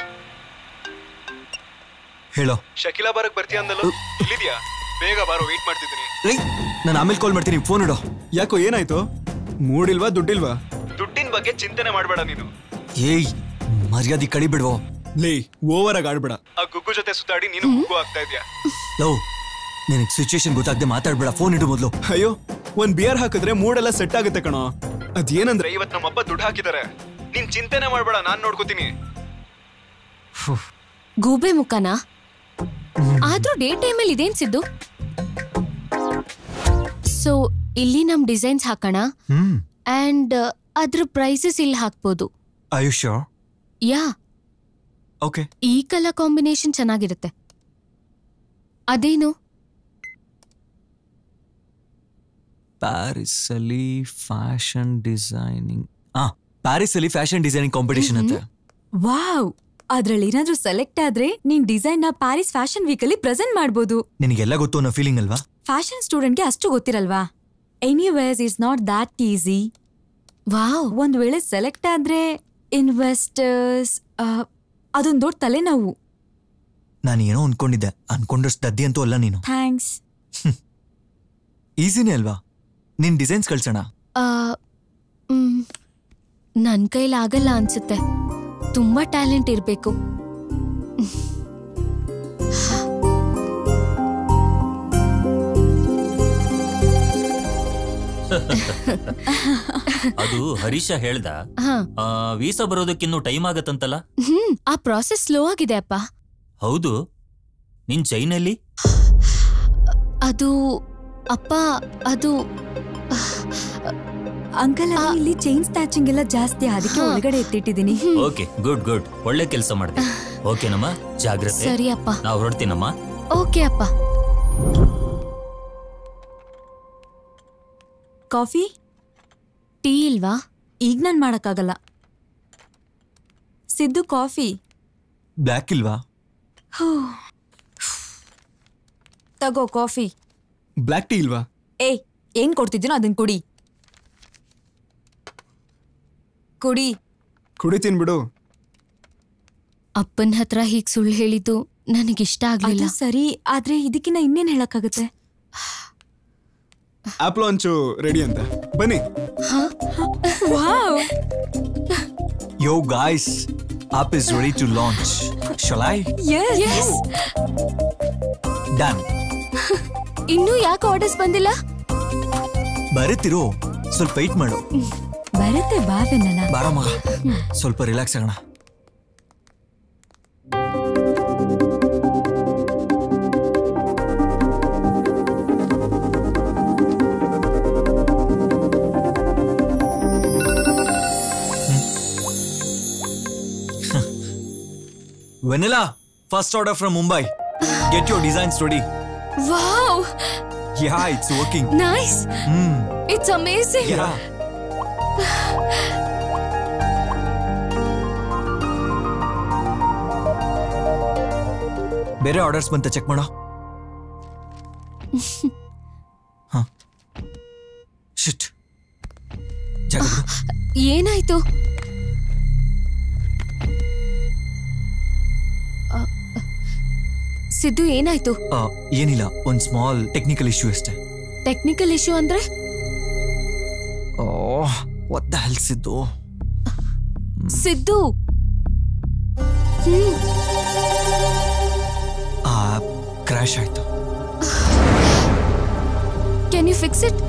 [SPEAKER 6] ಹೇಳೋ
[SPEAKER 1] ಶಕಿಲಾ ಬರಕ್ ಬರ್ತೀಯ ಅಂದಲ್ಲ ಇಲ್ಲಿದ್ಯಾ ಬೇಗ ಬಾರೋ ವೇಟ್ ಮಾಡ್ತಿದ್ದೀನಿ
[SPEAKER 6] ನಾನು ಆಮೇಲೆ ಕಾಲ್ ಮಾಡ್ತೀನಿ ಫೋನ್ ಇಡೋ
[SPEAKER 1] ಯಾಕೋ ಏನಾಯ್ತು ಮೂಡಿಲ್ವಾ ದುಡ್ಡಿಲ್ವಾ ದುಡ್ಡಿನ ಬಗ್ಗೆ ಚಿಂತನೆ ಮಾಡಬೇಡ ನೀನು
[SPEAKER 6] ಏಯ್ ಮರ್ಯಾದೆ ಕಡಿ ಬಿಡ್ವೋ
[SPEAKER 1] ಲೇ ಓವರ್ ಆಗಿ ಆಡ್ಬೇಡ ಆ ಗುಗ್ಗು ಜೊತೆ ಸುತ್ತಾಡಿ ನೀನು ಗುಗ್ಗು ಆಗ್ತಾ ಇದ್ಯಾ
[SPEAKER 6] ಲವ್ ನಿನಗೆ ಸಿಚುಯೇಷನ್ ಗೊತ್ತಾಗದೆ ಮಾತಾಡ್ಬೇಡ ಫೋನ್ ಇಡು ಮೊದಲು
[SPEAKER 1] ಅಯ್ಯೋ ಒಂದ್ ಬಿಯರ್ ಹಾಕಿದ್ರೆ ಮೂಡೆಲ್ಲ ಸೆಟ್ ಆಗುತ್ತೆ ಕಣೋ ಅದೇನಂದ್ರೆ ಇವತ್ ನಮ್ಮಪ್ಪ ದುಡ್ಡು ಹಾಕಿದ್ದಾರೆ ನೀನ್ ಚಿಂತೆನೆ ಮಾಡ್ಬೇಡ ನಾನ್ ನೋಡ್ಕೋತೀನಿ
[SPEAKER 8] ಗೂಬೆ ಮುಖನ ಆದ್ರೂ ಡೇ ಟೈಮಲ್ಲಿ ಇದೇನ್ ಸಿದ್ದು ಸೊ ಇಲ್ಲಿ ನಮ್ ಡಿಸೈನ್ಸ್ ಹಾಕೋಣ
[SPEAKER 6] ಹ್ಮ್
[SPEAKER 8] ಅಂಡ್ ಅದ್ರ ಪ್ರೈಸಸ್ ಇಲ್ಲಿ ಹಾಕ್ಬೋದು
[SPEAKER 6] ಆಯುಷ್
[SPEAKER 8] ಯಾ
[SPEAKER 6] ಓಕೆ
[SPEAKER 8] ಈ ಕಲರ್ ಕಾಂಬಿನೇಷನ್ ಚೆನ್ನಾಗಿರುತ್ತೆ ಅದೇನು
[SPEAKER 6] ಪ್ಯಾರಿಸ್ ಅಲ್ಲಿ ಫ್ಯಾಷನ್ ಡಿಸೈನಿಂಗ್ ಆ ಪ್ಯಾರಿಸ್ ಅಲ್ಲಿ ಫ್ಯಾಷನ್ ಡಿಸೈನಿಂಗ್ ಕಾಂಪಿಟೇಷನ್ ಅಂತೆ
[SPEAKER 9] ವಾವ್ ಅದ್ರಲ್ಲಿ ಏನಾದ್ರೂ ಸೆಲೆಕ್ಟ್ ಆದ್ರೆ ನೀನ್ ಡಿಸೈನ್ ನ ಪ್ಯಾರಿಸ್ ಫ್ಯಾಷನ್ ವೀಕ್ ಅಲ್ಲಿ ಪ್ರೆಸೆಂಟ್ ಮಾಡ್ಬೋದು
[SPEAKER 6] ನಿನಗೆಲ್ಲ ಗೊತ್ತು ಅನ್ನೋ ಫೀಲಿಂಗ್ ಅಲ್ವಾ
[SPEAKER 9] ಫ್ಯಾಷನ್ ಸ್ಟೂಡೆಂಟ್ಗೆ ಅಷ್ಟು ಗೊತ್ತಿರಲ್ವಾ anyways is not that easy
[SPEAKER 8] wow
[SPEAKER 9] ಒಂದ್ ವೇಳೆ ಸೆಲೆಕ್ಟ್ ಆದ್ರೆ ಇನ್ವೆಸ್ಟರ್ಸ್ ಅದೊಂದ್ ದೊಡ್ಡ ತಲೆನೋವು
[SPEAKER 6] ನಾನು ಏನೋ ಅನ್ಕೊಂಡಿದ್ದೆ ಅನ್ಕೊಂಡಷ್ಟು ದದ್ದಿ ಅಂತೂ ಅಲ್ಲ ನೀನು
[SPEAKER 9] ಥ್ಯಾಂಕ್ಸ್
[SPEAKER 6] ಈಸಿನೇ ಅಲ್ವಾ ನಿನ್ ಡಿಸೈನ್ಸ್ ಕಳ್ಸೋಣ
[SPEAKER 8] ಆ, ಮ್, ನನ್ ಕೈಲಿ ಆಗಲ್ಲ ಅನ್ಸುತ್ತೆ ತುಂಬಾ ಟ್ಯಾಲೆಂಟ್ ಇರ್ಬೇಕು
[SPEAKER 2] ಅದು ಹರೀಶ ಹೇಳ್ದ
[SPEAKER 8] ಹಾ
[SPEAKER 2] ಆ, ವೀಸಾ ಬರೋದಕ್ಕಿನ್ನೂ ಟೈಮ್ ಆಗತ್ತಂತಲ್ಲ
[SPEAKER 8] ಹ್ಮ್ ಆ ಪ್ರಾಸೆಸ್ ಸ್ಲೋ ಆಗಿದೆ ಅಪ್ಪ
[SPEAKER 2] ಹೌದು ನಿನ್ ಚೈನಲ್ಲಿ
[SPEAKER 8] ಅದು ಅಪ್ಪ ಅದು
[SPEAKER 9] ಅಂಕಲ್ ಅಲ್ಲಿ ಇಲ್ಲಿ ಚೈನ್ ಸ್ಟ್ಯಾಚಿಂಗ್ ಎಲ್ಲ ಜಾಸ್ತಿ ಅದಕ್ಕೆ
[SPEAKER 8] ಹಾ.
[SPEAKER 9] ಒಳಗಡೆ ಎತ್ತಿಟ್ಟಿದ್ದೀನಿ
[SPEAKER 2] ಓಕೆ ಗುಡ್ ಗುಡ್ ಒಳ್ಳೆ ಕೆಲಸ ಮಾಡಿದೆ ಓಕೆನಮ್ಮ ಜಾಗ್ರತೆ
[SPEAKER 8] ಸರಿ ಅಪ್ಪ
[SPEAKER 2] ನಾವು ಹೊರಡ್ತೀನಮ್ಮ
[SPEAKER 8] ಓಕೆ ಅಪ್ಪ
[SPEAKER 9] ಕಾಫಿ
[SPEAKER 8] ಟೀ ಇಲ್ವಾ
[SPEAKER 9] ಈಗ ನಾನ್ ಮಾಡಕ್ಕಾಗಲ್ಲ ಸಿದ್ದು ಕಾಫಿ
[SPEAKER 6] ಬ್ಲ್ಯಾಕ್ ಇಲ್ವಾ
[SPEAKER 9] ತಗೋ ಕಾಫಿ
[SPEAKER 1] ಬ್ಲ್ಯಾಕ್ ಟೀ ಇಲ್ವಾ
[SPEAKER 9] ಏಯ್ ಏನ್ ಕೊಡ್ತಿದ್ದೀನೋ ಅದನ್ ಕುಡಿ ಕುಡಿ
[SPEAKER 1] ಕುಡಿತೀನಿ ಬಿಡು
[SPEAKER 8] ಅಪ್ಪನ ಹತ್ರ ಹೀಗ್ ಸುಳ್ಳು ಹೇಳಿದ್ದು ನನಗಿಷ್ಟ ಆಗ್ಲಿಲ್ಲ
[SPEAKER 9] ಅದು ಸರಿ ಆದ್ರೆ ಇದಕ್ಕಿನ್ನ ಇನ್ನೇನ್ ಹೇಳಕ್ಕಾಗತ್ತೆ
[SPEAKER 1] ಆಪ್ ಲಾಂಚು ರೆಡಿ ಅಂತ ಬನ್ನಿ
[SPEAKER 9] wow
[SPEAKER 6] yo guys app is ready to launch shall I
[SPEAKER 8] yes
[SPEAKER 6] done
[SPEAKER 8] ಇನ್ನೂ ಯಾಕೆ ಆರ್ಡರ್ಸ್ ಬಂದಿಲ್ಲ
[SPEAKER 6] ಬರುತ್ತಿರೋ ಸ್ವಲ್ಪ ವೆಯ್ಟ್ ಮಾಡು
[SPEAKER 9] ಬರುತ್ತೆ ಬಾವೆನ್ನಲ್ಲ
[SPEAKER 6] ಬಾರ ಮಗ ಸ್ವಲ್ಪ ರಿಲ್ಯಾಕ್ಸ್ ಆಗೋಣ Vennela first order from Mumbai get your designs ready
[SPEAKER 8] wow
[SPEAKER 6] yeah it's working
[SPEAKER 8] nice
[SPEAKER 6] hmm
[SPEAKER 8] it's amazing
[SPEAKER 6] yeah ಬೇರೆ ಆರ್ಡರ್ಸ್ ಬಂತ ಚೆಕ್ ಮಾಡೋ ಹಾ ಶಿಟ್ ಜಾಗ ಬಿಡು.
[SPEAKER 8] ಏನಾಯ್ತು ಅ, ಸಿದ್ದು ಏನಾಯ್ತು
[SPEAKER 6] ಆ, ಏನಿಲ್ಲ ಒಂದ್ ಸ್ಮಾಲ್ ಟೆಕ್ನಿಕಲ್ ಇಶ್ಯೂ ಅಷ್ಟೇ
[SPEAKER 8] ಟೆಕ್ನಿಕಲ್ ಇಶ್ಯೂ ಅಂದ್ರೆ
[SPEAKER 6] ಓ ಒದ್ದ ಹೆಲ್ಸಿದ್ದು
[SPEAKER 8] ಸಿದ್ದು ಹ್ಮ್
[SPEAKER 6] ಆ ಕ್ರ್ಯಾಶ್ ಆಯ್ತು
[SPEAKER 8] can you fix it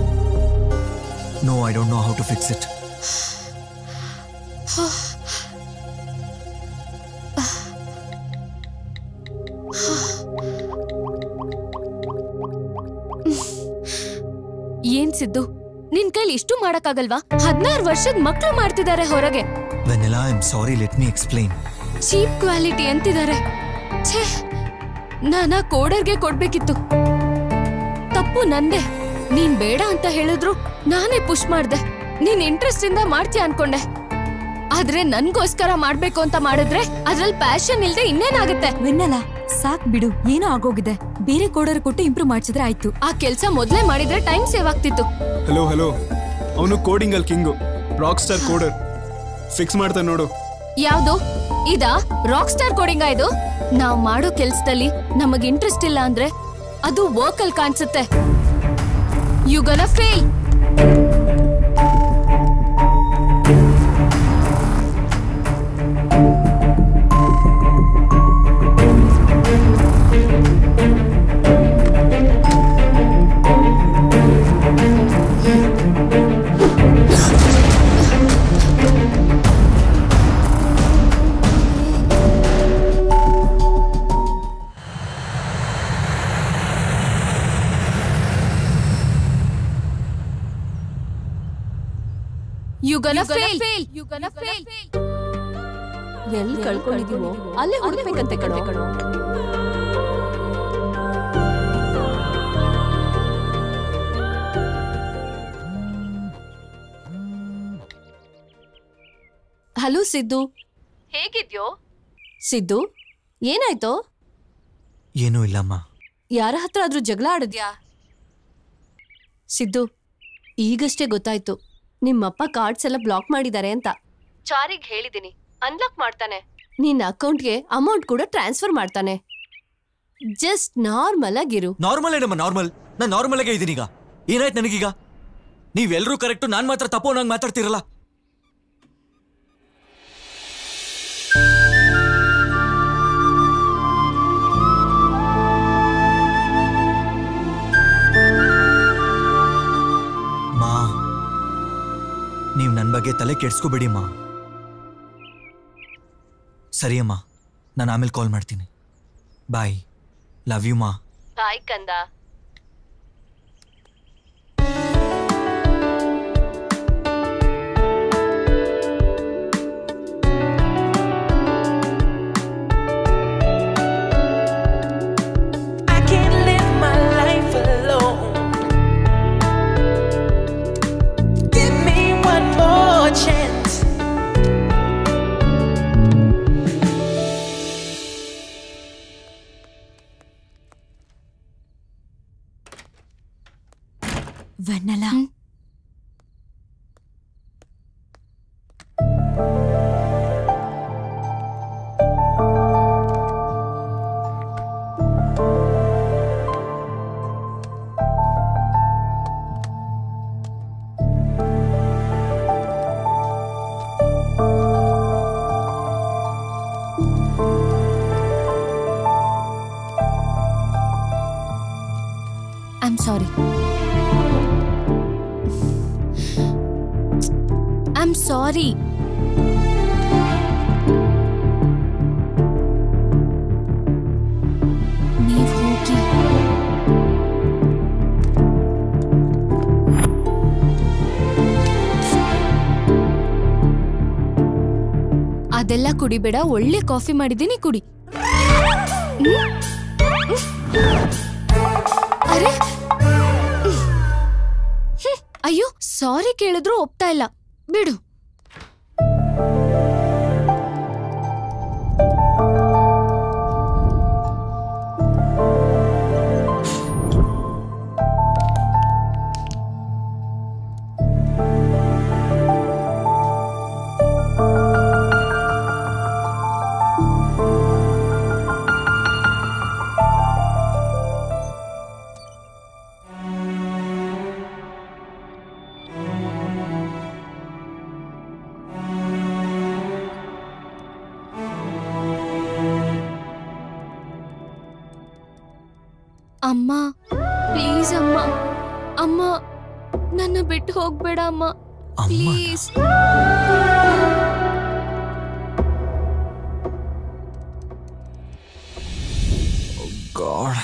[SPEAKER 6] no I don't know how to fix it
[SPEAKER 8] ಏನ್ ಸಿದ್ದು ನಿನ್ ಕೈಲಿ ಇಷ್ಟು ಮಾಡಕ್ಕಾಗಲ್ವಾ ಹದಿನಾರು ವರ್ಷದ ಮಕ್ಳು ಮಾಡ್ತಿದ್ದಾರೆ ಹೊರಗೆ
[SPEAKER 6] Vennela I am sorry let me explain
[SPEAKER 8] cheap quality ಅಂತಿದ್ದಾರೆ ಛೇ ನಾನಾ ಕೋಡರ್ಗೆ ಕೊಡ್ಬೇಕಿತ್ತು ತಪ್ಪು ನಂದೆ ನೀನ್ ಬೇಡ ಅಂತ ಹೇಳಿದ್ರು ನಾನೇ ಪುಷ್ ಮಾಡ್ದೆ ನೀನ್ ಇಂಟ್ರೆಸ್ಟ್ ಇಂದ ಮಾಡ್ತೀಯ ಅನ್ಕೊಂಡೆ ಆದ್ರೆ ನನ್ಗೋಸ್ಕರ ಮಾಡ್ಬೇಕು ಅಂತ ಮಾಡಿದ್ರೆ ಅದ್ರಲ್ಲಿ ಪ್ಯಾಷನ್ ಇಲ್ದೆ ಇನ್ನೇನಾಗುತ್ತೆ
[SPEAKER 9] ವೆನ್ನಲ್ಲ ಸಾಕ್ ಬಿಡು ಏನೋ ಆಗೋಗಿದೆ ಬೇರೆ ಕೋಡರ್ ಕೊಟ್ಟು ಇಂಪ್ರೂವ್ ಮಾಡ್ಸಿದ್ರೆ ಆಯ್ತು
[SPEAKER 8] ಆ ಕೆಲ್ಸ ಮೊದ್ಲೇ ಮಾಡಿದ್ರೆ ಟೈಮ್ ಸೇವ್ ಆಗ್ತಿತ್ತು
[SPEAKER 1] ಹಲೋ ಹಲೋ ಅವನು ಕೋಡಿಂಗ್ ಅಲ್ಲಿ king rock star coder fix ಮಾಡ್ತಾನೆ ನೋಡು
[SPEAKER 8] ಯಾವ್ದು ಇದಾ ರಾಕ್ ಸ್ಟಾರ್ ಕೋಡಿಂಗ ಇದು ನಾವ್ ಮಾಡೋ ಕೆಲ್ಸದಲ್ಲಿ ನಮಗ್ ಇಂಟ್ರೆಸ್ಟ್ ಇಲ್ಲ ಅಂದ್ರೆ ಅದು ವರ್ಕ್ ಅಲ್ಲಿ ಕಾಣಿಸುತ್ತೆ you gonna fail you gonna fail you gonna fail
[SPEAKER 5] ಎಲ್ಲಿ ಕಳ್ಕೊಂಡಿದೀವೋ ಅಲ್ಲೇ ಹುಡುಕ್ಬೇಕಂತೆ ಕಣೋ ಹಲೋ ಸಿದ್ದು ಹೇಗಿದ್ಯೋ ಸಿದ್ದು ಏನಾಯ್ತು
[SPEAKER 6] ಏನೂ ಇಲ್ಲಮ್ಮ
[SPEAKER 5] ಯಾರ ಹತ್ರ ಆದ್ರೂ ಜಗಳ ಆಡಿದ್ಯಾ ಸಿದ್ದು ಈಗಷ್ಟೇ ಗೊತ್ತಾಯ್ತು ನಿಮ್ಮಪ್ಪ ಕಾರ್ಡ್ಸ್ ಎಲ್ಲ ಬ್ಲಾಕ್ ಮಾಡಿದ್ದಾರೆ ಅಂತ ಚಾರಿಗ್ ಹೇಳಿದೀನಿ ಅನ್ಲಾಕ್ ಮಾಡ್ತಾನೆ ನಿನ್ನ ಅಕೌಂಟ್ಗೆ ಅಮೌಂಟ್ ಕೂಡ ಟ್ರಾನ್ಸ್ಫರ್ ಮಾಡ್ತಾನೆ ಜಸ್ಟ್ ನಾರ್ಮಲ್ ಆಗಿರು
[SPEAKER 6] ನಾರ್ಮಲ್ ಏನಮ್ಮ ನಾರ್ಮಲ್ ನಾನು ನಾರ್ಮಲ್ ಆಗೇ ಇದ್ದೀನಿ ಈಗ ಏನಾಯ್ತು ನನಗೀಗ ನೀವೆಲ್ಲರೂ ಕರೆಕ್ಟು ನಾನು ಮಾತ್ರ ತಪ್ಪು ನಂಗೆ ಮಾತಾಡ್ತಿರಲ್ಲ ಮಾ ನೀವು ನನ್ನ ಬಗ್ಗೆ ತಲೆ ಕೆಡ್ಸ್ಕೋಬೇಡಿ ಮಾ ಸರಿ ಅಮ್ಮ ನಾನು ಆಮೇಲೆ ಕಾಲ್ ಮಾಡ್ತೀನಿ ಬಾಯ್ ಲವ್ ಯು ಮಾ
[SPEAKER 5] ಬಾಯ್ ಕಂದ
[SPEAKER 11] I can't live my life alone. Give me one more chance.
[SPEAKER 9] Vennela
[SPEAKER 8] I am sorry I am sorry ನೀವು ಹೋಗಿ ಅದೆಲ್ಲ ಕುಡಿಬೇಡ ಒಳ್ಳೆ ಕಾಫಿ ಮಾಡಿದ್ದೀನಿ ಕುಡಿ ಹ್ಮ್? ಅರೆ ಹ್ಮ್. ಅಯ್ಯೋ ಸಾರಿ ಕೇಳಿದ್ರು ಒಪ್ತಾ ಇಲ್ಲ ಬಿಡು ಅಮ್ಮ ಪ್ಲೀಸ್ ಅಮ್ಮ ಅಮ್ಮ ನನ್ನ ಬಿಟ್ಟು ಹೋಗ್ಬೇಡ ಅಮ್ಮ ಪ್ಲೀಸ್
[SPEAKER 6] ಗಾಡ್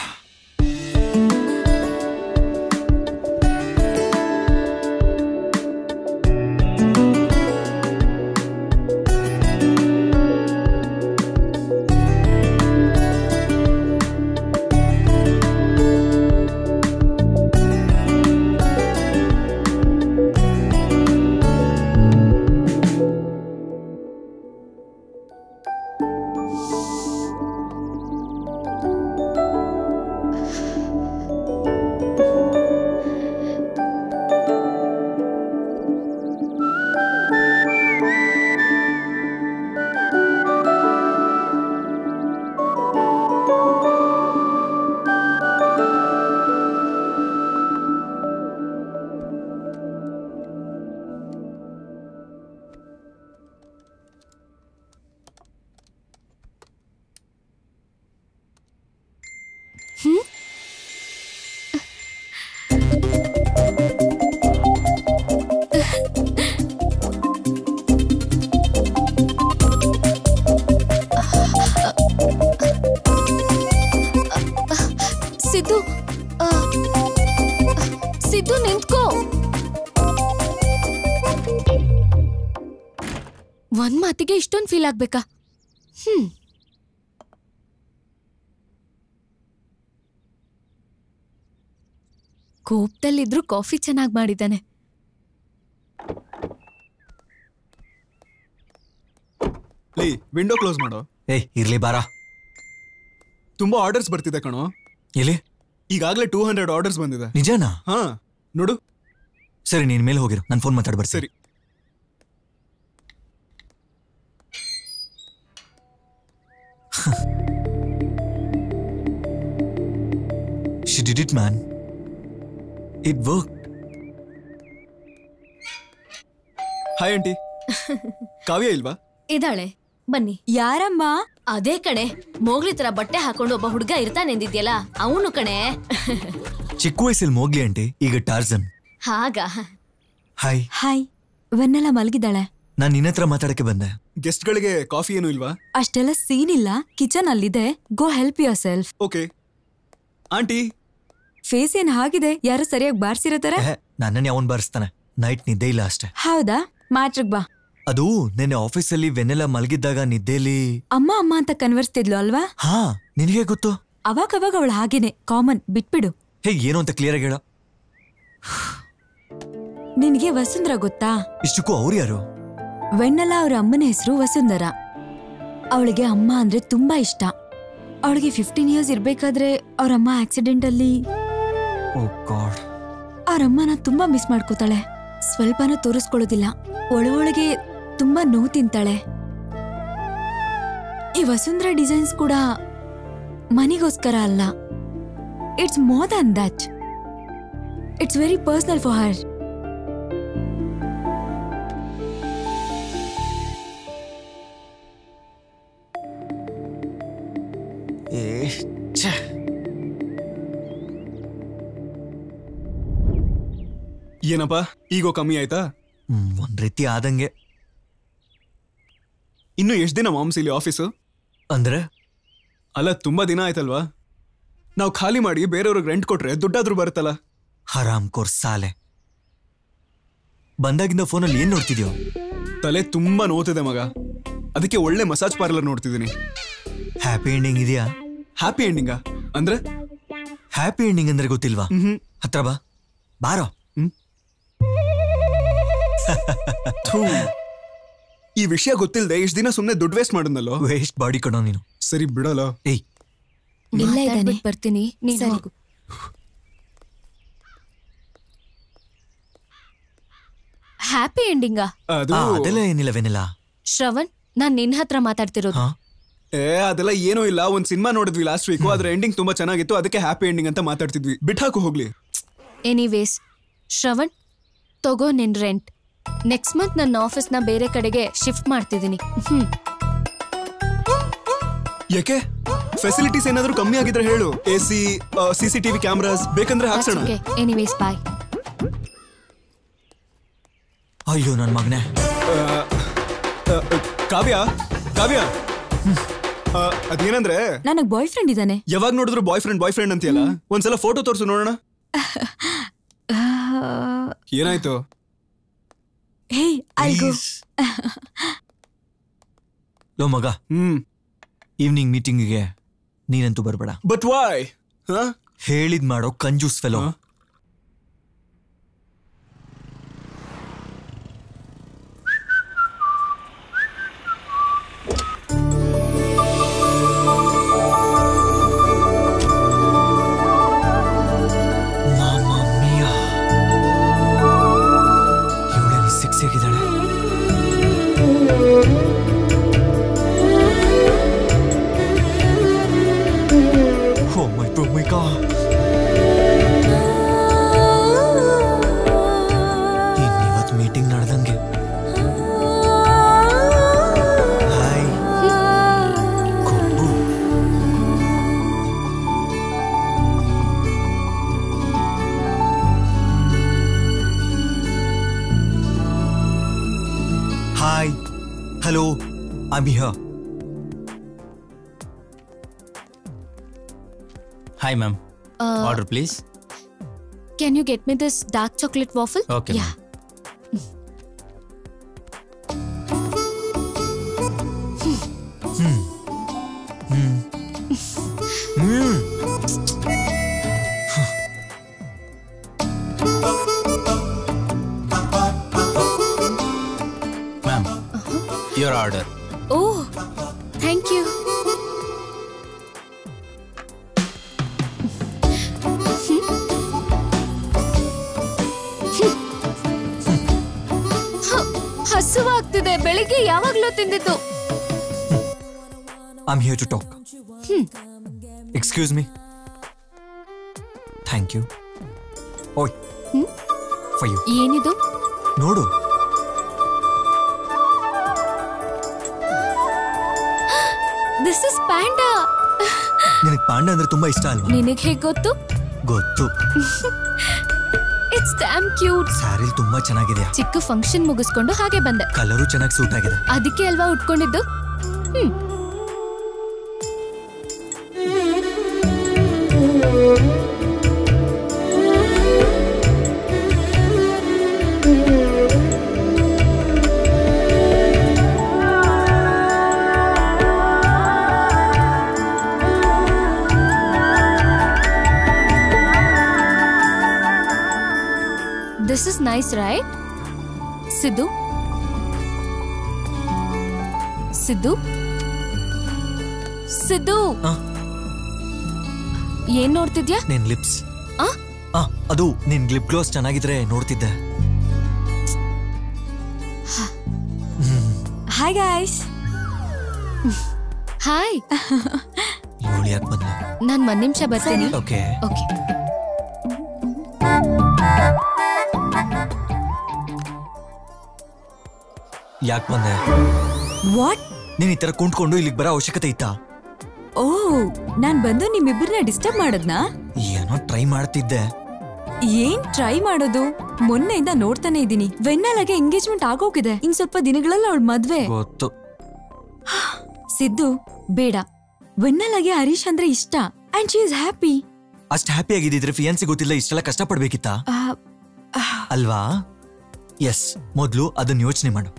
[SPEAKER 8] ಸಿದ್ದು ಆ, ಸಿದ್ದು ನಿಂತ್ಕೋ ಒಂದ್ ಮಾತಿಗೆ ಇಷ್ಟೊಂದು ಫೀಲ್ ಆಗ್ಬೇಕಾ ಹ್ಮ್ ಕೋಪದಲ್ಲಿದ್ರು ಕಾಫಿ ಚೆನ್ನಾಗಿ ಮಾಡಿದ್ದಾನೆ
[SPEAKER 1] ಲೀ ವಿಂಡೋ ಕ್ಲೋಸ್ ಮಾಡು
[SPEAKER 6] ಏಯ್ ಇರ್ಲಿ ಬಾರ
[SPEAKER 1] ತುಂಬಾ ಆರ್ಡರ್ಸ್ ಬರ್ತಿದೆ ಕಣೋ
[SPEAKER 6] ಎಲ್ಲಿ
[SPEAKER 1] ಈಗಾಗಲೇ ಟೂ ಹಂಡ್ರೆಡ್ ಆರ್ಡರ್ಸ್ ಬಂದಿದೆ
[SPEAKER 6] ನಿಜನಾ
[SPEAKER 1] ಹಾ ನೋಡು
[SPEAKER 6] ಸರಿ ನೀನ್ ಮೇಲೆ ಹೋಗಿರು ನಾನು ಫೋನ್ ಮಾತಾಡ್ ಬರ್ತೀನಿ
[SPEAKER 1] ಸರಿ
[SPEAKER 6] She did it, man. It worked.
[SPEAKER 1] Hi aunty Kavya ಇಲ್ವಾ
[SPEAKER 12] ಇದಾಳೆ ಬನ್ನಿ
[SPEAKER 9] ಯಾರಮ್ಮ
[SPEAKER 12] ಅದೇ ಕಣೆ ಮೋಗ್ಲಿ ತರ ಬಟ್ಟೆ ಹಾಕೊಂಡು ಒಬ್ಬ ಹುಡ್ಗ ಇರ್ತಾನೆಂದಿದ್ಯಲ್ಲ ಅವನು ಕಣೆ
[SPEAKER 6] ಚಿಕ್ಕ ವಯಸ್ಸಲ್ಲಿ ಮೋಗ್ಲಿ ಆಂಟಿ ಈಗ ಟಾರ್ಜನ್
[SPEAKER 12] ಹಾಗ
[SPEAKER 6] ಹಾಯ್
[SPEAKER 9] ಹಾಯ್ ವೆನ್ನೆಲ್ಲ ಮಲಗಿದ್ದಾಳೆ
[SPEAKER 6] ನಾನು ನಿನ್ನ ಹತ್ರ ಮಾತಾಡಕ್ಕೆ ಬಂದೆ
[SPEAKER 1] ಗೆಸ್ಟ್ಗಳಿಗೆ ಕಾಫಿ ಏನು ಇಲ್ವಾ
[SPEAKER 9] ಅಷ್ಟೆಲ್ಲ ಸೀನ್ ಇಲ್ಲ ಕಿಚನ್ ಅಲ್ಲಿದೆ go help yourself
[SPEAKER 1] okay aunty
[SPEAKER 9] face ಏನ್ ಹಾಗಿದೆ ಯಾರು ಸರಿಯಾಗಿ ಬಾರ್ಸಿರೋ ತರ
[SPEAKER 6] ನನ್ನನ್ನು ಯಾವನ್ ಬಾರಿಸ್ತಾನೆ ನೈಟ್ ನಿದ್ದೆ ಇಲ್ಲ ಅಷ್ಟೇ
[SPEAKER 9] ಹೌದಾ ಮ್ಯಾಟ್ರಿಗ್ ಬಾ
[SPEAKER 6] ಅದು ನಿನ್ನೆ ಆಫೀಸಲ್ಲಿ ವೆನ್ನೆಲ್ಲ ಮಲಗಿದ್ದಾಗ ನಿದ್ದೆಲಿ
[SPEAKER 9] ಅಮ್ಮ ಅಮ್ಮ ಅಂತ ಕನ್ವರ್ಸ್ತಿದ್ಲು ಅಲ್ವಾ
[SPEAKER 6] ಹಾ ನಿನಗೆ ಗೊತ್ತು
[SPEAKER 9] ಅವಾಗ ಅವಾಗ ಅವಳು ಹಾಗೇನೆ ಕಾಮನ್ ಬಿಟ್ಬಿಡು
[SPEAKER 6] ಹೇ ಏನು ಅಂತ ಕ್ಲಿಯರ್ ಆಗಿ ಹೇಳ
[SPEAKER 9] ನಿನ್ಗೆ ವಸುಂಧರ ಗೊತ್ತಾ
[SPEAKER 6] ಇಷ್ಟಕ್ಕೂ ಅವ್ರು ಯಾರು
[SPEAKER 9] ವೆಣ್ಣೆಲ್ಲ ಅವ್ರ ಅಮ್ಮನ ಹೆಸರು ವಸುಂಧರ ಅವಳಿಗೆ ಅಮ್ಮ ಅಂದ್ರೆ ತುಂಬಾ ಇಷ್ಟ ಅವಳಿಗೆ ಫಿಫ್ಟೀನ್ ಇಯರ್ಸ್ ಇರ್ಬೇಕಾದ್ರೆ ಅವ್ರ ಅಮ್ಮ ಆಕ್ಸಿಡೆಂಟ್ ಅಲ್ಲಿ
[SPEAKER 6] ಓ ಗಾಡ್
[SPEAKER 9] ಅವ್ರ ಅಮ್ಮನ ತುಂಬಾ ಮಿಸ್ ಮಾಡ್ಕೋತಾಳೆ ಸ್ವಲ್ಪನೂ ತೋರಿಸ್ಕೊಳ್ಳೋದಿಲ್ಲ ಒಳಗೊಳಗೆ ತುಂಬಾ ನೋವು ತಿಂತಾಳೆ ಈ ವಸುಂಧರ ಡಿಸೈನ್ಸ್ ಕೂಡ ಮನಿಗೋಸ್ಕರ ಅಲ್ಲ it's more than that it's very personal for her
[SPEAKER 6] ಏ ಛೆ.
[SPEAKER 1] ಏನಪ್ಪ ಈಗೋ ಕಮ್ಮಿ ಆಯ್ತಾ
[SPEAKER 6] ಹ್ಮ್, ಒಂದ್ ರೀತಿ ಆದಂಗೆ
[SPEAKER 1] ಇನ್ನು ಎಷ್ಟು ದಿನ ಮಾಮ್ಸ್ ಇಲ್ಲಿ ಆಫೀಸು
[SPEAKER 6] ಅಂದ್ರೆ
[SPEAKER 1] ಅಲ್ಲ ತುಂಬಾ ದಿನ ಆಯ್ತಲ್ವಾ ನಾವು ಖಾಲಿ ಮಾಡಿ ಬೇರೆಯವ್ರಿಗೆ ರೆಂಟ್ ಕೊಟ್ರೆ ದುಡ್ಡಾದ್ರೂ ಬರುತ್ತಲ್ಲ
[SPEAKER 6] ಹರಾಮ್ ಕೋರ್ ಸಾಲೆ ಬಂದಾಗಿಂದ ಫೋನಲ್ಲಿ ಏನ್ ನೋಡ್ತಿದ್ಯೋ
[SPEAKER 1] ತಲೆ ತುಂಬಾ ನೋವ್ತಿದೆ ಮಗ ಅದಕ್ಕೆ ಒಳ್ಳೆ ಮಸಾಜ್ ಪಾರ್ಲರ್ ನೋಡ್ತಿದ್ದೀನಿ
[SPEAKER 6] ಹ್ಯಾಪಿ ಎಂಡಿಂಗ್ ಇದೆಯಾ
[SPEAKER 1] ಹ್ಯಾಪಿ ಎಂಡಿಂಗ ಅಂದ್ರೆ
[SPEAKER 6] ಹ್ಯಾಪಿ ಎಂಡಿಂಗ್ ಅಂದ್ರೆ ಗೊತ್ತಿಲ್ವಾ ಹತ್ರ ಬಾ ಬಾರೋ
[SPEAKER 1] ಥೂ. ಈ ವಿಷಯ ಗೊತ್ತಿಲ್ಲದೆ ಇಷ್ಟು ದಿನ ಸುಮ್ಮನೆ ದುಡ್ಡು ವೇಸ್ಟ್ ಮಾಡಿದ್ನಲ್ಲೋ
[SPEAKER 6] ವೇಸ್ಟ್ ಬಾಡಿ ಕಣೋ ನೀನು
[SPEAKER 1] ಸರಿ ಬಿಡಲ್ಲ
[SPEAKER 6] ಏಯ್
[SPEAKER 8] ಇಲ್ಲ ಇದ್ದಾನೆ
[SPEAKER 12] ಮಾತಾಡ್ಬಿಟ್ ಬರ್ತೀನಿ ನೀನು
[SPEAKER 8] ಸರಿ.
[SPEAKER 12] ಹೋಗು ಹ್ಯಾಪಿ ಎಂಡಿಂಗಾ
[SPEAKER 1] ಅದು
[SPEAKER 6] ಆ, ಅದೆಲ್ಲ ಏನಿಲ್ಲ ವೆನಿಲ್ಲ
[SPEAKER 12] ಶ್ರವಣ್ ನಾನ್ ನಿನ್ ಹತ್ರ ಮಾತಾಡ್ತಿರೋದು
[SPEAKER 6] ಹಾ
[SPEAKER 1] ಏ ಅದೆಲ್ಲ ಏನೂ ಇಲ್ಲ ಒಂದ್ ಸಿನಿಮಾ ನೋಡಿದ್ವಿ ಲಾಸ್ಟ್ ವೀಕ್ ಅದ್ರ ಎಂಡಿಂಗ್ ತುಂಬಾ ಚೆನ್ನಾಗಿತ್ತು ಅದಕ್ಕೆ ಹ್ಯಾಪಿ ಎಂಡಿಂಗ್ ಅಂತ ಮಾತಾಡ್ತಿದ್ವಿ ಬಿಟ್ಟಾಕು ಹೋಗ್ಲಿ
[SPEAKER 12] ಎನಿವೇಸ್ ಶ್ರವಣ್ ತಗೋ ನಿನ್ ರೆಂಟ್ ನೆಕ್ಸ್ಟ್ ಮಂತ್ ನನ್ನ ಆಫೀಸ್ನ ಬೇರೆ ಕಡೆಗೆ ಶಿಫ್ಟ್ ಮಾಡ್ತಿದ್ದೀನಿ ಹ್ಮ್
[SPEAKER 1] ಯಾಕೆ ಫೆಸಿಲಿಟೀಸ್ ಏನಾದ್ರೂ ಕಮ್ಮಿ ಆಗಿದ್ರೆ ಹೇಳು a C C C TV cameras ಬೇಕಂದ್ರೆ ಹಾಕ್ಸೋಣ
[SPEAKER 12] ಓಕೆ ಎನಿವೇಸ್ ಬಾಯ್
[SPEAKER 6] ಅಯ್ಯೋ ನನ್ ಮಗನೇ
[SPEAKER 1] ಆ, ಆ, ಕಾವ್ಯ ಕಾವ್ಯ ಆ, ಅದೇನಂದ್ರೆ
[SPEAKER 9] ನನಗ್ ಬಾಯ್ ಫ್ರೆಂಡ್ ಇದ್ದಾನೆ
[SPEAKER 1] ಯಾವಾಗ ನೋಡಿದ್ರು ಬಾಯ್ ಫ್ರೆಂಡ್ ಬಾಯ್ ಫ್ರೆಂಡ್ ಅಂತೀಯಲ್ಲ ಒಂದ್ಸಲ ಫೋಟೋ ತೋರ್ಸು ನೋಡೋಣ ಏನಾಯ್ತು
[SPEAKER 9] ಹೇ ಅಲ್ಗೋ
[SPEAKER 6] ಲೋ ಮಗ
[SPEAKER 1] ಹ್ಮ್
[SPEAKER 6] ಈವ್ನಿಂಗ್ ಮೀಟಿಂಗಿಗೆ ನೀನಂತೂ ಬರ್ಬೇಡ
[SPEAKER 1] ಬಟ್ ವಾಯ್ ಹಾ
[SPEAKER 6] ಹೇಳಿದ್ ಮಾಡೋ ಕಂಜೂಸ್ ಫೆಲೋ ಇವಳಲ್ಲಿ ಸಿಕ್ಸ್ ಆಗಿದ್ದಾಳೆ Oh my, oh my god. ಇನ್ನಿವತ್ ಮೀಟಿಂಗ್ ನಡೆದಂಗೆ ಹಾಯ್ ಕೊಬ್ಬು hi hello I hear
[SPEAKER 3] hi ma'am order please
[SPEAKER 12] can you get me this dark chocolate waffle
[SPEAKER 3] Okay,
[SPEAKER 12] yeah
[SPEAKER 6] hmm hmm hmm
[SPEAKER 3] ma'am your order
[SPEAKER 12] oh
[SPEAKER 8] thank you ಹಸುವಾಗ್ತಿದೆ ಬೆಳಿಗ್ಗೆ ಯಾವಾಗ್ಲೂ ತಿಂದಿದ್ದು
[SPEAKER 6] I'm here to talk excuse me thank you ಓಯ್ ಫಾರ್ ಯು
[SPEAKER 8] ಏನಿದು
[SPEAKER 6] ನೋಡು
[SPEAKER 8] ದಿಸ್ ಇಸ್ ಪ್ಯಾಂಡಾ
[SPEAKER 6] ನಿನಗೆ ಪಾಂಡ ಅಂದ್ರೆ ತುಂಬಾ ಇಷ್ಟ ಅಲ್ವಾ
[SPEAKER 8] ನಿನಗ್ ಹೇಗ್ ಗೊತ್ತು
[SPEAKER 6] ಗೊತ್ತು
[SPEAKER 8] ಇಟ್ಸ್ ಡ್ಯಾಮ್ ಕ್ಯೂಟ್
[SPEAKER 6] ಸ್ಯಾರಿಲ್ ತುಂಬಾ ಚೆನ್ನಾಗಿದೆಯಾ
[SPEAKER 8] ಚಿಕ್ಕ ಫಂಕ್ಷನ್ ಮುಗಿಸ್ಕೊಂಡು ಹಾಗೆ ಬಂದೆ
[SPEAKER 6] ಕಲರು ಚೆನ್ನಾಗಿ ಸೂಟ್ ಆಗಿದೆ
[SPEAKER 8] ಅದಕ್ಕೆ ಅಲ್ವಾ ಉಟ್ಕೊಂಡಿದ್ದು hmm this is nice right Siddu Siddu Siddu
[SPEAKER 6] ಆ?
[SPEAKER 8] ಏನ್ ನೋಡ್ತಿದ್ಯಾ
[SPEAKER 6] ನಿನ್ ಲಿಪ್ಸ್
[SPEAKER 8] ಆ?
[SPEAKER 6] ಆ ಅದು ನಿನ್ ಲಿಪ್ ಗ್ಲೋಸ್ ಚೆನ್ನಾಗಿದ್ರೆ ನೋಡ್ತಿದ್ದೆ
[SPEAKER 9] ಹಾಯ್ ಗಾಯ್ಸ್
[SPEAKER 8] ಹಾಯ್
[SPEAKER 6] ಇವಳು ಯಾಕೆ ಬಂದ್ಲು
[SPEAKER 8] ನಾನ್ ಒಂದ್ ನಿಮಿಷ ಬರ್ತೀನಿ
[SPEAKER 6] ಓಕೆ
[SPEAKER 8] ಓಕೆ
[SPEAKER 6] ಯಾಕೆ ಬಂದೆ
[SPEAKER 9] ವಾಟ್
[SPEAKER 6] ನೀನ್ ಈ ತರ ಕುಂಟ್ಕೊಂಡು ಇಲ್ಲಿಗೆ ಬರೋ ಅವಶ್ಯಕತೆ ಇತ್ತಾ
[SPEAKER 9] ಓ ನಾನ್ ಬಂದು ನಿಮ್ಮಿಬ್ಬರನ್ನ ಡಿಸ್ಟರ್ಬ್ ಮಾಡೋದ್ನಾ
[SPEAKER 6] ಏನೋ ಟ್ರೈ ಮಾಡ್ತಿದ್ದೆ
[SPEAKER 9] ಏನ್ ಟ್ರೈ ಮಾಡೋದು ಮೊನ್ನೆಯಿಂದ ನೋಡ್ತಾನೆ ಇದೀನಿ ವೆನ್ನಲ್ಲಾಗೆ ಎಂಗೇಜ್ಮೆಂಟ್ ಆಗೋಗಿದೆ ಇನ್ ಸ್ವಲ್ಪ ದಿನಗಳಲ್ಲಿ ಅವಳ ಮದ್ವೆ
[SPEAKER 6] ಗೊತ್ತು
[SPEAKER 9] ಸಿದ್ದು ಬೇಡ ವೆನ್ನಲ್ಲಾಗೆ ಹರೀಶ್ ಅಂದ್ರೆ ಇಷ್ಟ ಅಂಡ್ ಶಿ ಇಸ್ ಹ್ಯಾಪಿ
[SPEAKER 6] ಅಷ್ಟ್ ಹ್ಯಾಪಿ ಆಗಿದ್ರೆ ಫಿಯಾನ್ಸಿ ಗೊತ್ತಿಲ್ಲ ಇಷ್ಟೆಲ್ಲ ಕಷ್ಟಪಡ್ಬೇಕಿತ್ತಾ ಅಲ್ವಾ ಎಸ್ ಮೊದ್ಲು ಅದನ್ನ ಯೋಚನೆ ಮಾಡು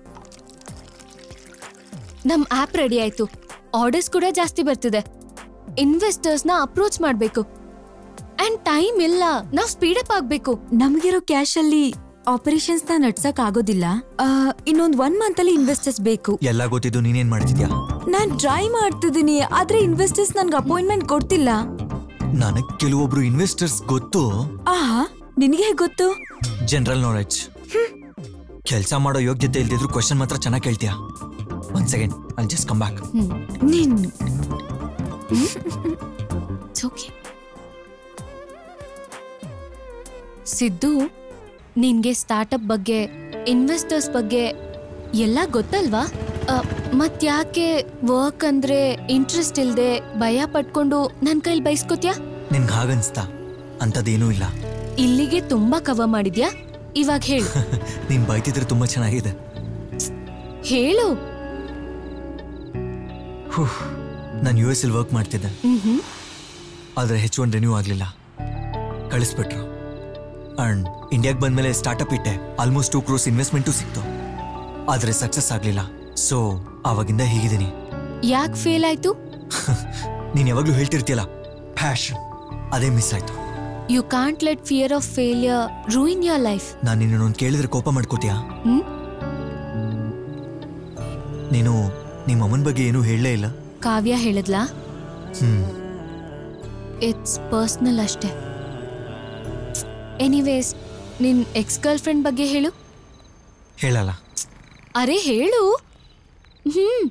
[SPEAKER 8] ನಮ್ ಆಪ್ ರೆಡಿ ಆಯ್ತು ಆರ್ಡರ್ಸ್ ಕೂಡ ಜಾಸ್ತಿ ಬರ್ತಿದೆ ಇನ್ವೆಸ್ಟರ್ಸ್ ನ ಅಪ್ರೋಚ್ ಮಾಡ್ಬೇಕು ಅಂಡ್ ಟೈಮ್ ಇಲ್ಲ ನಾವ್ ಸ್ಪೀಡಪ್ ಆಗ್ಬೇಕು
[SPEAKER 9] ನಮಗಿರೋ ಕ್ಯಾಶ್ ಅಲ್ಲಿ ಆಪರೇಷನ್ಸ್ ನ ನಡ್ಸಕ್ ಆಗೋದಿಲ್ಲ ಆ, ಇನ್ನೊಂದ್ ಒನ್ ಮಂತ್ ಅಲ್ಲಿ ಇನ್ವೆಸ್ಟರ್ಸ್ ಬೇಕು
[SPEAKER 6] ಎಲ್ಲ ಗೊತ್ತಿದ್ದು ನೀನೇನ್ ಮಾಡ್ತಿದ್ಯಾ
[SPEAKER 9] ನಾನ್ ಟ್ರೈ ಮಾಡ್ತಿದ್ದೀನಿ ಆದ್ರೆ ಇನ್ವೆಸ್ಟರ್ಸ್ ನನ್ಗೆ ಅಪಾಯಿಂಟ್ಮೆಂಟ್ ಕೊಡ್ತಿಲ್ಲ
[SPEAKER 6] ನನಗ್ ಕೆಲವೊಬ್ರು ಇನ್ವೆಸ್ಟರ್ಸ್ ಗೊತ್ತು
[SPEAKER 9] ಆಹಾ ನಿನಗೆ ಹೇಗ್ ಗೊತ್ತು
[SPEAKER 6] ಜನರಲ್ ನಾಲೆಡ್ಜ್ ಕೆಲಸ ಮಾಡೋ ಯೋಗ್ಯತೆ ಇಲ್ದಿದ್ರು ಕ್ವಶನ್ ಮಾತ್ರ ಚೆನ್ನಾಗಿ ಕೇಳ್ತೀಯಾ ಒಂದ್ ಸೆಕೆಂಡ್ ಅಲ್ಲಿ ಜಸ್ಟ್ ಕಮ್ ಬ್ಯಾಕ್
[SPEAKER 9] ನಿನ್
[SPEAKER 8] ಓಕೆ ಸಿದ್ದು ನಿನ್ಗೆ ಸ್ಟಾರ್ಟಪ್ ಬಗ್ಗೆ ಇನ್ವೆಸ್ಟರ್ಸ್ ಬಗ್ಗೆ ಎಲ್ಲ ಗೊತ್ತಲ್ವಾ ಆ, ಮತ್ ಯಾಕೆ ವರ್ಕ್ ಅಂದ್ರೆ ಇಂಟ್ರೆಸ್ಟ್ ಇಲ್ದೆ ಭಯ ಪಟ್ಕೊಂಡು ನನ್ ಕೈಲಿ ಬೈಸ್ಕೊತ್ಯಾ
[SPEAKER 6] ನಿನ್ಗೆ ಹಾಗನ್ಸ್ತಾ ಅಂಥದ್ದೇನೂ ಇಲ್ಲ
[SPEAKER 8] ಇಲ್ಲಿಗೆ ತುಂಬಾ ಕವ ಮಾಡಿದ್ಯಾ ಇವಾಗ ಹೇಳು
[SPEAKER 6] ನೀನ್ ಬೈತಿದ್ರೆ ತುಂಬಾ ಚೆನ್ನಾಗಿದೆ
[SPEAKER 8] ಹೇಳು
[SPEAKER 6] ನಾನು ಯು ಎಸ್ ಅಲ್ಲಿ ವರ್ಕ್ ಮಾಡ್ತಿದ್ದೆ
[SPEAKER 8] ಮ್ಹ್ಮ್.
[SPEAKER 6] ಆದ್ರೆ ಹೆಚ್ ಒನ್ ರಿನ್ಯೂ ಆಗ್ಲಿಲ್ಲ ಕಳಿಸ್ಬಿಟ್ರು ಅಂಡ್ ಇಂಡಿಯಾಗೆ ಬಂದ್ಮೇಲೆ ಸ್ಟಾರ್ಟಪ್ ಇಟ್ಟೆ ಆಲ್ಮೋಸ್ಟ್ ಟೂ ಕ್ರೋಸ್ ಇನ್ವೆಸ್ಟ್ಮೆಂಟು ಸಿಕ್ತು ಆದ್ರೆ ಸಕ್ಸಸ್ ಆಗ್ಲಿಲ್ಲ ಸೊ ಆವಾಗಿಂದ ಹೀಗಿದ್ದೀನಿ
[SPEAKER 8] ಯಾಕ್ ಫೇಲ್ ಆಯ್ತು
[SPEAKER 6] ನೀನ್ ಯಾವಾಗ್ಲೂ ಹೇಳ್ತಿರ್ತೀಯಲ್ಲ ಪ್ಯಾಷನ್ ಅದೇ ಮಿಸ್ ಆಯ್ತು
[SPEAKER 8] you can't let fear of failure ruin your life
[SPEAKER 6] ನಾನು ನಿನ್ನೊಂದು ಕೇಳಿದ್ರೆ ಕೋಪ ಮಾಡ್ಕೋತೀಯಾ
[SPEAKER 8] ಹ್ಮ್
[SPEAKER 6] ನೀನು ನಿಮ್ಮ ಅಮ್ಮನ ಬಗ್ಗೆ ಏನೂ ಹೇಳಲೇ ಇಲ್ಲ
[SPEAKER 8] ಕಾವ್ಯ ಹೇಳಿದ್ಲಾ
[SPEAKER 6] ಹ್ಮ್
[SPEAKER 8] ಇಟ್ಸ್ ಪರ್ಸ್ನಲ್ ಅಷ್ಟೇ ಎನಿವೇಸ್ ನಿನ್ ಎಕ್ಸ್ ಗರ್ಲ್ ಫ್ರೆಂಡ್ ಬಗ್ಗೆ ಹೇಳು
[SPEAKER 6] ಹೇಳಲ್ಲ
[SPEAKER 8] ಅರೆ ಹೇಳು ಹ್ಮ್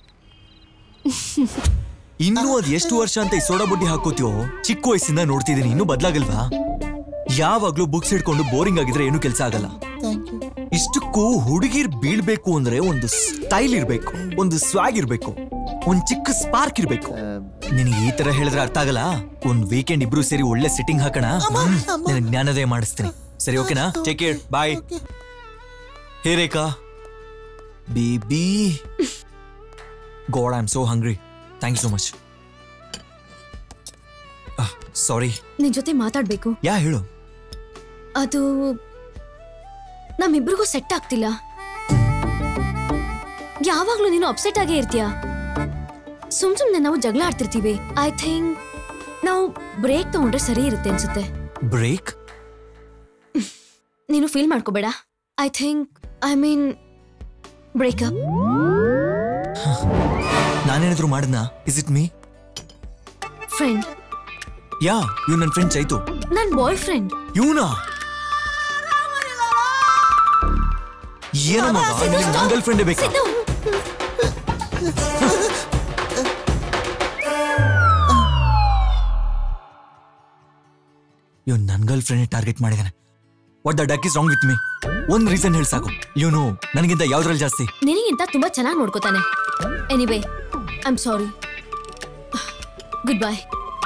[SPEAKER 6] ಇನ್ನೂ ಅದ್ ಎಷ್ಟು ವರ್ಷ ಅಂತ ಈ ಸೋಡಾ ಬುಡ್ಡಿ ಹಾಕೋತೀವೋ ಚಿಕ್ಕ ವಯಸ್ಸಿಂದ ನೋಡ್ತಿದ್ದೀನಿ ಇನ್ನೂ ಬದ್ಲಾಗಲ್ವಾ ಯಾವಾಗ್ಲೂ ಬುಕ್ಸ್ ಹಿಡ್ಕೊಂಡು ಬೋರಿಂಗ್ ಆಗಿದ್ರೆ ಏನು ಕೆಲಸ ಆಗಲ್ಲ ಇಷ್ಟಕ್ಕೂ ಹುಡುಗಿರ್ ಬೀಳ್ಬೇಕು ಅಂದ್ರೆ ಒಂದು ಸ್ಟೈಲ್ ಇರ್ಬೇಕು ಒಂದು ಸ್ವಾಗ್ ಇರ್ಬೇಕು ಒಂದ್ ಚಿಕ್ಕ ಸ್ಪಾರ್ಕ್ ಇರ್ಬೇಕು ನಿನಗೆ ಈ ತರ ಹೇಳಿದ್ರೆ ಅರ್ಥ ಆಗಲ್ಲ ಒಂದ್ ವೀಕೆಂಡ್ ಇಬ್ರು ಸೇರಿ ಒಳ್ಳೆ ಸಿಟ್ಟಿಂಗ್ ಹಾಕೋಣ ನಿನಗೆ ಜ್ಞಾನೋದಯ ಮಾಡಿಸ್ತೀನಿ ಸರಿ ಓಕೆನಾ take care bye hey Rekha baby god I am so hungry thank you so much sorry
[SPEAKER 9] ನಿನ್ ಜೊತೆ ಮಾತಾಡ್ಬೇಕು
[SPEAKER 6] ಯಾ ಹೇಳು
[SPEAKER 9] ಅದು ನಮ್ಮಿಬ್ರಿಗೂ ಸೆಟ್ ಆಗ್ತಿಲ್ಲ ಯಾವಾಗ್ಲೂ ನೀನು ಅಪ್ಸೆಟ್ ಆಗೇ ಇರ್ತೀಯ ಸುಮ್ ಸುಮ್ನೆ ನಾವು ಜಗಳ ಆಡ್ತಿರ್ತೀವಿ ಐ ಥಿಂಕ್ ನಾವು ಬ್ರೇಕ್ ತಗೊಂಡ್ರೆ ಸರಿ ಇರುತ್ತೆ ಅನ್ಸುತ್ತೆ
[SPEAKER 6] ಬ್ರೇಕ್
[SPEAKER 9] ನೀನು ಫೀಲ್ ಮಾಡ್ಕೋಬೇಡ I think I mean breakup
[SPEAKER 6] ನಾನೇನಾದ್ರೂ ಮಾಡಿದ್ನಾ ಇಸ್ ಇಟ್ ಮೀ
[SPEAKER 8] ಫ್ರೆಂಡ್
[SPEAKER 6] ಯಾ ಇವ್ ನನ್ನ ಫ್ರೆಂಡ್ ಚೈತು
[SPEAKER 8] ನನ್ ಬಾಯ್ ಫ್ರೆಂಡ್
[SPEAKER 6] ಇವನಾ ಏನೋ ಮಗ ನಿನಗೆ ನನ್ನ ಗರ್ಲ್ ಫ್ರೆಂಡೇ ಬೇಕಾ ಇವ್ನು ನನ್ನ ಗರ್ಲ್ ಫ್ರೆಂಡ್ ಟಾರ್ಗೆಟ್ ಮಾಡಿದಾನೆ what the duck is wrong with me ಒಂದ್ ರೀಸನ್ ಹೇಳಿ ಸಾಕು ಇವನು ನನಗಿಂತ ಯಾವ್ದ್ರಲ್ಲಿ ಜಾಸ್ತಿ
[SPEAKER 8] ನಿನಗಿಂತ ತುಂಬಾ ಚೆನ್ನಾಗಿ ನೋಡ್ಕೋತಾನೆ anyway I am sorry goodbye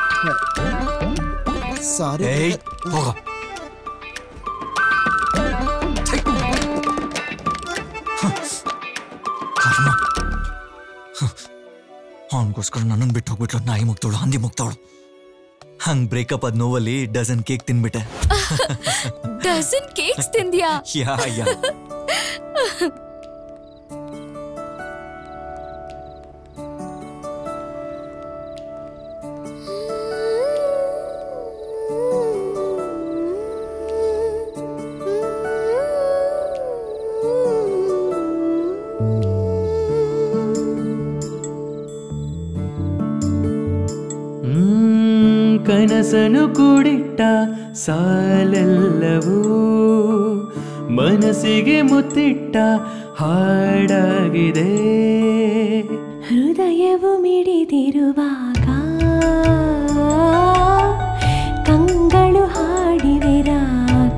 [SPEAKER 4] sorry
[SPEAKER 6] ಏಯ್ ಹೋಗ ಕರ್ಮ ಅವನಿಗೋಸ್ಕರ ನನ್ನನ್ನು ಬಿಟ್ಟು ಹೋಗ್ಬಿಟ್ಲು ನಾಯಿ ಮುಗ್ತವಳು ಹಂದಿ ಮುಗ್ತವಳು ಹಂಗ್ ಬ್ರೇಕಪ್ ಆದ ನೋವಲ್ಲಿ ಡಜನ್ ಕೇಕ್ ತಿನ್ಬಿಟ್ಟೆ
[SPEAKER 8] ಡಜನ್ ಕೇಕ್ಸ್ ತಿಂದ್ಯಾ
[SPEAKER 6] ಯಾ ಯಾ
[SPEAKER 11] ಹ್ಮ್, ಕನಸನು ಕೂಡಿಟ್ಟ ಸಾಲೆಲ್ಲವೂ ಮನಸ್ಸಿಗೆ ಮುತ್ತಿಟ್ಟ ಹಾಡಾಗಿದೆ
[SPEAKER 13] ಹೃದಯವು ಮಿಡಿದಿರುವಾಗ ಕಂಗಳು ಹಾಡಿವೆ ರಾಗ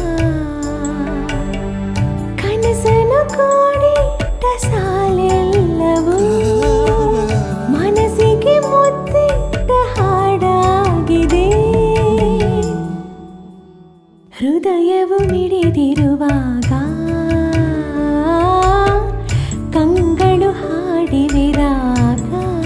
[SPEAKER 13] ಕನಸನು ಕೂಡಿಟ್ಟ ಸಾಲೆಲ್ಲವೂ ಮನಸ್ಸಿಗೆ ಮುತ್ತಿಟ್ಟ ಹಾಡಾಗಿದೆ ಹೃದಯವು ಮಿಡಿದಿರುವಾಗ ಕಂಗಳು ಹಾಡಿವೆ ರಾಗ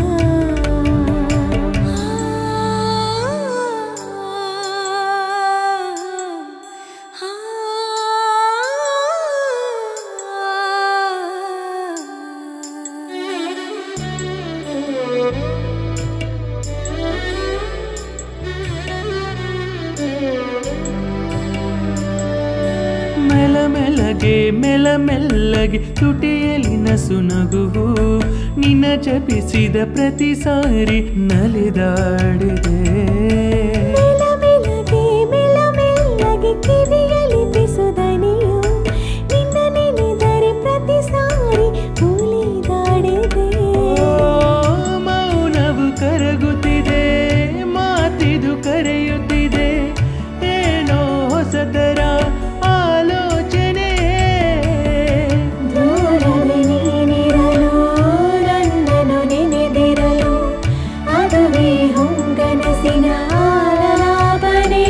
[SPEAKER 11] ಮೆಲ ಮೆಲಗೆ ಮೆಲ ಮೆಲ್ಲಗೆ ತುಟಿಯಲಿ ನಸು ನಗುವು ನಿನ್ನ ಜಪಿಸಿದ ಪ್ರತಿ ಸಾರಿ ನಲಿದಾಡಿದೆ
[SPEAKER 13] ಮೆಲ ಮೆಲಗೆ ಮೆಲ ಮೆಲ್ಲಗೆ ಕಿವಿಯಲ್ಲಿ ಪಿಸುದನಿಯು ನಿನ್ನ ನೆನೆದರೆ ಪ್ರತಿ ಸಾರಿ ಉಳಿದಾಡಿದೆ
[SPEAKER 11] ಮೌನವು ಕರಗುತ್ತಿದೆ ಮಾತಿದು ಕರೆಯುತ್ತಿದೆ ಏನೋ ಹೊಸತರ ಆಲೋಚನೆ
[SPEAKER 13] ದೂರವೇ ನೀನಿರಲು ನನ್ನನ್ನು ನೆನೆದಿರಲು ಅದುವೇ ಹೊಂಗನಸಿನ ಆಲಾಪನೆ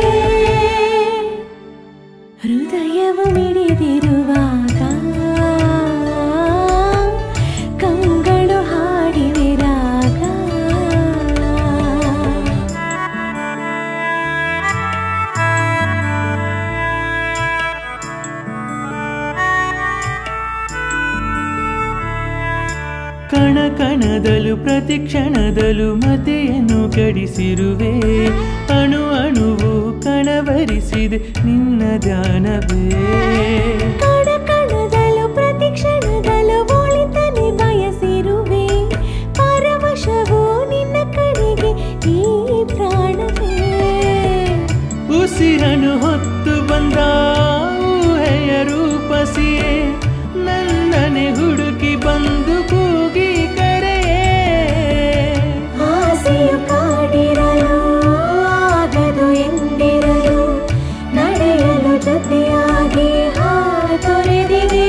[SPEAKER 13] ಹೃದಯವು ಮಿಡಿದಿರುವಾಗ ಕಂಗಳು ಹಾಡಿವೆ ರಾಗ
[SPEAKER 11] ಕಣ ಕಣದಲು ಪ್ರತಿ ಕ್ಷಣದಲು ಮತೆಯನ್ನು ಕಡಿಸಿರುವೆ ಅಣು ಅಣುವು ಕಣವರಿಸಿದೆ ನಿನ್ನ ಧ್ಯಾನವೇ
[SPEAKER 13] ಕಣ ಕಣದಲು ಪ್ರತಿ ಕ್ಷಣದಲು ಒಳಿತನೆ ಬಯಸಿರುವೆ ಪರವಶವು ನಿನ್ನ ಕಡೆಗೆ ಈ ಪ್ರಾಣವೇ
[SPEAKER 11] ಉಸಿರನು ಹೊತ್ತು ಬಂದ ಊಹೆಯ ರೂಪಸಿಯೇ ನನ್ನನೆ ಹುಡುಕಿ ಬಂದು ಕೂಗಿ ಕರೆಯೇ
[SPEAKER 13] ಆಸೆಯು ಕಾಡಿರಲು ಆಗದು ಎಂದಿರಲು ನಡೆಯಲು ಜೊತೆಯಾಗಿ ಹಾತೊರೆದಿದೆ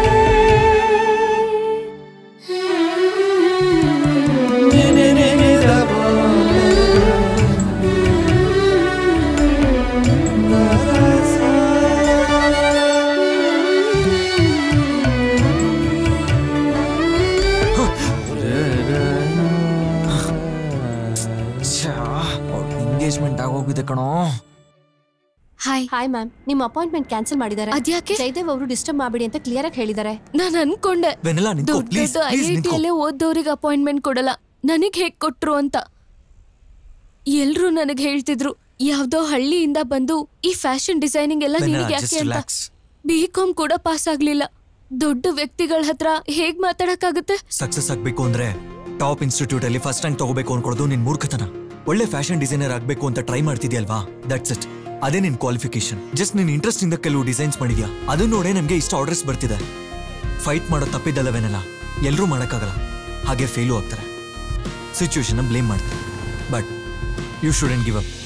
[SPEAKER 6] ಎಂಗೇಜ್ಮೆಂಟ್ ಆಗೋಗಿದೆ ಕಣೋ
[SPEAKER 5] ಹಾಯ್ ಹಾಯ್ ಮ್ಯಾಮ್ ನಿಮ್ಮ ಅಪಾಯಿಂಟ್ಮೆಂಟ್ ಕ್ಯಾನ್ಸಲ್ ಮಾಡಿದ್ದಾರೆ
[SPEAKER 8] ಅದ್ಯಾಕೆ
[SPEAKER 5] ಜಯದೇವ್ ಅವರು ಡಿಸ್ಟರ್ಬ್ ಮಾಡಬೇಡಿ ಅಂತ ಕ್ಲಿಯರ್ ಆಗಿ ಹೇಳಿದ್ದಾರೆ
[SPEAKER 8] ನಾನು ಅನ್ಕೊಂಡೆ
[SPEAKER 6] ವೆನೆಲ್ಲಾ ನಿಂತ್ಕೋ
[SPEAKER 8] ದೊಡ್ಡ
[SPEAKER 6] ಪ್ಲೀಸ್
[SPEAKER 8] ದೊಡ್ಡ ಐ
[SPEAKER 6] ಪ್ಲೀಸ್
[SPEAKER 8] ಐ
[SPEAKER 6] ನಿಂತ್ಕೋ
[SPEAKER 8] ಟಿಯಲ್ಲೇ ಓದ್ದವ್ರಿಗೆ ಅಪಾಯಿಂಟ್ಮೆಂಟ್ ಕೊಡಲ್ಲ ನನಗ್ ಹೇಗ್ ಕೊಟ್ರು ಅಂತ ಎಲ್ರೂ ನನಗ್ ಹೇಳ್ತಿದ್ರು ಯಾವ್ದೋ ಹಳ್ಳಿಯಿಂದ ಬಂದು ಈ ಫ್ಯಾಷನ್ ಡಿಸೈನಿಂಗ್ ಎಲ್ಲ
[SPEAKER 6] ವೆನೆಲ್ಲಾ,
[SPEAKER 8] ನಿನಗೆ
[SPEAKER 6] just
[SPEAKER 8] ಯಾಕೆ ಅಂತ
[SPEAKER 6] relax.
[SPEAKER 8] ಬಿ ಕಾಮ್ ಕೂಡ ಪಾಸ್ ಆಗ್ಲಿಲ್ಲ ದೊಡ್ಡ ವ್ಯಕ್ತಿಗಳ ಹತ್ರ ಹೇಗ್ ಮಾತಾಡಕ್ಕಾಗುತ್ತೆ
[SPEAKER 6] ಸಕ್ಸಸ್ ಆಗ್ಬೇಕು ಅಂದ್ರೆ ಟಾಪ್ ಇನ್ಸ್ಟಿಟ್ಯೂಟ್ ಅಲ್ಲಿ ಫಸ್ಟ್ ರ್ಯಾಂಕ್ ತಗೋಬೇಕು ಅನ್ಕೊಳ್ಳೋದು ನಿನ್ ಮೂರ್ಖತನ ಒಳ್ಳೆ ಫ್ಯಾಷನ್ ಡಿಸೈನರ್ ಆಗ್ಬೇಕು ಅಂತ ಟ್ರೈ ಮಾಡ್ತಿದ್ಯಲ್ವಾ ದಟ್ಸ್ ಇಟ್ ಅದೇ ನಿನ್ ಕ್ವಾಲಿಫಿಕೇಶನ್ ಜಸ್ಟ್ ನಿನ್ ಇಂಟ್ರೆಸ್ಟ್ ಇಂದ ಕೆಲವು ಡಿಸೈನ್ಸ್ ಮಾಡಿದ್ಯಾ ಅದನ್ನ ನೋಡೇ ನಮ್ಗೆ ಇಷ್ಟ ಆರ್ಡರ್ಸ್ ಬರ್ತಿದೆ ಫೈಟ್ ಮಾಡೋ ತಪ್ಪಿದ್ದಲ್ಲವೇನಲ್ಲ ಎಲ್ಲರೂ ಮಾಡೋಕ್ಕಾಗಲ್ಲ ಹಾಗೆ ಫೇಲು ಆಗ್ತಾರೆ ಸಿಚುವೇಶನ್ ಬ್ಲೇಮ್ ಮಾಡ್ತಾರೆ but you shouldn't give up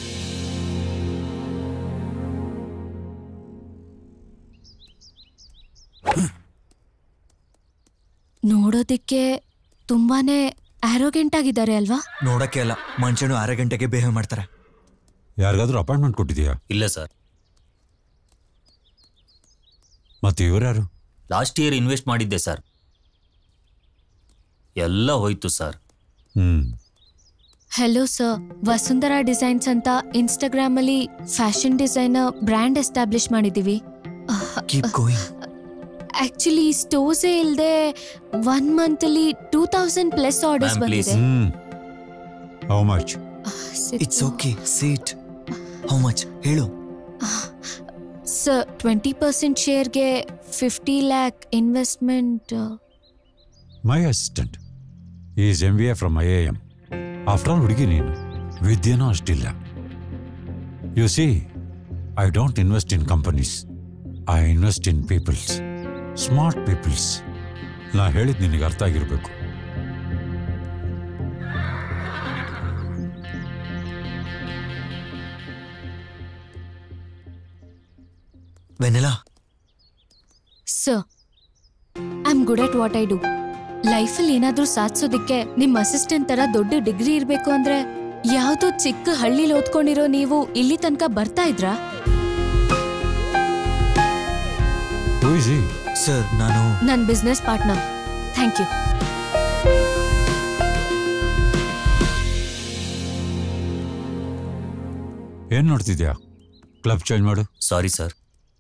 [SPEAKER 8] ನೋಡೋದಿಕ್ಕೆ ತುಂಬಾನೇ ಆರೋಗೆಂಟ್ ಆಗಿದ್ದಾರೆ ಅಲ್ವಾ
[SPEAKER 6] ನೋಡಕ್ಕೆ ಅಲ್ಲ ಮನುಷ್ಯನು ಅರ ಗಂಟೆಗೆ ಬಿಹೇವ್ ಮಾಡ್ತಾರೆ
[SPEAKER 7] ಯಾರಿಗಾದ್ರೂ ಅಪಾಯಿಂಟ್ಮೆಂಟ್ ಕೊಟ್ಟಿದ್ಯಾ
[SPEAKER 2] ಇಲ್ಲ ಸರ್
[SPEAKER 7] ಮತ್ತೆ ಇವರ್ಯಾರು
[SPEAKER 2] ಲಾಸ್ಟ್ ಇಯರ್ ಇನ್ವೆಸ್ಟ್ ಮಾಡಿದ್ದೆ ಸರ್ ಎಲ್ಲ ಹೋಯ್ತು sir
[SPEAKER 7] hmm
[SPEAKER 8] hello sir Vasundhara designs ಅಂತ ಇನ್ಸ್ಟಾಗ್ರಾಮ್ ಅಲ್ಲಿ ಫ್ಯಾಷನ್ ಡಿಸೈನರ್ ಬ್ರ್ಯಾಂಡ್ ಎಸ್ಟಾಬ್ಲಿಷ್ ಮಾಡಿದೀವಿ
[SPEAKER 6] ಕೀಪ್ ಗೋಯಿಂಗ್
[SPEAKER 8] ಆಕ್ಚುಲಿ ಸ್ಟೋರ್ಸೇ ಇಲ್ಲದೆ ಒನ್ ಮಂತ್ ಅಲ್ಲಿ ಟೂ ತೌಸಂಡ್ ಪ್ಲಸ್ ಆರ್ಡರ್ಸ್ ಬಂದಿದೆ
[SPEAKER 7] hmm how much
[SPEAKER 6] it's okay seat how much ಹೇಳು
[SPEAKER 8] ಸರ್ ಟ್ವೆಂಟಿ ಪರ್ಸೆಂಟ್ ಶೇರ್ಗೆ fifty lakh investment
[SPEAKER 7] my assistant is M B A from I I M after all ಹುಡುಗಿ ನೀನು ವಿದ್ಯೆನೂ ಅಷ್ಟಿಲ್ಲ you see I don't invest in companies I invest in peoples smart peoples ನಾ ಹೇಳಿದ್ ನಿನಗೆ ಅರ್ಥ ಆಗಿರಬೇಕು
[SPEAKER 6] Vennela
[SPEAKER 8] sir I am good at what I do ಲೈಫಲ್ಲಿ ಏನಾದ್ರೂ ಸಾಧಿಸೋದಿಕ್ಕೆ ನಿಮ್ ಅಸಿಸ್ಟೆಂಟ್ ತರ ದೊಡ್ಡ ಡಿಗ್ರಿ ಇರ್ಬೇಕು ಅಂದ್ರೆ ಯಾವ್ದೋ ಚಿಕ್ಕ ಹಳ್ಳಿಲಿ ಓದ್ಕೊಂಡಿರೋ ನೀವು ಇಲ್ಲಿ ತನಕ ಬರ್ತಾ ಇದ್ರಾ
[SPEAKER 6] ಸರ್ ನಾನು
[SPEAKER 8] ನನ್ ಬಿಸ್ನೆಸ್ ಪಾರ್ಟ್ನರ್ ಥ್ಯಾಂಕ್ ಯು
[SPEAKER 7] ಏನ್ ನೋಡ್ತಿದ್ಯಾ ಕ್ಲಬ್ ಚೇಂಜ್ ಮಾಡು
[SPEAKER 2] sorry sir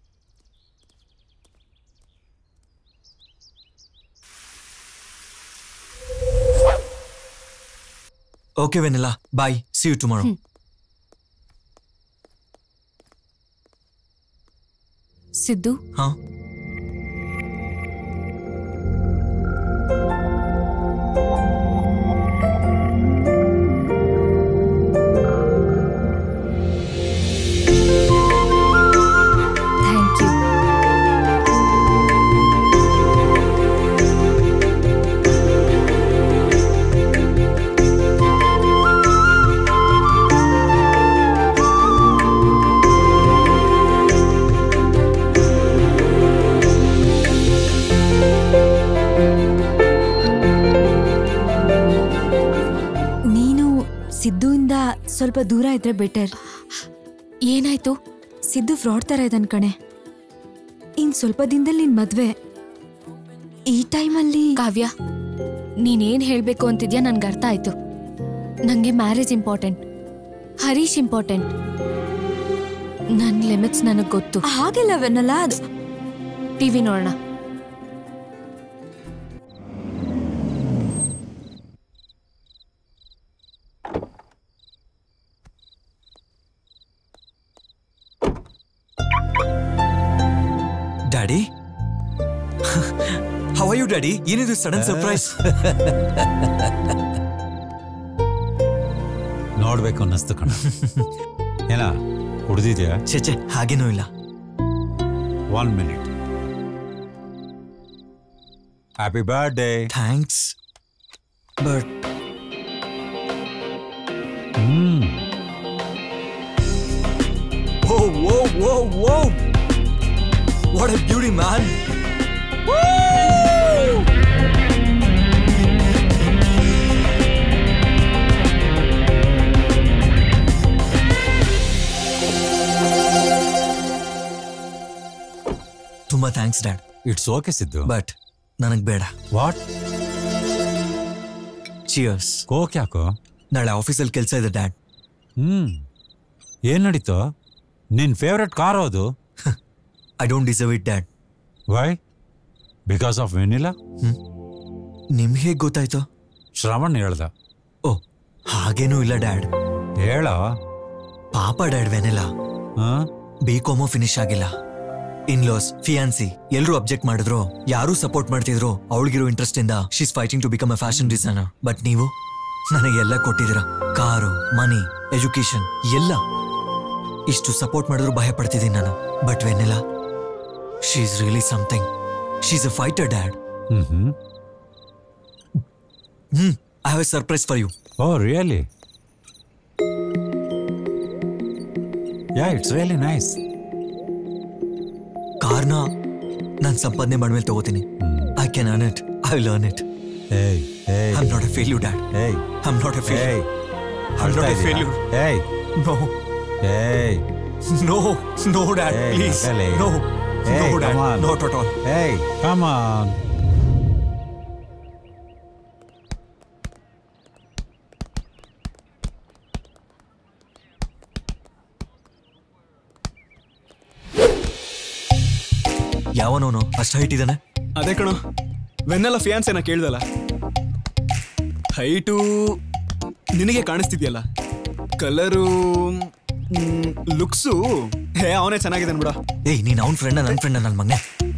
[SPEAKER 6] okay Vennela bye see you tomorrow
[SPEAKER 8] Siddu
[SPEAKER 6] ಹಾ
[SPEAKER 8] ಥ್ಯಾಂಕ್ ಯು
[SPEAKER 9] ನೀನು ಸಿದ್ದುಯಿಂದ ಸ್ವಲ್ಪ ದೂರ ಇದ್ರೆ ಬೆಟರ್
[SPEAKER 8] ಏನಾಯ್ತು
[SPEAKER 9] ಸಿದ್ದು ಫ್ರಾಡ್ ತರ ಇದನ್ ಕಣೆ ಇನ್ ಸ್ವಲ್ಪ ದಿನದಲ್ಲಿ ನಿನ್ ಮದ್ವೆ ಈ ಟೈಮಲ್ಲಿ
[SPEAKER 8] ಕಾವ್ಯ ನೀನೇನ್ ಹೇಳ್ಬೇಕು ಅಂತಿದ್ಯಾ ನನ್ಗೆ ಅರ್ಥ ಆಯ್ತು ನಂಗೆ ಮ್ಯಾರೇಜ್ ಇಂಪಾರ್ಟೆಂಟ್ ಹರೀಶ್ ಇಂಪಾರ್ಟೆಂಟ್ ನನ್ ಲಿಮಿಟ್ಸ್ ನನಗ್ ಗೊತ್ತು
[SPEAKER 9] ಹಾಗೆಲ್ಲವೆನ್ನಲ್ಲ ಅದು
[SPEAKER 8] ಟಿವಿ ನೋಡೋಣ
[SPEAKER 6] daddy how are you daddy ಏನಿದು ಸಡನ್ ಸರ್ಪ್ರೈಸ್
[SPEAKER 7] ನೋಡ್ಬೇಕು ಅನ್ನಿಸ್ತು ಕಣ ಏನ ಕುಡ್ದಿದ್ಯಾ
[SPEAKER 6] ಚೇಚೆ ಹಾಗೇನೂ ಇಲ್ಲ
[SPEAKER 7] one minute happy birthday
[SPEAKER 6] thanks but
[SPEAKER 7] hmm
[SPEAKER 6] oh oh oh oh what a beauty man ತುಂಬಾ thanks dad
[SPEAKER 7] it's okay Siddu
[SPEAKER 6] but ನನಗ್ ಬೇಡ
[SPEAKER 7] ವಾಟ್
[SPEAKER 6] ಚಿಯರ್ಸ್
[SPEAKER 7] ಕೋಕ್ ಯಾಕೋ
[SPEAKER 6] ನಾಳೆ ಆಫೀಸಲ್ಲಿ ಕೆಲಸ ಇದೆ ಡ್ಯಾಡ್
[SPEAKER 7] ಹ್ಮ್ ಏನ್ ನಡೀತು ನಿನ್ ಫೇವ್ರೆಟ್ ಕಾರ್ ಅದು
[SPEAKER 6] I don't deserve it dad
[SPEAKER 7] why because of Vennela
[SPEAKER 6] ನಿಮ್ಗೆ ಹೇಗೆ ಗೊತ್ತಾಯ್ತು
[SPEAKER 7] ಶ್ರವಣ್ ಹೇಳ್ದ
[SPEAKER 6] ಓ ಹಾಗೇನೂ ಇಲ್ಲ ಡ್ಯಾಡ್
[SPEAKER 7] ಹೇಳ
[SPEAKER 6] ಪಾಪ ಡ್ಯಾಡ್ ವೆನೆಲ್ಲ ಬಿ ಕಾಮೋ ಫಿನಿಶ್ ಆಗಿಲ್ಲ ಇನ್ಲಾಸ್ ಫಿಯಾನ್ಸಿ ಎಲ್ಲರೂ ಅಬ್ಜೆಕ್ಟ್ ಮಾಡಿದ್ರು ಯಾರು ಸಪೋರ್ಟ್ ಮಾಡ್ತಿದ್ರು ಅವಳಿಗಿರೋ ಇಂಟ್ರೆಸ್ಟ್ ಇಂದ she's fighting to become a fashion designer but ನೀವು ನನಗೆ ಎಲ್ಲ ಕೊಟ್ಟಿದ್ದೀರಾ ಕಾರು ಮನಿ ಎಜುಕೇಶನ್ ಎಲ್ಲ ಇಷ್ಟು ಸಪೋರ್ಟ್ ಮಾಡಿದ್ರು ಭಯ ಪಡ್ತಿದ್ದೀನಿ ನಾನು but Vennela she is really something she is a fighter dad
[SPEAKER 7] Mm-hmm.
[SPEAKER 6] Hmm I have a surprise for you
[SPEAKER 7] Oh, really? Yeah, it's really nice.
[SPEAKER 6] ಕಾರ್ನ ನಾನು ಸಂಪಾದನೆ ಮಾಡ್ಮೇಲೆ ತಗೋತೀನಿ I can earn it I will earn it
[SPEAKER 7] Hey, hey.
[SPEAKER 6] I am not a failure dad
[SPEAKER 7] Hey.
[SPEAKER 6] I am not a
[SPEAKER 7] Hey.
[SPEAKER 6] Failure I am not a failure
[SPEAKER 7] Hey.
[SPEAKER 6] No
[SPEAKER 7] Hey.
[SPEAKER 6] No no dad
[SPEAKER 7] Hey,
[SPEAKER 6] please
[SPEAKER 7] Natalie.
[SPEAKER 6] No
[SPEAKER 7] Hey,
[SPEAKER 6] no
[SPEAKER 7] come
[SPEAKER 6] dad
[SPEAKER 7] on.
[SPEAKER 6] Not at all
[SPEAKER 7] Hey, come on.
[SPEAKER 6] ಯಾವನೋನು ಅಷ್ಟು ಹೈಟ್ ಇದ್ದಾನೆ
[SPEAKER 1] ಅದೇ ಕಣೋ ವೆನ್ನೆಲ್ಲ ಫಿಯಾನ್ಸೇನ ಕೇಳ್ದಲ್ಲ ಹೈಟು ನಿನಗೆ ಕಾಣಿಸ್ತಿದ್ಯಲ್ಲ ಕಲರು ಲುಕ್ಸು ಹೇ ಅವನೇ ಚೆನ್ನಾಗಿದ್ದಾನೆ ಬಿಡ
[SPEAKER 6] ಏಯ್ ನೀನ್ ಅವ್ನ ಫ್ರೆಂಡ ನನ್ನ ಫ್ರೆಂಡ ನನ್ನ ಮಗನೆ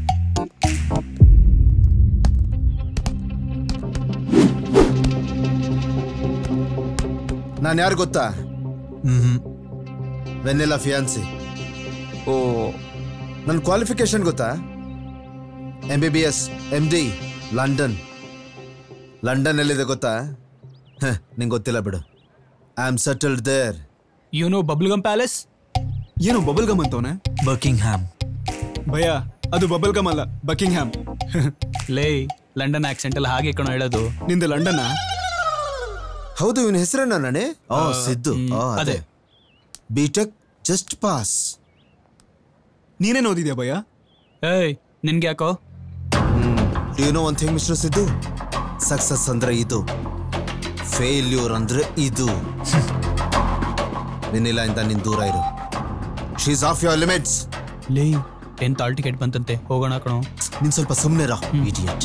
[SPEAKER 4] ನಾನು ಯಾರು ಗೊತ್ತಾ
[SPEAKER 6] ಹ್ಮ್
[SPEAKER 4] ವೆನ್ನೆಲ್ಲ ಫಿಯಾನ್ಸಿ
[SPEAKER 6] ಓ
[SPEAKER 4] ನನ್ನ ಕ್ವಾಲಿಫಿಕೇಶನ್ ಗೊತ್ತಾ M B B S M D London London ಎಲ್ಲಿದೆ ಗೊತ್ತಾ ಹ, ನಿಂಗೆ ಗೊತ್ತಿಲ್ಲ ಬಿಡು I am settled there
[SPEAKER 10] you know bubblegum palace
[SPEAKER 1] ಏನು ಬಬಲ್ ಗಮ್ ಅಂತವನೆ
[SPEAKER 6] ಬರ್ಕಿಂಗ್ ಹ್ಯಾಮ್
[SPEAKER 1] ಭಯ ಅದು ಬಬಲ್ ಗಮ್ ಅಲ್ಲ ಬಕಿಂಗ್ ಹ್ಯಾಮ್
[SPEAKER 10] ಲೇ ಲಂಡನ್ ಆಕ್ಸೆಂಟ್ ಎಲ್ಲ ಹಾಗೆ ಕಣೋ ಹೇಳೋದು
[SPEAKER 1] ನಿಂದು ಲಂಡನ್ನ
[SPEAKER 4] ಹೌದು ಇವನ ಹೆಸರೇನ ನಣೆ ಓ
[SPEAKER 10] ಆ,
[SPEAKER 4] ಸಿದ್ದು
[SPEAKER 10] ಹ್ಮ್,
[SPEAKER 4] ಓ, ಅದೇ
[SPEAKER 10] ಅದೇ.
[SPEAKER 4] ಬಿಟೆಕ್ ಜಸ್ಟ್ ಪಾಸ್
[SPEAKER 1] ನೀನೇನು ಓದಿದ್ಯಾ ಭಯ
[SPEAKER 10] ಏಯ್ ನಿನ್ಗೆ ಯಾಕೋ
[SPEAKER 4] do you know one thing mister Siddu success ಅಂದ್ರೆ ಇದು ಫೇಲ್ಯೂರ್ ಅಂದ್ರೆ ಇದು ನಿನ್ನಿಲ್ಲ ಇಂದ ನಿನ್ ದೂರ ಇರು ಶೀಸ್ ಆಫ್ ಯುವರ್ ಲಿಮಿಟ್ಸ್
[SPEAKER 10] ಲೇ ಟೆಂತ್ ಆಲ್ ಟಿಕೆಟ್ ಬಂತಂತೆ ಹೋಗೋಣ ಕಣೋ
[SPEAKER 4] ನೀನ್ ಸ್ವಲ್ಪ ಸುಮ್ಮನೆ ರಾ idiot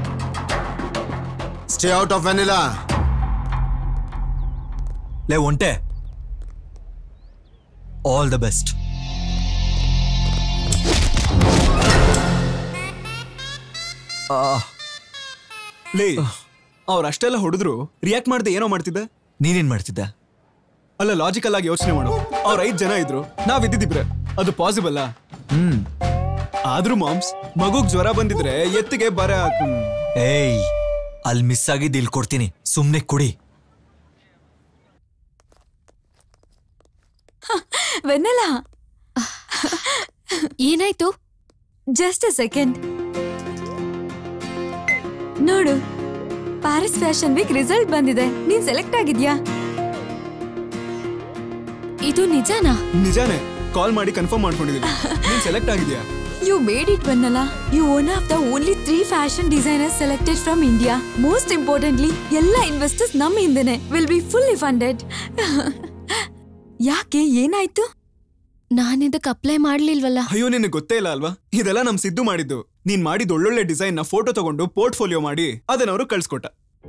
[SPEAKER 4] stay out of Vennela
[SPEAKER 6] ಲೇ ಒಂಟೆ ಆಲ್ ದ ಬೆಸ್ಟ್
[SPEAKER 1] ಲೇ ಅವ್ರು ಅಷ್ಟೆಲ್ಲ ಹೊಡೆದ್ರು ರಿಯಾಕ್ಟ್ ಮಾಡದೆ ಏನೋ ಮಾಡ್ತಿದ್ದೆ
[SPEAKER 6] ನೀನೇನ್ ಮಾಡ್ತಿದ್ದ
[SPEAKER 1] ಅಲ್ಲ ಲಾಜಿಕಲ್ ಆಗಿ ಯೋಚನೆ ಮಾಡು ಅವ್ರ ಐದ್ ಜನ ಇದ್ರು ನಾವ್ ಇದ್ದಿದ್ರೆ ಅದು ಪಾಸಿಬಲ್
[SPEAKER 6] ಹ್ಮ್
[SPEAKER 1] ಆದ್ರೂ ಮಾಮ್ಸ್ ಮಗುಗ್ ಜ್ವರ ಬಂದಿದ್ರೆ ಎತ್ತಿಗೆ ಬರ ಹ್ಮ್.
[SPEAKER 6] ಏಯ್ ಅಲ್ಲಿ ಮಿಸ್ ಆಗಿದ್ದು ಇಲ್ಲಿ ಕೊಡ್ತೀನಿ ಸುಮ್ನೆ ಕುಡಿ
[SPEAKER 9] ವೆನ್ನಲ್ಲ
[SPEAKER 8] ಏನಾಯ್ತು
[SPEAKER 9] ಜಸ್ಟ್ ಅ ಸೆಕೆಂಡ್ ನೋಡು ಪ್ಯಾರಿಸ್ ಫ್ಯಾಷನ್ ವೀಕ್ ರಿಸಲ್ಟ್ ಬಂದಿದೆ ನೀನ್ ಸೆಲೆಕ್ಟ್ ಆಗಿದ್ಯಾ
[SPEAKER 8] ಇದು ನಿಜನಾ
[SPEAKER 1] ನಿಜಾನೇ ಕಾಲ್ ಮಾಡಿ ಕನ್ಫರ್ಮ್ ಮಾಡ್ಕೊಂಡಿದ್ದೀನಿ ನೀನ್ ಸೆಲೆಕ್ಟ್ ಆಗಿದ್ಯಾ
[SPEAKER 9] you made it Vennela you one of the only three fashion designers selected from India most importantly ಎಲ್ಲ ಇನ್ವೆಸ್ಟರ್ಸ್ ನಮ್ಮ ಹಿಂದೆನೆ ವಿಲ್ ಬಿ ಫುಲ್ಲಿ ಫಂಡೆಡ್ ಯಾಕೆ ಏನಾಯ್ತು
[SPEAKER 8] ನಾನಿದಕ್ಕೆ ಅಪ್ಲೈ ಮಾಡ್ಲಿಲ್ವಲ್ಲ
[SPEAKER 1] ಅಯ್ಯೋ ನಿನಗೆ ಗೊತ್ತೇ ಇಲ್ಲ ಅಲ್ವಾ ಇದೆಲ್ಲ ನಮ್ ಸಿದ್ದು ಮಾಡಿದ್ದು ನೀನ್ ಮಾಡಿದ ಒಳ್ಳೊಳ್ಳೆ ಡಿಸೈನ್ ನ ಫೋಟೋ ತಗೊಂಡು ಪೋರ್ಟ್ಫೋಲಿಯೋ ಮಾಡಿ ಅದನ್ನ ಅವರು ಕಳ್ಸ್ಕೊಟ್ಟ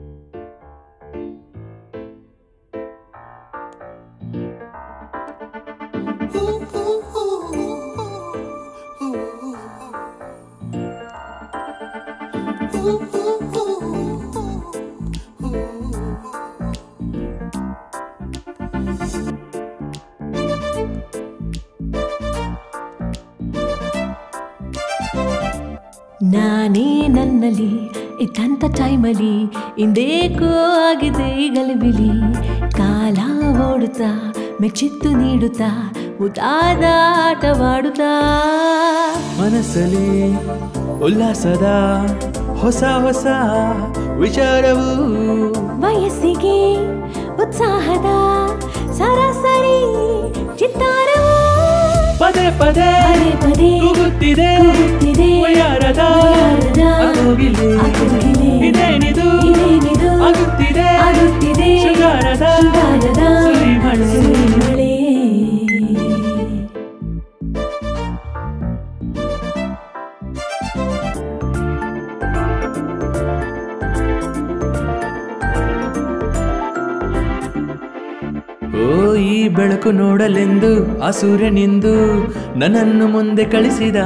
[SPEAKER 13] ನಾನೇ ನನ್ನಲ್ಲಿ ಇದ್ದಂಥ ಟೈಮಲ್ಲಿ ಇಂದೇಕೋ ಆಗಿದೆ ಈ ಗಲಿಬಿಲಿ ಕಾಲ ಓಡುತ್ತಾ ಮೆಚ್ಚಿತ್ತು ನೀಡುತ್ತಾ ಮುದಾದ ಆಟವಾಡುತ್ತಾ
[SPEAKER 11] ಮನಸ್ಸಲ್ಲಿ ಉಲ್ಲಾಸದ ಹೊಸ ಹೊಸ ವಿಚಾರವು
[SPEAKER 13] ವಯಸ್ಸಿಗೆ ಉತ್ಸಾಹದ ಸರಾಸರಿ ಚಿತ್ತಾರವು
[SPEAKER 11] ಪದೇ ಪದೇ
[SPEAKER 13] ಪದೇ ಪದೇ
[SPEAKER 11] ಕೂಗುತ್ತಿದೆ
[SPEAKER 13] ಕೂಗುತ್ತಿದೆ
[SPEAKER 11] ವಯ್ಯಾರದ
[SPEAKER 13] ವಯ್ಯಾರದ
[SPEAKER 11] ಅಕೋಗಿಲೆ
[SPEAKER 13] ಅಕೋಗಿಲೆ
[SPEAKER 11] ಇದೇನಿದು
[SPEAKER 13] ಇದೇನಿದು
[SPEAKER 11] ಆಗುತ್ತಿದೆ
[SPEAKER 13] ಆಗುತ್ತಿದೆ
[SPEAKER 11] ಶೃಂಗಾರದ
[SPEAKER 13] ಶೃಂಗಾರದ
[SPEAKER 11] ಸುರಿಮಳೆ.
[SPEAKER 13] ಸುರಿಮಳೆ.
[SPEAKER 11] ಓ ಈ ಬೆಳಕು ನೋಡಲೆಂದು ಆ ಸೂರ್ಯನಿಂದು ನನ್ನನ್ನು ಮುಂದೆ ಕಳಿಸಿದ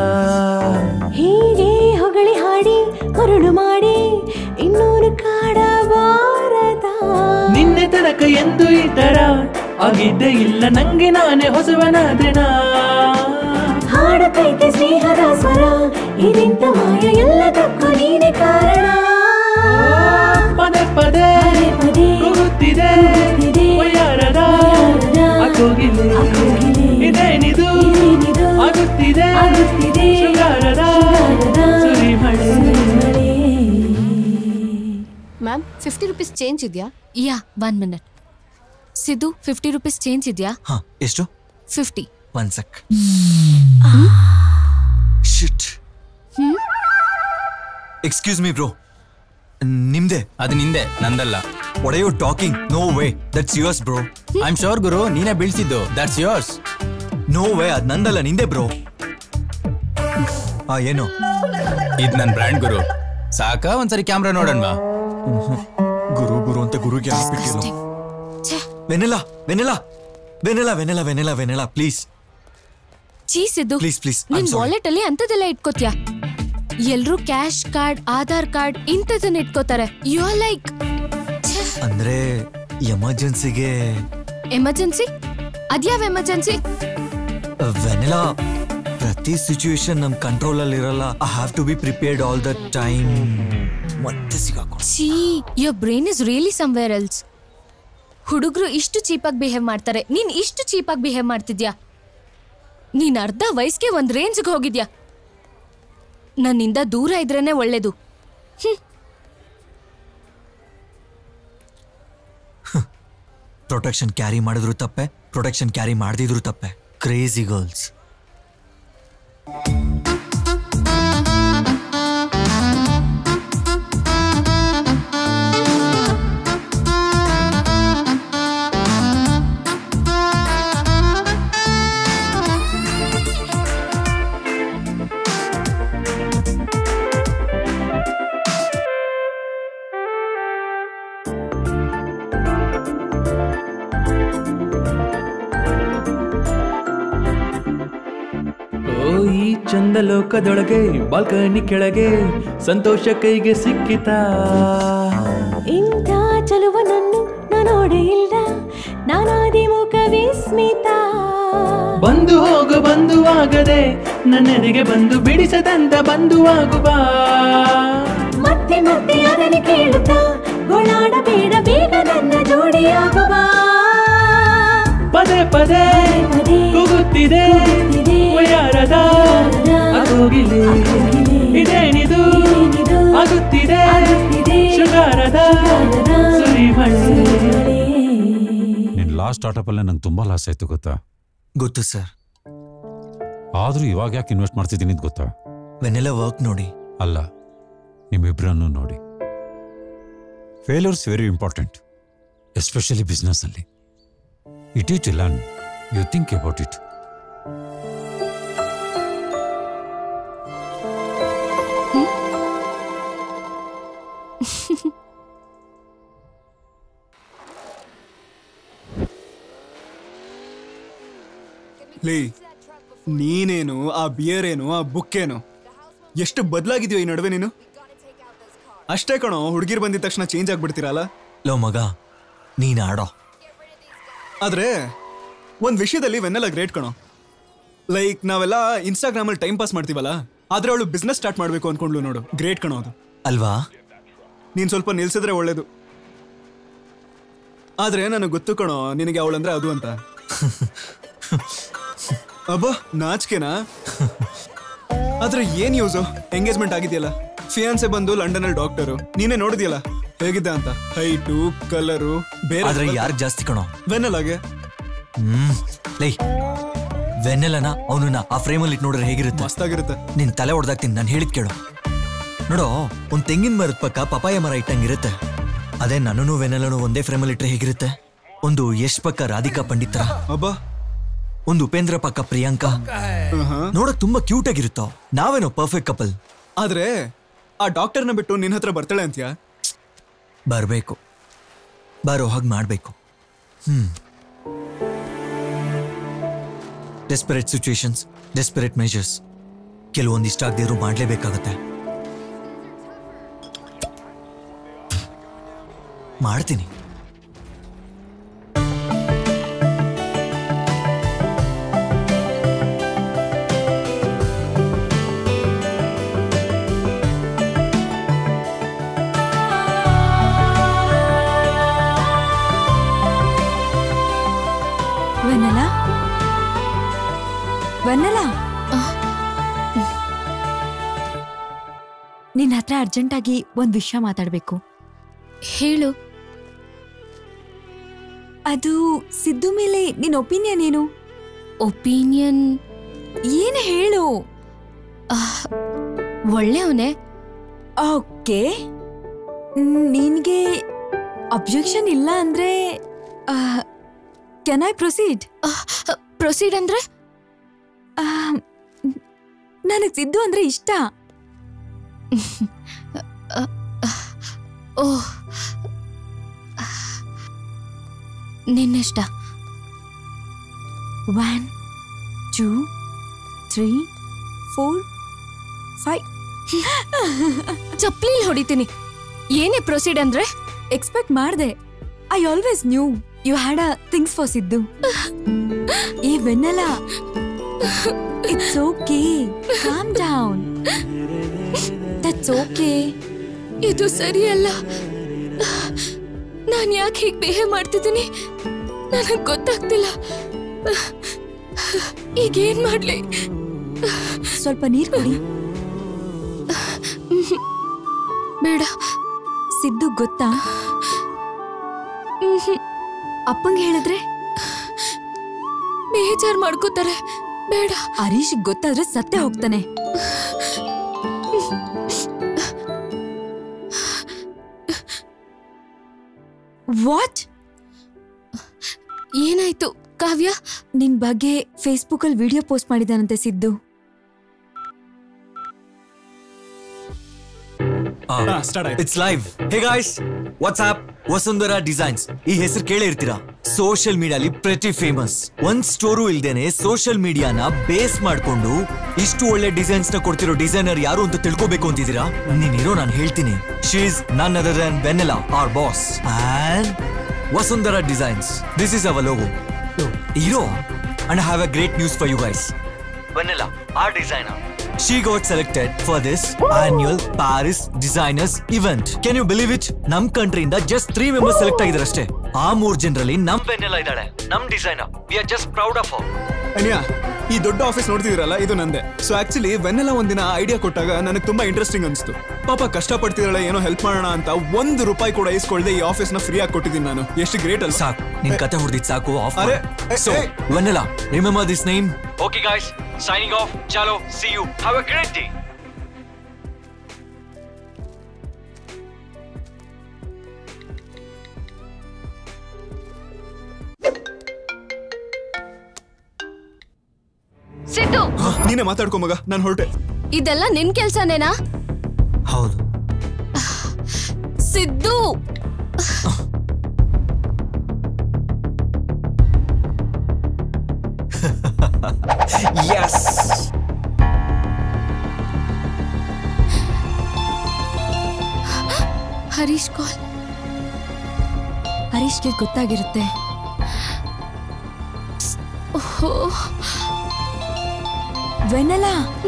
[SPEAKER 13] ಹೀಗೆ ಹೊಗಳಿ ಹಾಡಿ ಮರುಳು ಮಾಡಿ ಇನ್ನೂರು ಕಾಡಬಾರದ
[SPEAKER 11] ನಿನ್ನೆ ತನಕ ಎಂದು ಈ ತರ ಆಗಿದ್ದೇ ಇಲ್ಲ ನಂಗೆ ನಾನೇ ಹೊಸವನಾದೆನಾ
[SPEAKER 13] ಹಾಡತೈತೆ ಸ್ನೇಹದ ಸ್ವರ ಇದೆಂತ ಮಾಯ ಎಲ್ಲದಕ್ಕೂ ನೀನೆ ಕಾರಣ
[SPEAKER 11] ಪದೇ ಪದೇ ಕೂಗುತ್ತಿದೆ ವಯ್ಯಾರದ ಆ ಕೋಗಿಲೆ ಇದೇನಿದು ಆಗುತ್ತಿದೆ ಶೃಂಗಾರದ ಸುರಿಮಳೆ
[SPEAKER 5] ಮ್ಯಾಮ್ ಫಿಫ್ಟಿ ರುಪೀಸ್ ಚೇಂಜ್ ಇದೆಯಾ
[SPEAKER 12] yeah one minute Siddu fifty rupees change ಇದೆಯಾ
[SPEAKER 6] ಹಾ ಎಷ್ಟು
[SPEAKER 12] fifty
[SPEAKER 6] one sec shit excuse me bro ನಿಮ್ದೆ
[SPEAKER 3] ಅದು ನಿಂದೆ ನಂದಲ್ಲ
[SPEAKER 6] what you talking no way that's yours bro
[SPEAKER 3] I am sure ಗುರು ನೀನೇ ಬೀಳ್ಸಿದ್ದು ದಟ್ಸ್ ಯೋರ್ಸ್
[SPEAKER 6] ನೋ ವೇ ಅದ್ ನಂದಲ್ಲ ನಿಂದೆ ಬ್ರೋ ಆ ಏನು
[SPEAKER 3] ಇದ್ ನನ್ ಬ್ರ್ಯಾಂಡ್ ಗುರು ಸಾಕ ಒಂದ್ಸರಿ ಕ್ಯಾಮ್ರಾ ನೋಡೋಣ
[SPEAKER 6] ಗುರು ಗುರು ಅಂತ ಗುರುಗೆ ಹಾಕ್ಬಿಟ್ಟಿಲ್ಲ ವೆನೆಲಾ ವೆನೆಲಾ ವೆನೆಲಾ ವೆನೆಲಾ ವೆನೆಲಾ ವೆನೆಲಾ ಪ್ಲೀಸ್
[SPEAKER 12] ಚೀ ಸಿದ್ದು
[SPEAKER 6] ಪ್ಲೀಸ್ ಪ್ಲೀಸ್
[SPEAKER 12] ನಿನ್ ವಾಲೆಟ್ ಅಲ್ಲಿ ಅಂತದೆಲ್ಲ ಇಟ್ಕೋತ್ಯಾ ಎಲ್ರೂ ಕ್ಯಾಶ್ ಕಾರ್ಡ್ ಆಧಾರ್ ಕಾರ್ಡ್ ಇಂಥದನ್ನ ಇಟ್ಕೋತಾರೆ ಯು ಆರ್ ಲೈಕ್
[SPEAKER 6] ಅಂದ್ರೆ ಎಮರ್ಜೆನ್ಸಿಗೆ
[SPEAKER 12] ಎಮರ್ಜೆನ್ಸಿ ಅದ್ಯಾವ ಎಮರ್ಜೆನ್ಸಿ
[SPEAKER 6] ವೆನೆಲಾ ಪ್ರತಿ ಸಿಚುವೇಶನ್ ನಮ್ ಕಂಟ್ರೋಲ್ ಅಲ್ಲಿ ಇರಲ್ಲ I have to be prepared all the time ಮತ್ತೆ ಸಿಗಾಕೊಂಡು
[SPEAKER 12] ಛೀ your brain is really somewhere else ಹುಡುಗರು ಇಷ್ಟು ಚೀಪಾಗಿ ಬಿಹೇವ್ ಮಾಡ್ತಾರೆ ನೀನ್ ಇಷ್ಟು ಚೀಪಾಗಿ ಬಿಹೇವ್ ಮಾಡ್ತಿದ್ಯಾ ನೀನ್ ಅರ್ಧ ವಯಸ್ಸಿಗೆ ಒಂದ್ ರೇಂಜ್ಗೆ ಹೋಗಿದ್ಯಾ ನನ್ನಿಂದ ದೂರ ಇದ್ರೇನೆ ಒಳ್ಳೇದು
[SPEAKER 6] ಪ್ರೊಟೆಕ್ಷನ್ ಕ್ಯಾರಿ ಮಾಡಿದ್ರು ತಪ್ಪೆ ಪ್ರೊಟೆಕ್ಷನ್ ಕ್ಯಾರಿ ಮಾಡದಿದ್ರು ತಪ್ಪೆ ಕ್ರೇಜಿ ಗರ್ಲ್ಸ್
[SPEAKER 11] ಓ ಈ ಚಂದ ಲೋಕದೊಳಗೆ ಬಾಲ್ಕನಿ ಕೆಳಗೆ ಸಂತೋಷ ಕೈಗೆ ಸಿಕ್ಕಿತಾ
[SPEAKER 13] ಇಂಥ ಚಲುವನನ್ನು ನಾ ನೋಡೇ ಇಲ್ಲ ನಾನಾದಿ ಮುಖ ವಿಸ್ಮಿತ
[SPEAKER 11] ಬಂದು ಹೋಗು ಬಂಧುವಾಗದೆ ನನ್ನೆಡೆಗೆ ಬಂದು ಬಿಡಿಸದಂತ ಬಂಧುವಾಗುವ
[SPEAKER 13] ಮತ್ತೆ ಮತ್ತೆ ಅದನ್ನು ಕೇಳುತ್ತಾ ಗೋಳಾಡಬೇಡ ಬೇಗ ನನ್ನ ಜೋಡಿಯಾಗುವ
[SPEAKER 11] ಪದೇ ಪದೇ ಕೂಗುತ್ತಿದೆ ವಯ್ಯಾರದ ಆ ಕೋಗಿಲೆ ಇದೇನಿದು ಆಗುತ್ತಿದೆ ಶೃಂಗಾರದ ಸುರಿಮಳೆ
[SPEAKER 7] ನಿನ್ ಲಾಸ್ಟ್ ಸ್ಟಾರ್ಟಪ್ಪಲ್ಲೇ ನಂಗೆ ತುಂಬಾ ಲಾಸ್ ಆಯ್ತು ಗೊತ್ತಾ
[SPEAKER 6] ಗೊತ್ತು ಸರ್
[SPEAKER 7] ಆದ್ರೂ ಇವಾಗ ಯಾಕೆ ಇನ್ವೆಸ್ಟ್ ಮಾಡ್ತಿದ್ದೀನಿ ಅಂತ ಗೊತ್ತಾ
[SPEAKER 6] ವೆನೆಲ್ಲ ವರ್ಕ್ ನೋಡಿ
[SPEAKER 7] ಅಲ್ಲ ನಿಮ್ಮಿಬ್ಬರನ್ನು ನೋಡಿ failures very important especially business ಅಲ್ಲಿ it is to learn you think about it
[SPEAKER 1] ಲೇ ನೀನೇನು ಆ ಬಿಯರ್ ಏನು ಆ ಬುಕ್ ಏನು ಎಷ್ಟು ಬದಲಾಗಿದ್ಯೋ ಈ ನಡುವೆ ನೀನು ಅಷ್ಟೇ ಕಣೋ ಹುಡುಗಿರ್ ಬಂದಿದ ತಕ್ಷಣ ಚೇಂಜ್ ಆಗ್ಬಿಡ್ತೀರಲ್ಲ
[SPEAKER 6] ಲೋ ಮಗ ನೀನ್ ಆಡೋ
[SPEAKER 1] ಆದ್ರೆ ಒಂದ್ ವಿಷಯದಲ್ಲಿ ವೆನ್ನೆಲ್ಲ ಗ್ರೇಟ್ ಕಣೋ ಲೈಕ್ ನಾವೆಲ್ಲ ಇನ್ಸ್ಟಾಗ್ರಾಮಲ್ಲಿ ಟೈಮ್ ಪಾಸ್ ಮಾಡ್ತೀವಲ್ಲ ಆದ್ರೆ ಅವಳು ಬಿಸ್ನೆಸ್ ಸ್ಟಾರ್ಟ್ ಮಾಡ್ಬೇಕು ಅನ್ಕೊಂಡ್ಲು ನೋಡು ಗ್ರೇಟ್ ಕಣೋ ಅದು
[SPEAKER 6] ಅಲ್ವಾ
[SPEAKER 1] ನೀನ್ ಸ್ವಲ್ಪ ನಿಲ್ಸಿದ್ರೆ ಒಳ್ಳೇದು ಆದ್ರೆ ನನಗೆ ಗೊತ್ತು ಕಣೋ ನಿನಗೆ ಅವಳಂದ್ರೆ ಅದು ಅಂತ ಅಬ್ಬಾ ನಾಚಿಕೆನಾ ಆದ್ರೆ ಏನ್ ಯೂಸು ಎಂಗೇಜ್ಮೆಂಟ್ ಆಗಿದೆಯಲ್ಲ ಫಿಯಾನ್ಸೆ ಬಂದು ಲಂಡನ್ ಅಲ್ಲಿ ಡಾಕ್ಟರು ನೀನೇ ನೋಡಿದ್ಯಲ್ಲ ಹೇಗಿದ್ದ ಅಂತ ಹೈಟು ಕಲರು ಬೇರೆ
[SPEAKER 6] ಆದ್ರೆ ಯಾರು ಜಾಸ್ತಿ ಕಣೋ
[SPEAKER 1] ವೆನ್ನಲಾಗೆ
[SPEAKER 6] ಹ್ಮ್ ಲೈ ವೆನ್ನೆಲ್ಲನ ಅವನನ್ನ ಆ ಫ್ರೇಮಲ್ಲಿ ಇಟ್ಟು ನೋಡ್ರೆ ಹೇಗಿರುತ್ತೆ
[SPEAKER 1] ಮಸ್ತಾಗಿರುತ್ತೆ
[SPEAKER 6] ನಿನ್ ತಲೆ ಹೊಡೆದಾಕ್ತೀನಿ ನಾನು ಹೇಳಿದ್ ಕೇಳು ನೋಡೋ ಒಂದ್ ತೆಂಗಿನ ಮರದ ಪಕ್ಕ ಪಪಾಯ ಮರ ಇಟ್ಟಂಗಿರುತ್ತೆ ಅದೇ ನನ್ನೂ ವೆನೆಲ್ಲನು ಒಂದೇ ಫ್ರೇಮಲ್ಲಿ ಇಟ್ರೆ ಹೇಗಿರುತ್ತೆ ಒಂದು ಯಶ್ ಪಕ್ಕ ರಾಧಿಕಾ ಪಂಡಿತರ
[SPEAKER 1] ಅಬ್ಬಾ
[SPEAKER 6] ಒಂದು ಉಪೇಂದ್ರ ಪಕ್ಕ ಪ್ರಿಯಾಂಕಾ ನೋಡಕ್ ತುಂಬಾ ಕ್ಯೂಟ್ ಆಗಿರುತ್ತೋ ನಾವೇನೋ ಪರ್ಫೆಕ್ಟ್ ಕಪಲ್
[SPEAKER 1] ಆದ್ರೆ ಆ ಡಾಕ್ಟರ್ನ ಬಿಟ್ಟು ನಿನ್ನ ಹತ್ರ ಬರ್ತಾಳೆ ಅಂತ್ಯಾ
[SPEAKER 6] ಬರ್ಬೇಕು ಬರೋ ಹಾಗೆ ಮಾಡ್ಬೇಕು hmm desperate situations desperate measures ಕೆಲವೊಂದು ಇಷ್ಟ ಆಗದೆ ಇರೋ ಮಾಡಲೇಬೇಕಾಗತ್ತೆ ಮಾಡ್ತೀನಿ
[SPEAKER 9] ವೆನ್ನಲ ವೆನ್ನಲ ನಿನ್ನ ಹತ್ರ ಅರ್ಜೆಂಟಾಗಿ ಒಂದ್ ವಿಷಯ ಮಾತಾಡ್ಬೇಕು
[SPEAKER 12] ಹೇಳು
[SPEAKER 9] ಅದು ಸಿದ್ದು ಮೇಲೆ ನಿನ್ ಒಪಿನಿಯನ್ ಏನು
[SPEAKER 12] ಒಪಿನಿಯನ್
[SPEAKER 9] ಏನು ಹೇಳು
[SPEAKER 12] ಒಳ್ಳೆಯವನೇ
[SPEAKER 9] ಓಕೆ ನಿನ್ಗೆ ಅಬ್ಜೆಕ್ಷನ್ ಇಲ್ಲ ಅಂದ್ರೆ ಕೆನ್ ಐ ಪ್ರೊಸೀಡ್
[SPEAKER 12] ಪ್ರೊಸೀಡ್ ಅಂದ್ರೆ
[SPEAKER 9] ನನಗೆ ಸಿದ್ದು ಅಂದ್ರೆ ಇಷ್ಟ
[SPEAKER 12] ಓಹ್ ನಿನ್ನಿಷ್ಟ
[SPEAKER 9] one two three four five
[SPEAKER 12] ಚಪ್ಲಿಲ್ ಹೊಡಿತೀನಿ ಏನೇ ಪ್ರೊಸೀಡ್ ಅಂದ್ರೆ
[SPEAKER 9] ಎಕ್ಸ್ಪೆಕ್ಟ್ ಮಾಡ್ದೆ I always knew you had a things for Siddu ಏ Vennela it's okay calm down that's okay
[SPEAKER 12] ಇದು ಸರಿಯಲ್ಲ ನಾನು ಯಾಕೆ ಹೀಗೆ ಬಿಹೇವ್ ಮಾಡ್ತಿದ್ದೀನಿ ನನಗೆ ಗೊತ್ತಾಗ್ತಿಲ್ಲ ಈಗೇನ್ ಮಾಡ್ಲಿ
[SPEAKER 9] ಸ್ವಲ್ಪ ನೀರ್ ಕೊಡಿ
[SPEAKER 12] ಬೇಡ
[SPEAKER 9] ಸಿದ್ದು ಗೊತ್ತಾ ಅಪ್ಪಂಗೆ ಹೇಳಿದ್ರೆ
[SPEAKER 12] ಬೇಜಾರ್ ಮಾಡ್ಕೋತಾರೆ ಬೇಡ
[SPEAKER 9] ಹರೀಶ್ ಗೊತ್ತಾದ್ರೆ ಸತ್ತೇ ಹೋಗ್ತಾನೆ ವಾಟ್
[SPEAKER 12] ಏನಾಯ್ತು ಕಾವ್ಯ
[SPEAKER 9] ನಿನ್ ಬಗ್ಗೆ ಫೇಸ್ಬುಕ್ ಅಲ್ಲಿ ವಿಡಿಯೋ ಪೋಸ್ಟ್ ಮಾಡಿದಾನಂತೆ Siddu
[SPEAKER 6] it's live hey guys what's up Vasundhara designs ಈ ಹೆಸರು ಕೇಳೇ ಇರ್ತೀರಾ ಸೋಷಿಯಲ್ ಮೀಡಿಯಾಲಿ ಪ್ರತಿ ಫೇಮಸ್ ಒಂದ್ ಸ್ಟೋರು ಇಲ್ದೇನೆ ಸೋಷಿಯಲ್ ಮೀಡಿಯಾನ ಬೇಸ್ ಮಾಡ್ಕೊಂಡು ಇಷ್ಟು ಒಳ್ಳೆ ಡಿಸೈನ್ಸ್ ನ ಕೊಡ್ತಿರೋ ಡಿಸೈನರ್ ಯಾರು ಅಂತ ತಿಳ್ಕೊಬೇಕು ಅಂತಿದ್ದೀರಾ ನೀನಿರೋ ನಾನು ಹೇಳ್ತೀನಿ she's none other than Vennela our boss and Vasundhara designs this is our logo hero and have a great news for you guys Vanilla, our designer. She got selected for this annual Paris Designers event. Can you believe it? ನಮ್ ಕಂಟ್ರಿಯಿಂದ ಜಸ್ಟ್ ತ್ರೀ ಮೆಂಬರ್ಸ್ ಸೆಲೆಕ್ಟ್ ಆಗಿದ್ದಾರೆ ಅಷ್ಟೇ ಆ ಮೂರ್ ಜನರಲ್ಲಿ ನಮ್ ವೆನ್ನೆಲ್ಲ ಇದ್ದಾಳೆ ನಮ್ designer we are just proud of
[SPEAKER 1] ಅನಿಯಾ ಈ ದೊಡ್ಡ ಆಫೀಸ್ ನೋಡ್ತಿದ್ದೀರಲ್ಲ ಇದು ನಂದೆ ಸೊ ಆಕ್ಚುಲಿ ವೆನ್ನೆಲ್ಲ ಒಂದಿನ ಐಡಿಯಾ ಕೊಟ್ಟಾಗ ನನಗೆ ತುಂಬಾ ಇಂಟ್ರೆಸ್ಟಿಂಗ್ ಅನಿಸ್ತು ಪಾಪ ಕಷ್ಟಪಡ್ತಿದ್ದಾಳೆ ಏನೋ ಹೆಲ್ಪ್ ಮಾಡೋಣ ಅಂತ ಒಂದು ರೂಪಾಯಿ ಕೂಡ ಇಸ್ಕೊಳ್ದೆ ಈ ಆಫೀಸ್ ನ ಫ್ರೀ ಆಗಿ ಕೊಟ್ಟಿದ್ದೀನಿ ನಾನು ಎಷ್ಟು ಗ್ರೇಟ್ ಅಲ್ಲ
[SPEAKER 6] ಸಾಕು ನಿನ್ ಕತೆ ಹೊಡೆದಿದ್ ಸಾಕು ಆಫ್
[SPEAKER 1] ಅರೆ, ಏ,
[SPEAKER 6] ಸೊ
[SPEAKER 1] ಏ.
[SPEAKER 6] Vennela remember this name okay guys signing off ಚಾಲೋ see you have a great day
[SPEAKER 12] Siddhu
[SPEAKER 1] ನೀನೇ ಮಾತಾಡ್ಕೊ ಮಗ ನಾನು ಹೊರಟೆ
[SPEAKER 12] ಇದೆಲ್ಲ ನಿನ್ ಕೆಲ್ಸನೇನಾ
[SPEAKER 6] ಹೌದು
[SPEAKER 12] ಸಿದ್ದು
[SPEAKER 6] ಎಸ್
[SPEAKER 12] ಹರೀಶ್ ಕಾಲ್
[SPEAKER 9] ಹರೀಶ್ಗೆ ಗೊತ್ತಾಗಿರುತ್ತೆ
[SPEAKER 12] ಓಹೋ
[SPEAKER 9] ವೆನ್ನಲ್ಲ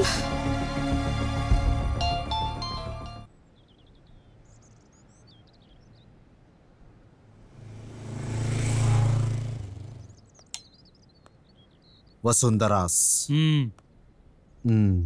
[SPEAKER 4] ವಸುಂಧರಾಸ್
[SPEAKER 10] ಹ್ಮ್
[SPEAKER 4] ಹ್ಮ್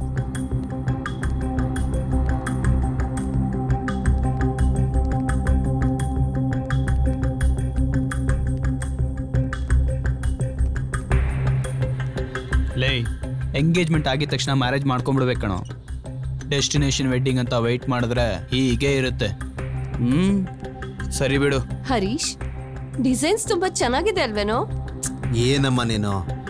[SPEAKER 10] ಲೇ ಎಂಗೇಜ್ಮೆಂಟ್ ಆಗಿದ ತಕ್ಷಣ ಮ್ಯಾರೇಜ್ ಮಾಡ್ಕೊಂಡ್ಬಿಡ್ಬೇಕು ಕಣೋ ಡೆಸ್ಟಿನೇಷನ್ ವೆಡ್ಡಿಂಗ್ ಅಂತ ವೆಯ್ಟ್ ಮಾಡಿದ್ರೆ ಹೀಗೆ ಇರುತ್ತೆ ಹ್ಮ್ ಸರಿ ಬಿಡು
[SPEAKER 5] ಹರೀಶ್ ಡಿಸೈನ್ಸ್ ತುಂಬಾ ಚೆನ್ನಾಗಿದೆ ಅಲ್ವೇನೋ
[SPEAKER 4] ಏನಮ್ಮ ನೀನು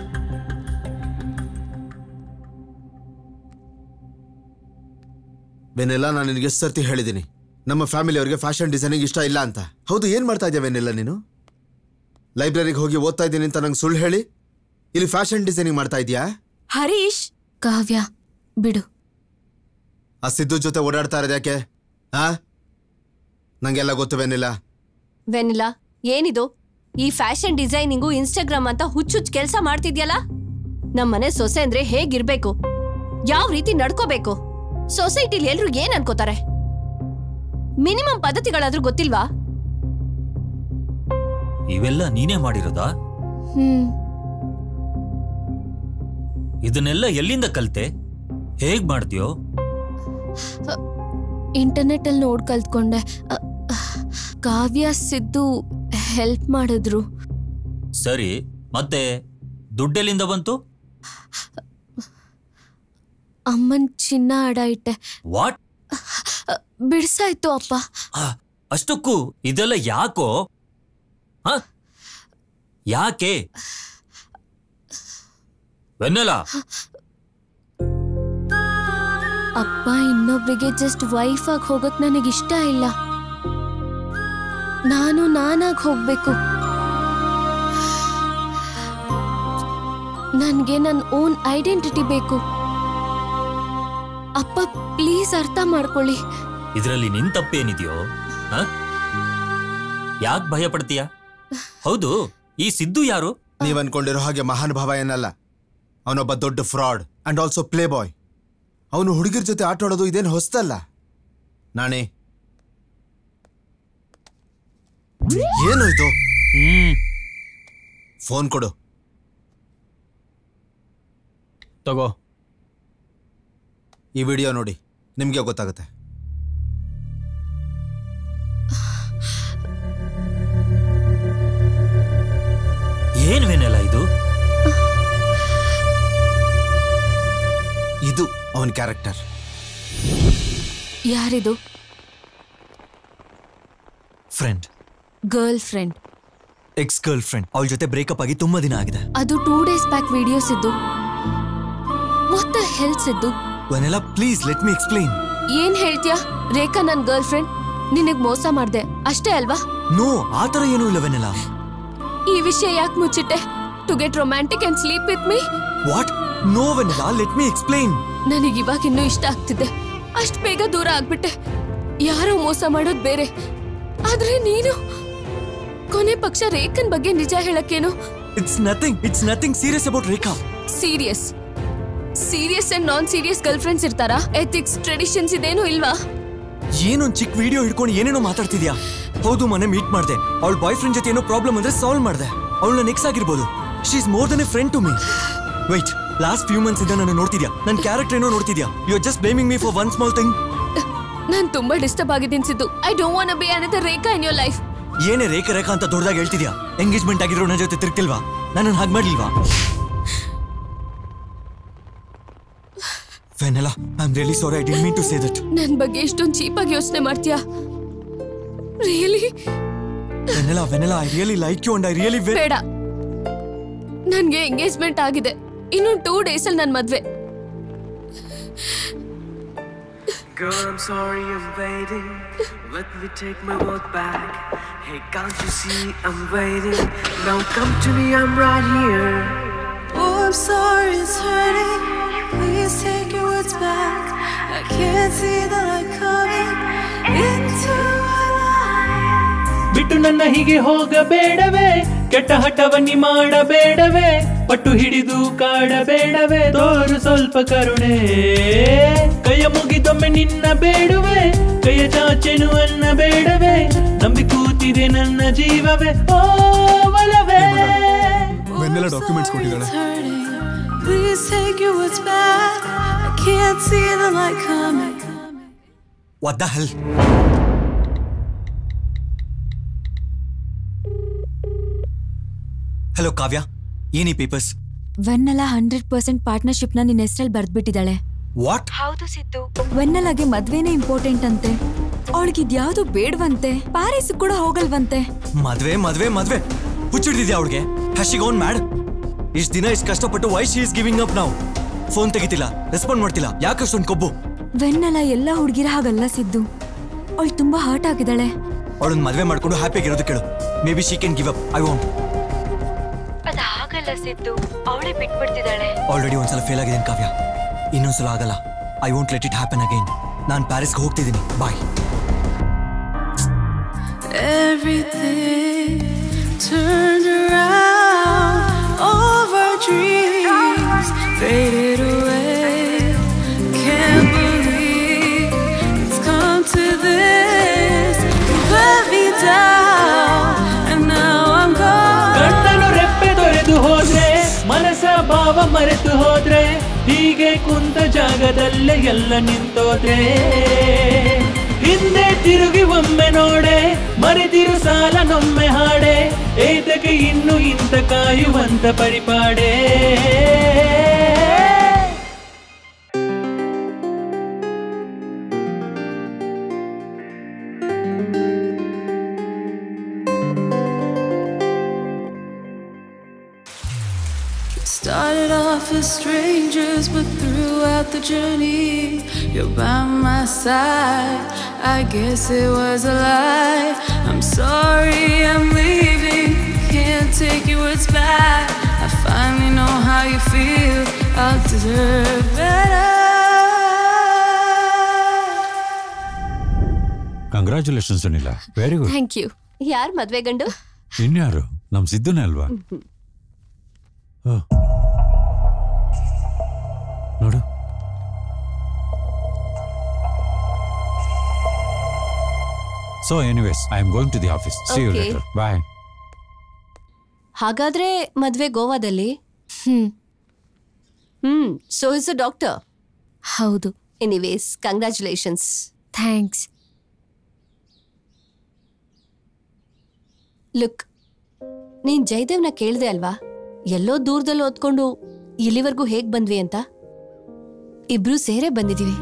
[SPEAKER 4] ಬೆನ್ನೆಲ್ಲ ನಾನು ನಿನಗೆ ಎಷ್ಟು ಸರ್ತಿ ಹೇಳಿದ್ದೀನಿ ನಮ್ಮ ಫ್ಯಾಮಿಲಿ ಅವರಿಗೆ ಫ್ಯಾಷನ್ ಡಿಸೈನಿಂಗ್ ಇಷ್ಟ ಇಲ್ಲ ಅಂತ ಹೌದು ಏನು ಮಾಡ್ತಾ ಇದ್ಯಾ ಬೆನ್ನೆಲ್ಲ ನೀನು ಲೈಬ್ರರಿಗೆ ಹೋಗಿ ಓದ್ತಾ ಇದ್ದೀನಿ ಅಂತ ನಂಗೆ ಸುಳ್ಳು ಹೇಳಿ ಇಲ್ಲಿ ಫ್ಯಾಷನ್ ಡಿಸೈನಿಂಗ್ ಮಾಡ್ತಾ ಇದೀಯಾ
[SPEAKER 9] ಹರೀಶ್
[SPEAKER 12] ಕಾವ್ಯ ಬಿಡು
[SPEAKER 4] ಆ ಸಿದ್ದು ಜೊತೆ ಓಡಾಡ್ತಾ ಇರೋದು ಯಾಕೆ ಹಾ ನಂಗೆಲ್ಲ ಗೊತ್ತುವೇನಿಲ್ಲ
[SPEAKER 5] ವೆನಿಲಾ ಏನಿದು ಈ ಫ್ಯಾಷನ್ ಡಿಸೈನಿಂಗು ಇನ್ಸ್ಟಾಗ್ರಾಮ್ ಅಂತ ಹುಚ್ಚುಚ್ಚು ಕೆಲಸ ಮಾಡ್ತಿದ್ಯಲ್ಲ ನಮ್ಮನೆ ಸೊಸೆ ಅಂದ್ರೆ ಹೇಗಿರ್ಬೇಕು ಯಾವ ರೀತಿ ನಡ್ಕೋಬೇಕು ಸೊಸೈಟಿಲಿ ಎಲ್ರು ಏನ್ ಅನ್ಕೋತಾರೆ ಮಿನಿಮಮ್ ಪದ್ಧತಿಗಳಾದ್ರೂ ಗೊತ್ತಿಲ್ವಾ
[SPEAKER 2] ಇವೆಲ್ಲ ನೀನೇ ಮಾಡಿರೋದಾ
[SPEAKER 12] ಹ್ಮ್
[SPEAKER 2] ಇದನ್ನೆಲ್ಲ ಎಲ್ಲಿಂದ ಕಲ್ತೆ ಹೇಗ್ ಮಾಡ್ತೀಯೋ
[SPEAKER 12] ಇಂಟರ್ನೆಟ್ ಅಲ್ಲಿ ನೋಡ್ ಕಲ್ತ್ಕೊಂಡೆ ಅ, ಕಾವ್ಯ ಸಿದ್ದು ಹೆಲ್ಪ್ ಮಾಡಿದ್ರು
[SPEAKER 2] ಸರಿ ಮತ್ತೆ ದುಡ್ಡೆಲ್ಲಿಂದ ಬಂತು
[SPEAKER 12] ಅಮ್ಮನ್ ಚಿನ್ನ ಅಡ ಇಟ್ಟೆ
[SPEAKER 2] ವಾಟ್
[SPEAKER 12] ಅ, ಬಿಡ್ಸಾಯ್ತು ಅಪ್ಪ
[SPEAKER 2] ಅಷ್ಟಕ್ಕೂ ಇದೆಲ್ಲ ಯಾಕೋ ಹ? ಯಾಕೆ ವೆನ್ನೆಲ
[SPEAKER 12] ಅಪ್ಪ ಇನ್ನೊಬ್ರಿಗೆ ಜಸ್ಟ್ ವೈಫ್ ಆಗಿ ಹೋಗಕ್ ನನಗೆ ಇಷ್ಟ ಇಲ್ಲ ನಾನು ನಾನಾಗ್ ಹೋಗ್ಬೇಕು ನನ್ಗೆ ನನ್ನ ಓನ್ ಐಡೆಂಟಿಟಿ ಬೇಕು ಅಪ್ಪ ಪ್ಲೀಸ್ ಅರ್ಥ ಮಾಡ್ಕೊಳ್ಳಿ
[SPEAKER 2] ಇದರಲ್ಲಿ ನಿನ್ ತಪ್ಪೇನಿದೆಯೋ ಯಾಕೆ ಭಯ ಪಡ್ತೀಯ ಹೌದು ಈ ಸಿದ್ದು ಯಾರು
[SPEAKER 4] ನೀವ್ ಅನ್ಕೊಂಡಿರೋ ಹಾಗೆ ಮಹಾನುಭಾವ ಏನಲ್ಲ ಅವನೊಬ್ಬ ದೊಡ್ಡ fraud and also playboy ಅವನು ಹುಡುಗಿರ ಜೊತೆ ಆಟ ಆಡೋದು ಇದೇನು ಹೊಸ್ತಲ್ಲ ನಾಣಿ ಏನು ಇದು ಫೋನ್ ಕೊಡು
[SPEAKER 10] ತಗೋ
[SPEAKER 4] ಈ ವಿಡಿಯೋ ನೋಡಿ ನಿಮ್ಗೆ ಗೊತ್ತಾಗುತ್ತೆ
[SPEAKER 2] ಏನ್ ವೆನೆಲ ಇದು
[SPEAKER 4] ಇದು ಅವನ ಕ್ಯಾರೆಕ್ಟರ್
[SPEAKER 12] ಯಾರಿದು
[SPEAKER 6] friend
[SPEAKER 12] girlfriend
[SPEAKER 6] ex girlfriend ಅವಳ ಜೊತೆ ಬ್ರೇಕಪ್ ಆಗಿ ತುಂಬಾ ದಿನ ಆಗಿದೆ
[SPEAKER 12] ಅದು ಟೂ ಡೇಸ್ ಬ್ಯಾಕ್ ವಿಡಿಯೋಸ್ ಇದ್ದು ಮತ್ತೆ ಹೆಲ್ತ್ ಇದ್ದು
[SPEAKER 6] Vennela please let me explain
[SPEAKER 12] ಏನ್ ಹೇಳ್ತೀಯಾ ರೇಖಾ ನನ್ ಗರ್ಲ್ ಫ್ರೆಂಡ್ ನಿನಗ್ ಮೋಸ ಮಾಡ್ದೆ ಅಷ್ಟೇ ಅಲ್ವಾ
[SPEAKER 6] ನೋ ಆ ಥರ ಏನೂ ಇಲ್ಲ ವೆನೆಲ್ಲ
[SPEAKER 12] ಈ ವಿಷಯ ಯಾಕೆ ಮುಚ್ಚಿಟ್ಟೆ to get romantic and sleep with me
[SPEAKER 6] what no Vennela let me explain
[SPEAKER 12] ನನಗೆ ಇವಾಗ ಇನ್ನೂ ಇಷ್ಟ ಆಗ್ತಿದೆ ಅಷ್ಟ್ ಬೇಗ ದೂರ ಆಗ್ಬಿಟ್ಟೆ ಯಾರೋ ಮೋಸ ಮಾಡೋದ್ ಬೇರೆ ಆದ್ರೆ ನೀನು ಕೊನೆ ಪಕ್ಷ ರೇಖನ್ ಬಗ್ಗೆ ನಿಜ ಹೇಳಕ್ಕೇನು
[SPEAKER 6] it's nothing it's nothing serious about Rekha
[SPEAKER 12] serious serious and non serious girlfriends ಇರ್ತಾರಾ ಎಥಿಕ್ಸ್ ಟ್ರೆಡಿಷನ್ಸ್ ಇದೇನು ಇಲ್ವಾ
[SPEAKER 6] ಏನೊಂದ್ ಚಿಕ್ಕ ವಿಡಿಯೋ ಹಿಡ್ಕೊಂಡು ಏನೇನೋ ಮಾತಾಡ್ತಿದ್ಯಾ ಹೌದು ಮನೆ ಮೀಟ್ ಮಾಡ್ದೆ ಅವಳ ಬಾಯ್ ಫ್ರೆಂಡ್ ಜೊತೆ ಏನೋ ಪ್ರಾಬ್ಲಮ್ ಅಂದ್ರೆ ಸಾಲ್ವ್ ಮಾಡ್ದೆ ಅವಳನ್ನ ನೆಕ್ಸ್ ಆಗಿರ್ಬೋದು she is more than a friend to me wait last few months ಇಂದ ನಾನು ನೋಡ್ತಿದ್ಯಾ ನನ್ನ ಕ್ಯಾರೆಕ್ಟರ್ ಏನೋ ನೋಡ್ತಿದ್ಯಾ you are just blaming me for one small thing
[SPEAKER 12] ನಾನ್ ತುಂಬಾ ಡಿಸ್ಟರ್ಬ್ ಆಗಿದ್ದೀನಿ Siddhu I don't want be another Rekha in your life
[SPEAKER 6] ಏನೇ ರೇಖಾ ರೇಖಾ ಅಂತ ದೊಡ್ಡದಾಗಿ ಹೇಳ್ತಿದ್ಯಾ ಎಂಗೇಜ್ಮೆಂಟ್ ಆಗಿದ್ರು ನನ್ನ ಜೊತೆ ತಿರ್ಗ್ತಿಲ್ವಾ ನಾನು ಹಾಗೆ ಮಾಡ್ಲಿಲ್ವಾ Vennela I am really sorry I didn't mean to say that
[SPEAKER 12] ನನ್ ಬಗ್ಗೆ ಇಷ್ಟೊಂದು ಚೀಪ್ ಆಗಿ ಯೋಚನೆ ಮಾಡ್ತೀಯಾ really
[SPEAKER 6] Vennela Vennela I really like you and I really
[SPEAKER 12] ಬೇಡ ನನ್ಗೆ ಎಂಗೇಜ್ಮೆಂಟ್ ಆಗಿದೆ ಇನ್ನು ಟೂ ಡೇಸ್ ಅಲ್ಲಿ ನನ್ ಮದ್ವೆ
[SPEAKER 11] Girl, I'm sorry I'm waiting. Let me take my word back. Hey, can't you see I'm waiting? Now come to me, I'm right here.
[SPEAKER 14] Oh, I'm sorry it's hurting. Please take your words back. I can't see the light coming into my life.
[SPEAKER 11] ಬಿಟ್ಟು ನನ್ನ ಹೀಗೆ ಹೋಗಬೇಡವೇ ಕೆಟ್ಟ ಹಠವನ್ನಿ ಮಾಡಬೇಡವೇ ಪಟ್ಟು ಹಿಡಿದು ಕಾಡಬೇಡವೇ ತೋರು ಸ್ವಲ್ಪ ಕರುಣೆ ಕೈಯ ಮುಗಿದೊಮ್ಮೆ ನಿನ್ನ ಬೇಡುವೆ ಕೈಯ ಚಾಚೆನು ಅನ್ನ ಬೇಡವೇ ನಂಬಿ ಕೂತಿದೆ ನನ್ನ ಜೀವವೇ ಓ ಒಲವೇ
[SPEAKER 1] ವೆನ್ನೆಲ್ಲ ಡಾಕ್ಯುಮೆಂಟ್ಸ್ ಕೊಟ್ಟಿದ್ದಾಳೆ
[SPEAKER 14] Hurting. Please take your words back. I can't see the light coming.
[SPEAKER 6] What the hell hello Kavya any papers
[SPEAKER 9] Vennela hundred percent partnership ನ ನಿನ್ನ ಹೆಸರಲ್ಲಿ ಬರ್ದ್ಬಿಟ್ಟಿದ್ದಾಳೆ
[SPEAKER 6] ವಾಟ್
[SPEAKER 9] ಹೌದು ಸಿದ್ದು ವೆನ್ನಲಾಗೆ ಮದ್ವೆನೇ ಇಂಪಾರ್ಟೆಂಟ್ ಅಂತೆ ಅವಳಿಗೆ ಇದ್ಯಾವುದು ಬೇಡವಂತೆ ಪ್ಯಾರಿಸ್ ಕೂಡ ಹೋಗಲ್ವಂತೆ
[SPEAKER 6] ಮದ್ವೆ ಮದ್ವೆ ಮದ್ವೆ ಹುಚ್ಚಿಡ್ದಿದ್ಯಾ ಅವಳಿಗೆ ಹ್ಯಾಶಿಗ್ ಓನ್ ಮ್ಯಾಡ್ ಇಷ್ಟ ದಿನ ಇಷ್ಟು ಕಷ್ಟಪಟ್ಟು why she is giving up ನಾವು ಫೋನ್ ತೆಗಿತಿಲ್ಲ ರೆಸ್ಪಾಂಡ್ ಮಾಡ್ತಿಲ್ಲ ಯಾಕಷ್ಟೊಂದು ಕೊಬ್ಬು
[SPEAKER 9] ವೆನ್ನೆಲ್ಲ ಎಲ್ಲ ಹುಡುಗಿರ ಹಾಗಲ್ಲ ಸಿದ್ದು ಅವಳು ತುಂಬಾ ಹರ್ಟ್ ಆಗಿದ್ದಾಳೆ
[SPEAKER 6] ಅವಳನ್ನ ಮದ್ವೆ ಮಾಡ್ಕೊಂಡು ಹ್ಯಾಪಿಯಾಗಿರೋದು ಕೇಳು may be she can give up I want
[SPEAKER 12] ಅದಾಗಲ್ಲ
[SPEAKER 15] ಅಲ್ಲ ಸಿದ್ದು ಅವಳೇ ಬಿಟ್ಬಿಡ್ತಿದ್ದಾಳೆ
[SPEAKER 6] ಆಲ್ರೆಡಿ ಒಂದ್ಸಲ ಫೇಲ್ ಆಗಿದ್ದೀನಿ ಕಾವ್ಯ ಇನ್ನೊಂದ್ಸಲ ಆಗಲ್ಲ I won't let it happen again ನಾನು ಪ್ಯಾರಿಸ್ಗೆ ಹೋಗ್ತಿದ್ದೀನಿ ಬಾಯ್
[SPEAKER 14] Everything turned around. All our dreams faded away. Can't believe it's come to this. You let me down, and now I'm gone.
[SPEAKER 11] ಕಣ್ಣನು ರೆಪ್ಪೆ ತೊರೆದು ಹೋದ್ರೆ ಮನಸ ಭಾವ ಮರೆತು ಹೋದ್ರೆ ಹೀಗೆ ಕುಂತ ಜಾಗದಲ್ಲೇ ಎಲ್ಲ ನಿಂತೋದ್ರೆ ಹಿಂದೆ ತಿರುಗಿ ಒಮ್ಮೆ ನೋಡೆ ಮರೆತಿರು ಸಾಲ ನೊಮ್ಮೆ ಹಾಡೆ ಏತಕ್ಕೆ ಇನ್ನು ಇಂತ ಕಾಯುವಂತ ಪರಿಪಾಡೆ
[SPEAKER 14] Started off as strangers, but throughout the journey, you're by my side. I guess it was a lie. I'm sorry, I'm leaving. Can't take your words back. I finally know how you feel. I'll deserve better.
[SPEAKER 7] Congratulations Sunila very good
[SPEAKER 5] thank you ಯಾರ್ ಮದ್ವೆ ಗಂಡು
[SPEAKER 7] ಇನ್ಯಾರು ನಮ್ ಸಿದ್ದುನೇ ಅಲ್ವಾ ಓ. ನೋಡು so anyways I am going to the office see you
[SPEAKER 5] Okay.
[SPEAKER 7] Later bye
[SPEAKER 5] ಹಾಗಾದ್ರೆ ಮದ್ವೆ ಗೋವಾದಲ್ಲಿ
[SPEAKER 12] hmm
[SPEAKER 5] hmm so is a doctor
[SPEAKER 12] ಹೌದು
[SPEAKER 5] ಎನಿವೇಸ್ ಕಂಗ್ರ್ಯಾಚುಲೇಷನ್ಸ್
[SPEAKER 12] ಥ್ಯಾಂಕ್ಸ್
[SPEAKER 5] ಲುಕ್ ನೀನ್ ಜಯದೇವ್ನ ಕೇಳ್ದೆ ಅಲ್ವಾ ಎಲ್ಲೋ ದೂರದಲ್ಲಿ ಓದ್ಕೊಂಡು ಇಲ್ಲಿವರೆಗೂ ಹೇಗ್ ಬಂದ್ವಿ ಅಂತ ಇಬ್ರು ಸೇರೇ ಬಂದಿದೀವಿ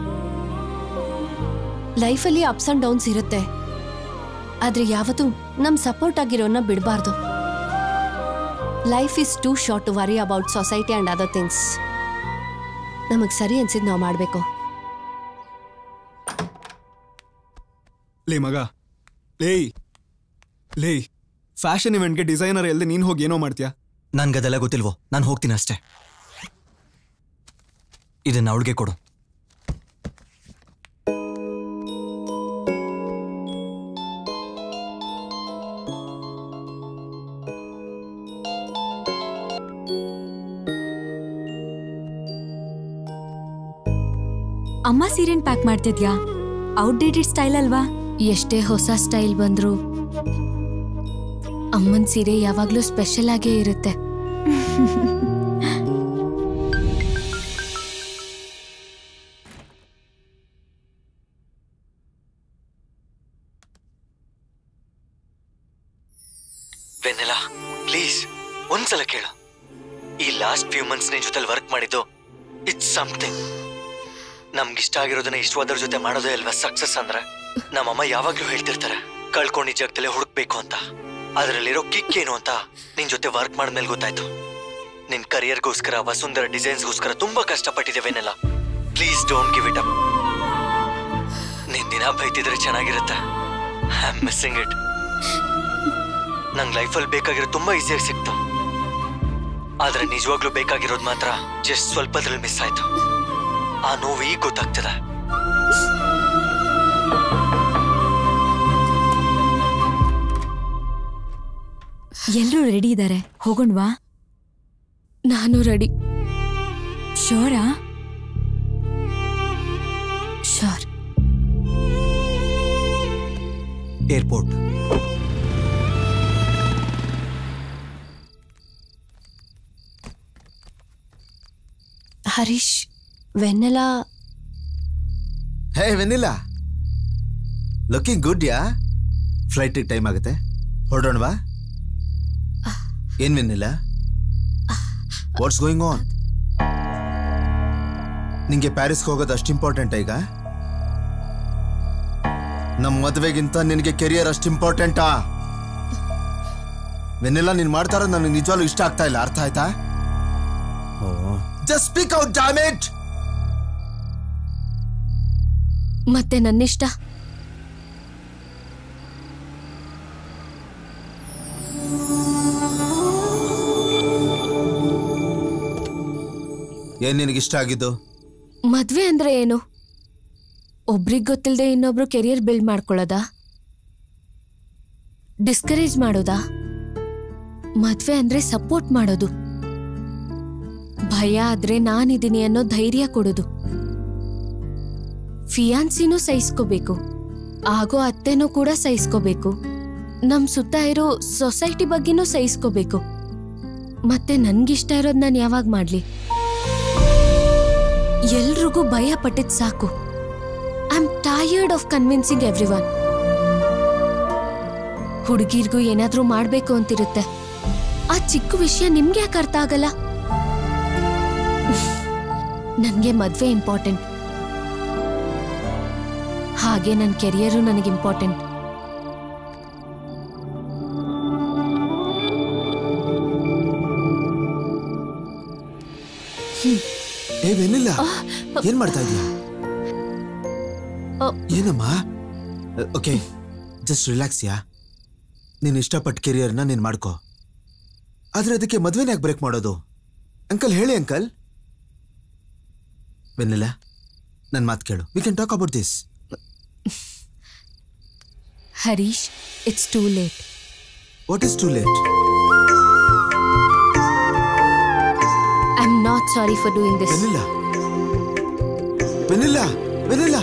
[SPEAKER 5] ಲೈಫಲ್ಲಿ ಅಪ್ಸ್ ಅಂಡ್ ಡೌನ್ಸ್ ಇರುತ್ತೆ ಆದ್ರೆ ಯಾವತ್ತೂ ನಮ್ ಸಪೋರ್ಟ್ ಆಗಿರೋನ್ನ ಬಿಡಬಾರ್ದು life is too short to worry about society and other things ನಮಗ್ ಸರಿ ಅನ್ಸಿದ್ ನಾವು ಮಾಡ್ಬೇಕು
[SPEAKER 1] ಲೇ ಮಗ ಲೇಯ್ ಲೇಯ್ ಫ್ಯಾಷನ್ ಇವೆಂಟ್ಗೆ ಡಿಸೈನರ್ ಎಲ್ದೆ ನೀನ್ ಹೋಗಿ ಏನೋ ಮಾಡ್ತೀಯಾ
[SPEAKER 6] ನನ್ಗದೆಲ್ಲ ಗೊತ್ತಿಲ್ವೋ ನಾನು ಹೋಗ್ತೀನಿ ಅಷ್ಟೇ ಇದನ್ನ ಅವಳಿಗೆ ಕೊಡು
[SPEAKER 9] ಅಮ್ಮ ಸೀರೆನ್ ಪ್ಯಾಕ್ ಮಾಡ್ತಿದ್ಯಾ ಔಟ್ಡೇಟೆಡ್ ಸ್ಟೈಲ್ ಅಲ್ವಾ
[SPEAKER 12] ಎಷ್ಟೇ ಹೊಸ ಸ್ಟೈಲ್ ಬಂದ್ರು ಅಮ್ಮನ್ ಸೀರೆ ಯಾವಾಗ್ಲೂ ಸ್ಪೆಷಲ್ ಆಗೇ ಇರುತ್ತೆ
[SPEAKER 6] ವೆನ್ನೆಲ್ಲ ಪ್ಲೀಸ್ ಒಂದ್ಸಲ ಕೇಳು ಈ ಲಾಸ್ಟ್ ಫ್ಯೂ ಮಂತ್ಸ್ ನಿನ್ ಜೊತೆಲಿ ವರ್ಕ್ ಮಾಡಿದ್ದು ಇಟ್ಸ್ ಸಮಥಿಂಗ್ ನಮ್ಗಿಷ್ಟ ಆಗಿರೋದನ್ನ ಇಷ್ಟವಾದ್ರ ಜೊತೆ ಮಾಡೋದೇ ಅಲ್ವಾ ಸಕ್ಸಸ್ ಅಂದ್ರೆ ನಮ್ಮಮ್ಮ ಯಾವಾಗ್ಲೂ ಹೇಳ್ತಿರ್ತಾರೆ ಕಳ್ಕೊಂಡಿದ್ದ ಜಾಗದಲ್ಲೇ ಹುಡುಕ್ಬೇಕು ಅಂತ ಅದರಲ್ಲಿರೋ ಕಿಕ್ ಏನು ಅಂತ ನಿನ್ ಜೊತೆ ವರ್ಕ್ ಮಾಡಿದ್ಮೇಲೆ ಗೊತ್ತಾಯ್ತು ನಿನ್ ಕರಿಯರ್ಗೋಸ್ಕರ ವಸುಂಧರ ಡಿಸೈನ್ಸ್ಗೋಸ್ಕರ ತುಂಬಾ ಕಷ್ಟಪಟ್ಟಿದ್ದೇವೆನೆಲ್ಲ please don't give it up ನಿನ್ ದಿನ ಬೈತಿದ್ರೆ ಚೆನ್ನಾಗಿರುತ್ತೆ ಐ ಆಮ್ ಮಿಸ್ಸಿಂಗ್ ಇಟ್ ನಂಗೆ ಲೈಫಲ್ಲಿ ಬೇಕಾಗಿರೋ ತುಂಬಾ ಈಸಿಯಾಗಿ ಸಿಕ್ತು ಆದ್ರೆ ನಿಜವಾಗ್ಲೂ ಬೇಕಾಗಿರೋದು ಮಾತ್ರ ಜಸ್ಟ್ ಸ್ವಲ್ಪದ್ರಲ್ಲಿ ಮಿಸ್ ಆಯ್ತು ಆ ನೋವು ಈಗ ಗೊತ್ತಾಗ್ತದೆ
[SPEAKER 9] ಎಲ್ರೂ ರೆಡಿ ಇದ್ದಾರೆ ಹೋಗೋಣವಾ
[SPEAKER 12] ನಾನು ರೆಡಿ
[SPEAKER 9] ಶೋರಾ
[SPEAKER 12] sure
[SPEAKER 6] airport
[SPEAKER 5] Harish Vennela
[SPEAKER 4] hey Vennela looking good yeah ಫ್ಲೈಟಿಗೆ ಟೈಮ್ ಆಗುತ್ತೆ ಹೊರಡೋಣವಾ ಏನ್ ವೆನಿಲ್ಲ ವಾಟ್ಸ್ ಗೋಯಿಂಗ್ ಆನ್ ನಿಂಗೆ ಪ್ಯಾರಿಸ್ಗೆ ಹೋಗೋದು ಅಷ್ಟು ಇಂಪಾರ್ಟೆಂಟ್ ಈಗ ನಮ್ಮ ಮದುವೆಗಿಂತ ನಿನಗೆ ಕೆರಿಯರ್ ಅಷ್ಟು ಇಂಪಾರ್ಟೆಂಟಾ ವೆನ್ನೆಲ್ಲ ನೀನ್ ಮಾಡ್ತಾ ಇರೋದು ನನಗೆ ನಿಜವಾಗ್ಲೂ ಇಷ್ಟ ಆಗ್ತಾ ಇಲ್ಲ ಅರ್ಥ ಆಯ್ತಾ ಜಸ್ಟ್ ಸ್ಪೀಕ್ ಔಟ್ ಡ್ಯಾಮೇಜ್
[SPEAKER 12] ಮತ್ತೆ ನನ್ನಿಷ್ಟ
[SPEAKER 4] ಏನ್ ನಿನಗಿಷ್ಟ ಆಗಿದ್ದು
[SPEAKER 12] ಮದ್ವೆ ಅಂದ್ರೆ ಏನು ಒಬ್ರಿಗೆ ಗೊತ್ತಿಲ್ಲದೆ ಇನ್ನೊಬ್ರು ಕೆರಿಯರ್ ಬಿಲ್ಡ್ ಮಾಡ್ಕೊಳ್ಳೋದಾ ಡಿಸ್ಕರೇಜ್ ಮಾಡೋದಾ ಮದ್ವೆ ಅಂದ್ರೆ ಸಪೋರ್ಟ್ ಮಾಡೋದು ಭಯ ಆದ್ರೆ ನಾನಿದ್ದೀನಿ ಅನ್ನೋ ಧೈರ್ಯ ಕೊಡೋದು ಫಿಯಾನ್ಸಿನೂ ಸಹಿಸ್ಕೋಬೇಕು ಆಗೋ ಅತ್ತೆನೂ ಕೂಡ ಸಹಿಸ್ಕೋಬೇಕು ನಮ್ ಸುತ್ತ ಇರೋ ಸೊಸೈಟಿ ಬಗ್ಗೆನೂ ಸಹಿಸ್ಕೋಬೇಕು ಮತ್ತೆ ನನ್ಗಿಷ್ಟ ಇರೋದ್ ನಾನು ಯಾವಾಗ ಮಾಡ್ಲಿ ಎಲ್ರಿಗೂ ಭಯ ಪಟ್ಟಿದ್ ಸಾಕು I am tired of convincing everyone ಹುಡುಗಿರ್ಗೂ ಏನಾದ್ರೂ ಮಾಡ್ಬೇಕು ಅಂತಿರುತ್ತೆ ಆ ಚಿಕ್ಕ ವಿಷಯ ನಿಮ್ಗೆ ಯಾಕೆ ಅರ್ಥ ಆಗಲ್ಲ ನನ್ಗೆ ಮದ್ವೆ ಇಂಪಾರ್ಟೆಂಟ್ ಹಾಗೆ ನನ್ನ ಕೆರಿಯರು ನನಗೆ ಇಂಪಾರ್ಟೆಂಟ್
[SPEAKER 4] ಏ ವೆನಿಲ್ಲ ಏನ್ ಮಾಡ್ತಾ ಇದೀಯ ಏನಮ್ಮ ಓಕೆ ಜಸ್ಟ್ ರಿಲ್ಯಾಕ್ಸ್ ಯಾ ನೀನ್ ಇಷ್ಟಪಟ್ಟ ಕೆರಿಯರ್ನ ನೀನ್ ಮಾಡ್ಕೋ ಆದ್ರೆ ಅದಕ್ಕೆ ಮದ್ವೆನ ಯಾಕೆ ಬ್ರೇಕ್ ಮಾಡೋದು ಅಂಕಲ್ ಹೇಳಿ ಅಂಕಲ್ ವೆನಿಲ್ಲ ನನ್ನ ಮಾತು ಕೇಳು we can talk about this
[SPEAKER 12] Harish it's too late
[SPEAKER 4] what is too late
[SPEAKER 12] I am not sorry for doing this
[SPEAKER 4] Vennela Vennela Vennela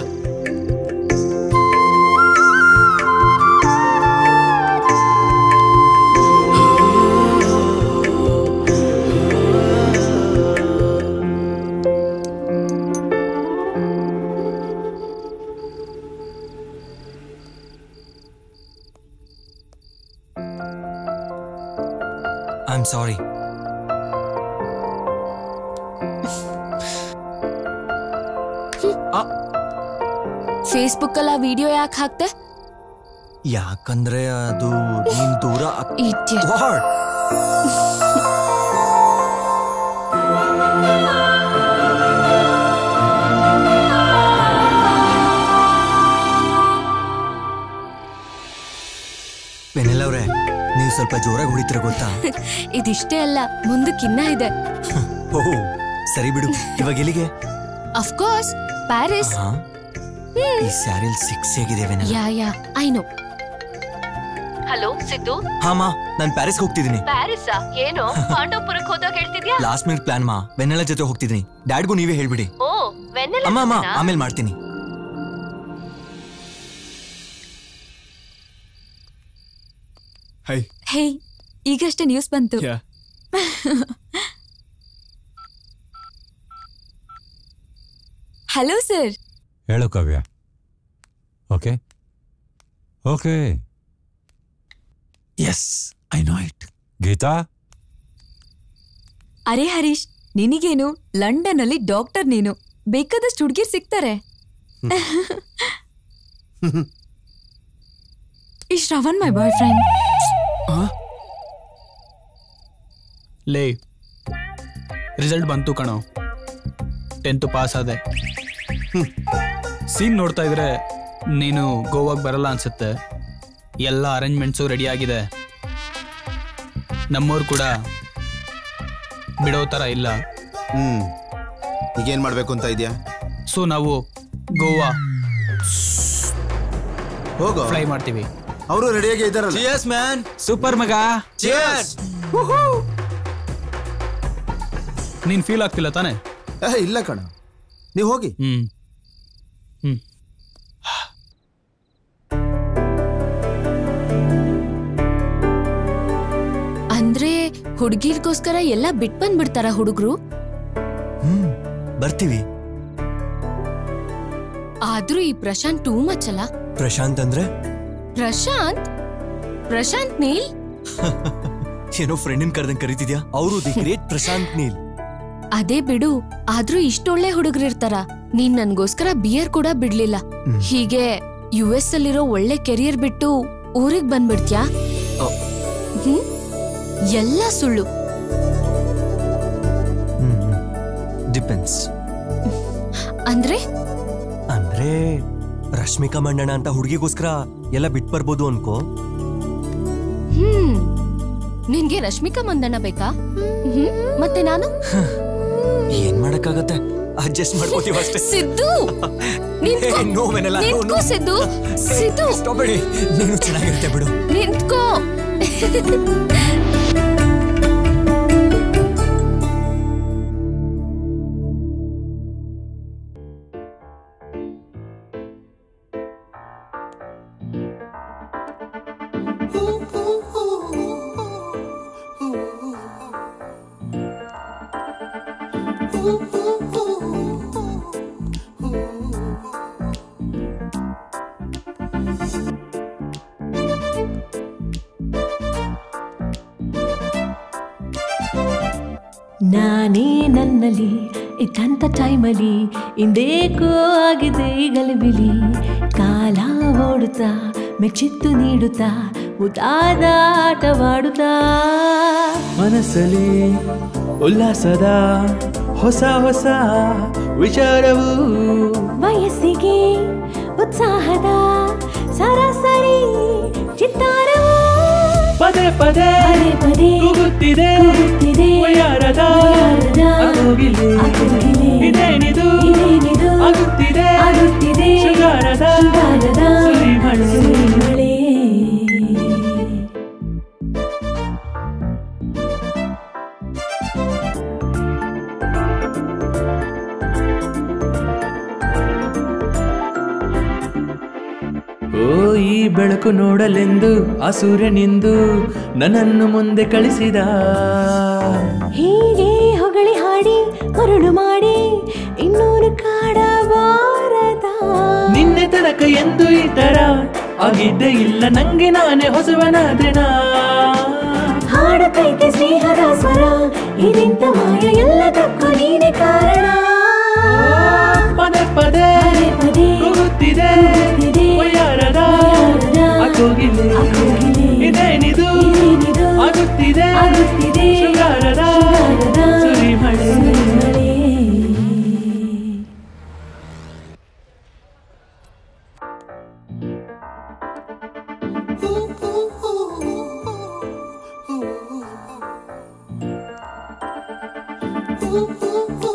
[SPEAKER 6] I am sorry
[SPEAKER 12] Facebook ಅಲ್ಲಿ ಆ ವಿಡಿಯೋ ಯಾಕೆ ಹಾಕ್ತೆ
[SPEAKER 6] ಯಾಕಂದ್ರೆ ಅದು ನೀನ್ ದೂರ ಆಗ್-
[SPEAKER 12] Idiot.
[SPEAKER 6] What? ವೆನಿಲ್ಲ ಅವ್ರೆ ನೀವು ಸ್ವಲ್ಪ ಜೋರಾಗಿ ಹೊಡಿತೀರ ಗೊತ್ತಾ
[SPEAKER 12] ಇದಿಷ್ಟೇ ಅಲ್ಲ ಮುಂದಕ್ಕಿನ್ನ ಇದೆ
[SPEAKER 6] ಓಹ್ ಸರಿ ಬಿಡು ಇವಾಗ ಎಲ್ಲಿಗೆ
[SPEAKER 12] ಅಫ್ಕೋರ್ಸ್ ಪ್ಯಾರಿಸ್
[SPEAKER 6] ಹಾ ಈ ಸ್ಯಾರಿಲ್ ಸಿಕ್ಸ್ ಹೇಗಿದೆ Vennela
[SPEAKER 12] yeah yeah I know hello Siddhu
[SPEAKER 6] ಹಾ ಮಾ ನಾನು ಪ್ಯಾರಿಸ್ಗೆ ಹೋಗ್ತಿದ್ದೀನಿ
[SPEAKER 12] ಪ್ಯಾರಿಸ್ ಏನು ಪಾಂಡವಪುರಕ್ಕೆ ಹೋದಾಗ ಹೇಳ್ತಿದ್ಯಾ
[SPEAKER 6] ಲಾಸ್ಟ್ ಮಿನಿಟ್ ಪ್ಲಾನ್ ಮಾ ವೆನ್ನೆಲ್ಲ ಜೊತೆ ಹೋಗ್ತಿದ್ದೀನಿ ಡ್ಯಾಡ್ಗೂ ನೀವೇ ಹೇಳ್ಬಿಡಿ
[SPEAKER 12] ಓ ವೆನ್ನೆಲ್ಲ
[SPEAKER 6] ಅಮ್ಮ ಅಮ್ಮ
[SPEAKER 12] ಜೊತೆನಾ?
[SPEAKER 6] ಆಮೇಲೆ ಮಾಡ್ತೀನಿ
[SPEAKER 1] ಹೈ
[SPEAKER 9] ಹೇ ಈಗಷ್ಟೇ ನ್ಯೂಸ್ ಬಂತು
[SPEAKER 1] ಯಾ
[SPEAKER 9] ಹಲೋ ಸರ್
[SPEAKER 7] ಹೇಳು Kavya okay okay yes I know it Geeta
[SPEAKER 9] ಅರೆ ಹರೀಶ್ ನಿನಗೇನು ಲಂಡನ್ ಅಲ್ಲಿ ಡಾಕ್ಟರ್ ನೀನು ಬೇಕಾದಷ್ಟು ಹುಡುಗಿರ್ ಸಿಗ್ತಾರೆ ಈ ಶ್ರವಣ್ ಮೈ ಬಾಯ್ ಫ್ರೆಂಡ್
[SPEAKER 10] ಲೇ ರಿಸಲ್ಟ್ ಬಂತು ಕಣೋ ಟೆಂತ್ ಪಾಸ್ ಆದೆ ಸೀನ್ ನೋಡ್ತಾ ಇದ್ರೆ ನೀನು ಗೋವಾಗೆ ಬರಲ್ಲ ಅನ್ಸುತ್ತೆ ಎಲ್ಲ ಅರೇಂಜ್ಮೆಂಟ್ಸು ರೆಡಿ ಆಗಿದೆ ನಮ್ಮವ್ರು ಕೂಡ ಬಿಡೋ ಥರ ಇಲ್ಲ
[SPEAKER 4] ಹ್ಮ್ ಈಗೇನ್ ಮಾಡ್ಬೇಕು ಅಂತ ಇದೆಯಾ
[SPEAKER 10] ಸೊ ನಾವು ಗೋವಾ
[SPEAKER 4] ಹೋಗೋ
[SPEAKER 10] ಫ್ಲೈ ಮಾಡ್ತೀವಿ
[SPEAKER 4] ಅವರು ರೆಡಿಯಾಗಿ ಇದ್ದಾರಲ್ಲ
[SPEAKER 6] ಚಿಯರ್ಸ್ ಮ್ಯಾನ್
[SPEAKER 10] ಸೂಪರ್ ಮಗ
[SPEAKER 4] ಚಿಯರ್ಸ್
[SPEAKER 10] ನೀನ್ ಫೀಲ್ ಆಗ್ತಿಲ್ಲ ತಾನೆ
[SPEAKER 4] ಇಲ್ಲ ಕಣ ನೀವು ಹೋಗಿ
[SPEAKER 10] ಹ್ಮ್ ಹ್ಮ್
[SPEAKER 12] ಅಂದ್ರೆ ಹುಡುಗಿರ್ಗೋಸ್ಕರ ಎಲ್ಲ ಬಿಟ್ ಬಂದ್ಬಿಡ್ತಾರ ಹುಡುಗರು
[SPEAKER 6] ಹ್ಮ್ ಬರ್ತೀವಿ
[SPEAKER 12] ಆದ್ರೂ ಈ ಪ್ರಶಾಂತ್ ಟೂ ಮಚ್ ಅಲ್ಲ
[SPEAKER 6] ಪ್ರಶಾಂತ್ ಅಂದ್ರೆ
[SPEAKER 12] ಪ್ರಶಾಂತ್ ಪ್ರಶಾಂತ್ ನೀಲ್
[SPEAKER 6] ಏನೋ ಫ್ರೆಂಡಿನ ಕರೆದಂಗ್ ಕರಿತಿದ್ಯಾ ಅವರು ದಿ ಗ್ರೇಟ್ ಪ್ರಶಾಂತ್ ನೀಲ್
[SPEAKER 12] ಅದೇ ಬಿಡು ಆದ್ರೂ ಇಷ್ಟೊಳ್ಳೆ ಹುಡುಗರಿರ್ತಾರ ನೀನ್ ನನ್ಗೋಸ್ಕರ ಬಿಯರ್ ಕೂಡ ಬಿಡ್ಲಿಲ್ಲ ಹೀಗೆ ಯು ಎಸ್ ಅಲ್ಲಿರೋ ಒಳ್ಳೆ ಕೆರಿಯರ್ ಬಿಟ್ಟು ಊರಿಗ್ ಬಂದ್ಬಿಡ್ತ್ಯಾ ಹ್ಮ್ ಎಲ್ಲ ಸುಳ್ಳು
[SPEAKER 6] ಡಿಪೆನ್ಸ್
[SPEAKER 12] ಅಂದ್ರೆ
[SPEAKER 6] ಅಂದ್ರೆ ರಶ್ಮಿಕಾ ಮಂಡಣ ಅಂತ ಹುಡುಗಿಗೋಸ್ಕರ ಎಲ್ಲ ಬಿಟ್ ಬರ್ಬೋದು ಅನ್ಕೋ
[SPEAKER 12] ಹ್ಮ್ ನಿನ್ಗೆ ರಶ್ಮಿಕಾ ಮಂದಣ್ಣ ಬೇಕಾ ಹ್ಮ್ ಮತ್ತೆ ನಾನು
[SPEAKER 6] ಏನ್ ಮಾಡಕ್ಕಾಗತ್ತೆ ಅಡ್ಜಸ್ಟ್ ಮಾಡ್ಕೋತೀವಿ ಅಷ್ಟೇ
[SPEAKER 12] ಸಿದ್ದು ನಿಂತ್ಕೋ.
[SPEAKER 6] ಏ, ನೋವೇನಲ್ಲ, ನೋ,
[SPEAKER 12] ನಿಂತ್ಕೋ
[SPEAKER 6] ನೋ.
[SPEAKER 12] ಸಿದ್ದು ಸಿದ್ದು
[SPEAKER 6] ಸ್ಟಾಪ್ ಹೇಳಿ ನೀನು ಚೆನ್ನಾಗಿರುತ್ತೆ ಬಿಡು
[SPEAKER 12] ನಿಂತ್ಕೋ
[SPEAKER 13] ನಾನೇ ನನ್ನಲ್ಲಿ ಇದ್ದಂಥ ಟೈಮಲ್ಲಿ ಇಂದೇಕೋ ಆಗಿದೆ ಈ ಗಲಿಬಿಲಿ ಕಾಲ ಓಡುತ್ತಾ ಮೆಚ್ಚಿತ್ತು ನೀಡುತ್ತಾ ಮುದಾದ ಆಟವಾಡುತ್ತಾ
[SPEAKER 11] ಮನಸ್ಸಲ್ಲಿ ಉಲ್ಲಾಸದ ಹೊಸ ಹೊಸ ವಿಚಾರವು
[SPEAKER 13] ವಯಸ್ಸಿಗೆ ಉತ್ಸಾಹದ ಸರಾಸರಿ ಚಿತ್ತಾರವು
[SPEAKER 11] ಪದೇ ಪದೇ
[SPEAKER 13] ಪದೇ ಪದೇ
[SPEAKER 11] ಕೂಗುತ್ತಿದೆ
[SPEAKER 13] ಕೂಗುತ್ತಿದೆ
[SPEAKER 11] ವಯ್ಯಾರದ
[SPEAKER 13] ವಯ್ಯಾರದ
[SPEAKER 11] ಅಕೋಗಿಲೆ.
[SPEAKER 13] ಅಕೋಗಿಲೆ.
[SPEAKER 11] ಇದೇನಿದು
[SPEAKER 13] ಇದೇನಿದು
[SPEAKER 11] ಆಗುತ್ತಿದೆ
[SPEAKER 13] ಆಗುತ್ತಿದೆ
[SPEAKER 11] ಶೃಂಗಾರದ
[SPEAKER 13] ಶೃಂಗಾರದ
[SPEAKER 11] ಸುರಿಮಳೆ.
[SPEAKER 13] ಸುರಿಮಳೆ.
[SPEAKER 11] ಓ ಈ ಬೆಳಕು ನೋಡಲೆಂದು ಆ ಸೂರ್ಯನಿಂದು ನನ್ನನ್ನು ಮುಂದೆ ಕಳಿಸಿದ
[SPEAKER 13] ಹೀಗೆ ಹೊಗಳಿ ಹಾಡಿ ಮರುಳು ಮಾಡಿ ಇನ್ನೂರು ಕಾಡಬಾರದ
[SPEAKER 11] ನಿನ್ನೆ ತನಕ ಎಂದು ಈ ತರ ಆಗಿದ್ದೇ ಇಲ್ಲ ನಂಗೆ ನಾನೇ ಹೊಸವನಾದೆನಾ
[SPEAKER 13] ಹಾಡತೈತೆ ಸ್ನೇಹದ ಸ್ವರ ಇದೆಂತ ಮಾಯ ಎಲ್ಲದಕ್ಕೂ ನೀನೆ ಕಾರಣ
[SPEAKER 11] ಪದೇ ಪದೇ
[SPEAKER 13] ಪದೇ ಪದೇ
[SPEAKER 11] ಕೂಗುತ್ತಿದೆ
[SPEAKER 13] ಕೂಗುತ್ತಿದೆ
[SPEAKER 11] ವಯ್ಯಾರದ
[SPEAKER 13] ವಯ್ಯಾರದ
[SPEAKER 11] ಅಕೋಗಿಲೆ.
[SPEAKER 13] ಅಕೋಗಿಲೆ.
[SPEAKER 11] ಇದೇನಿದು
[SPEAKER 13] ಇದೇನಿದು
[SPEAKER 11] ಆಗುತ್ತಿದೆ
[SPEAKER 13] ಆಗುತ್ತಿದೆ
[SPEAKER 11] ಶೃಂಗಾರದ
[SPEAKER 13] ಶೃಂಗಾರದ
[SPEAKER 11] ಸುರಿಮಳೆ.
[SPEAKER 13] ಸುರಿಮಳೆ.
[SPEAKER 14] Ooh, ooh, ooh.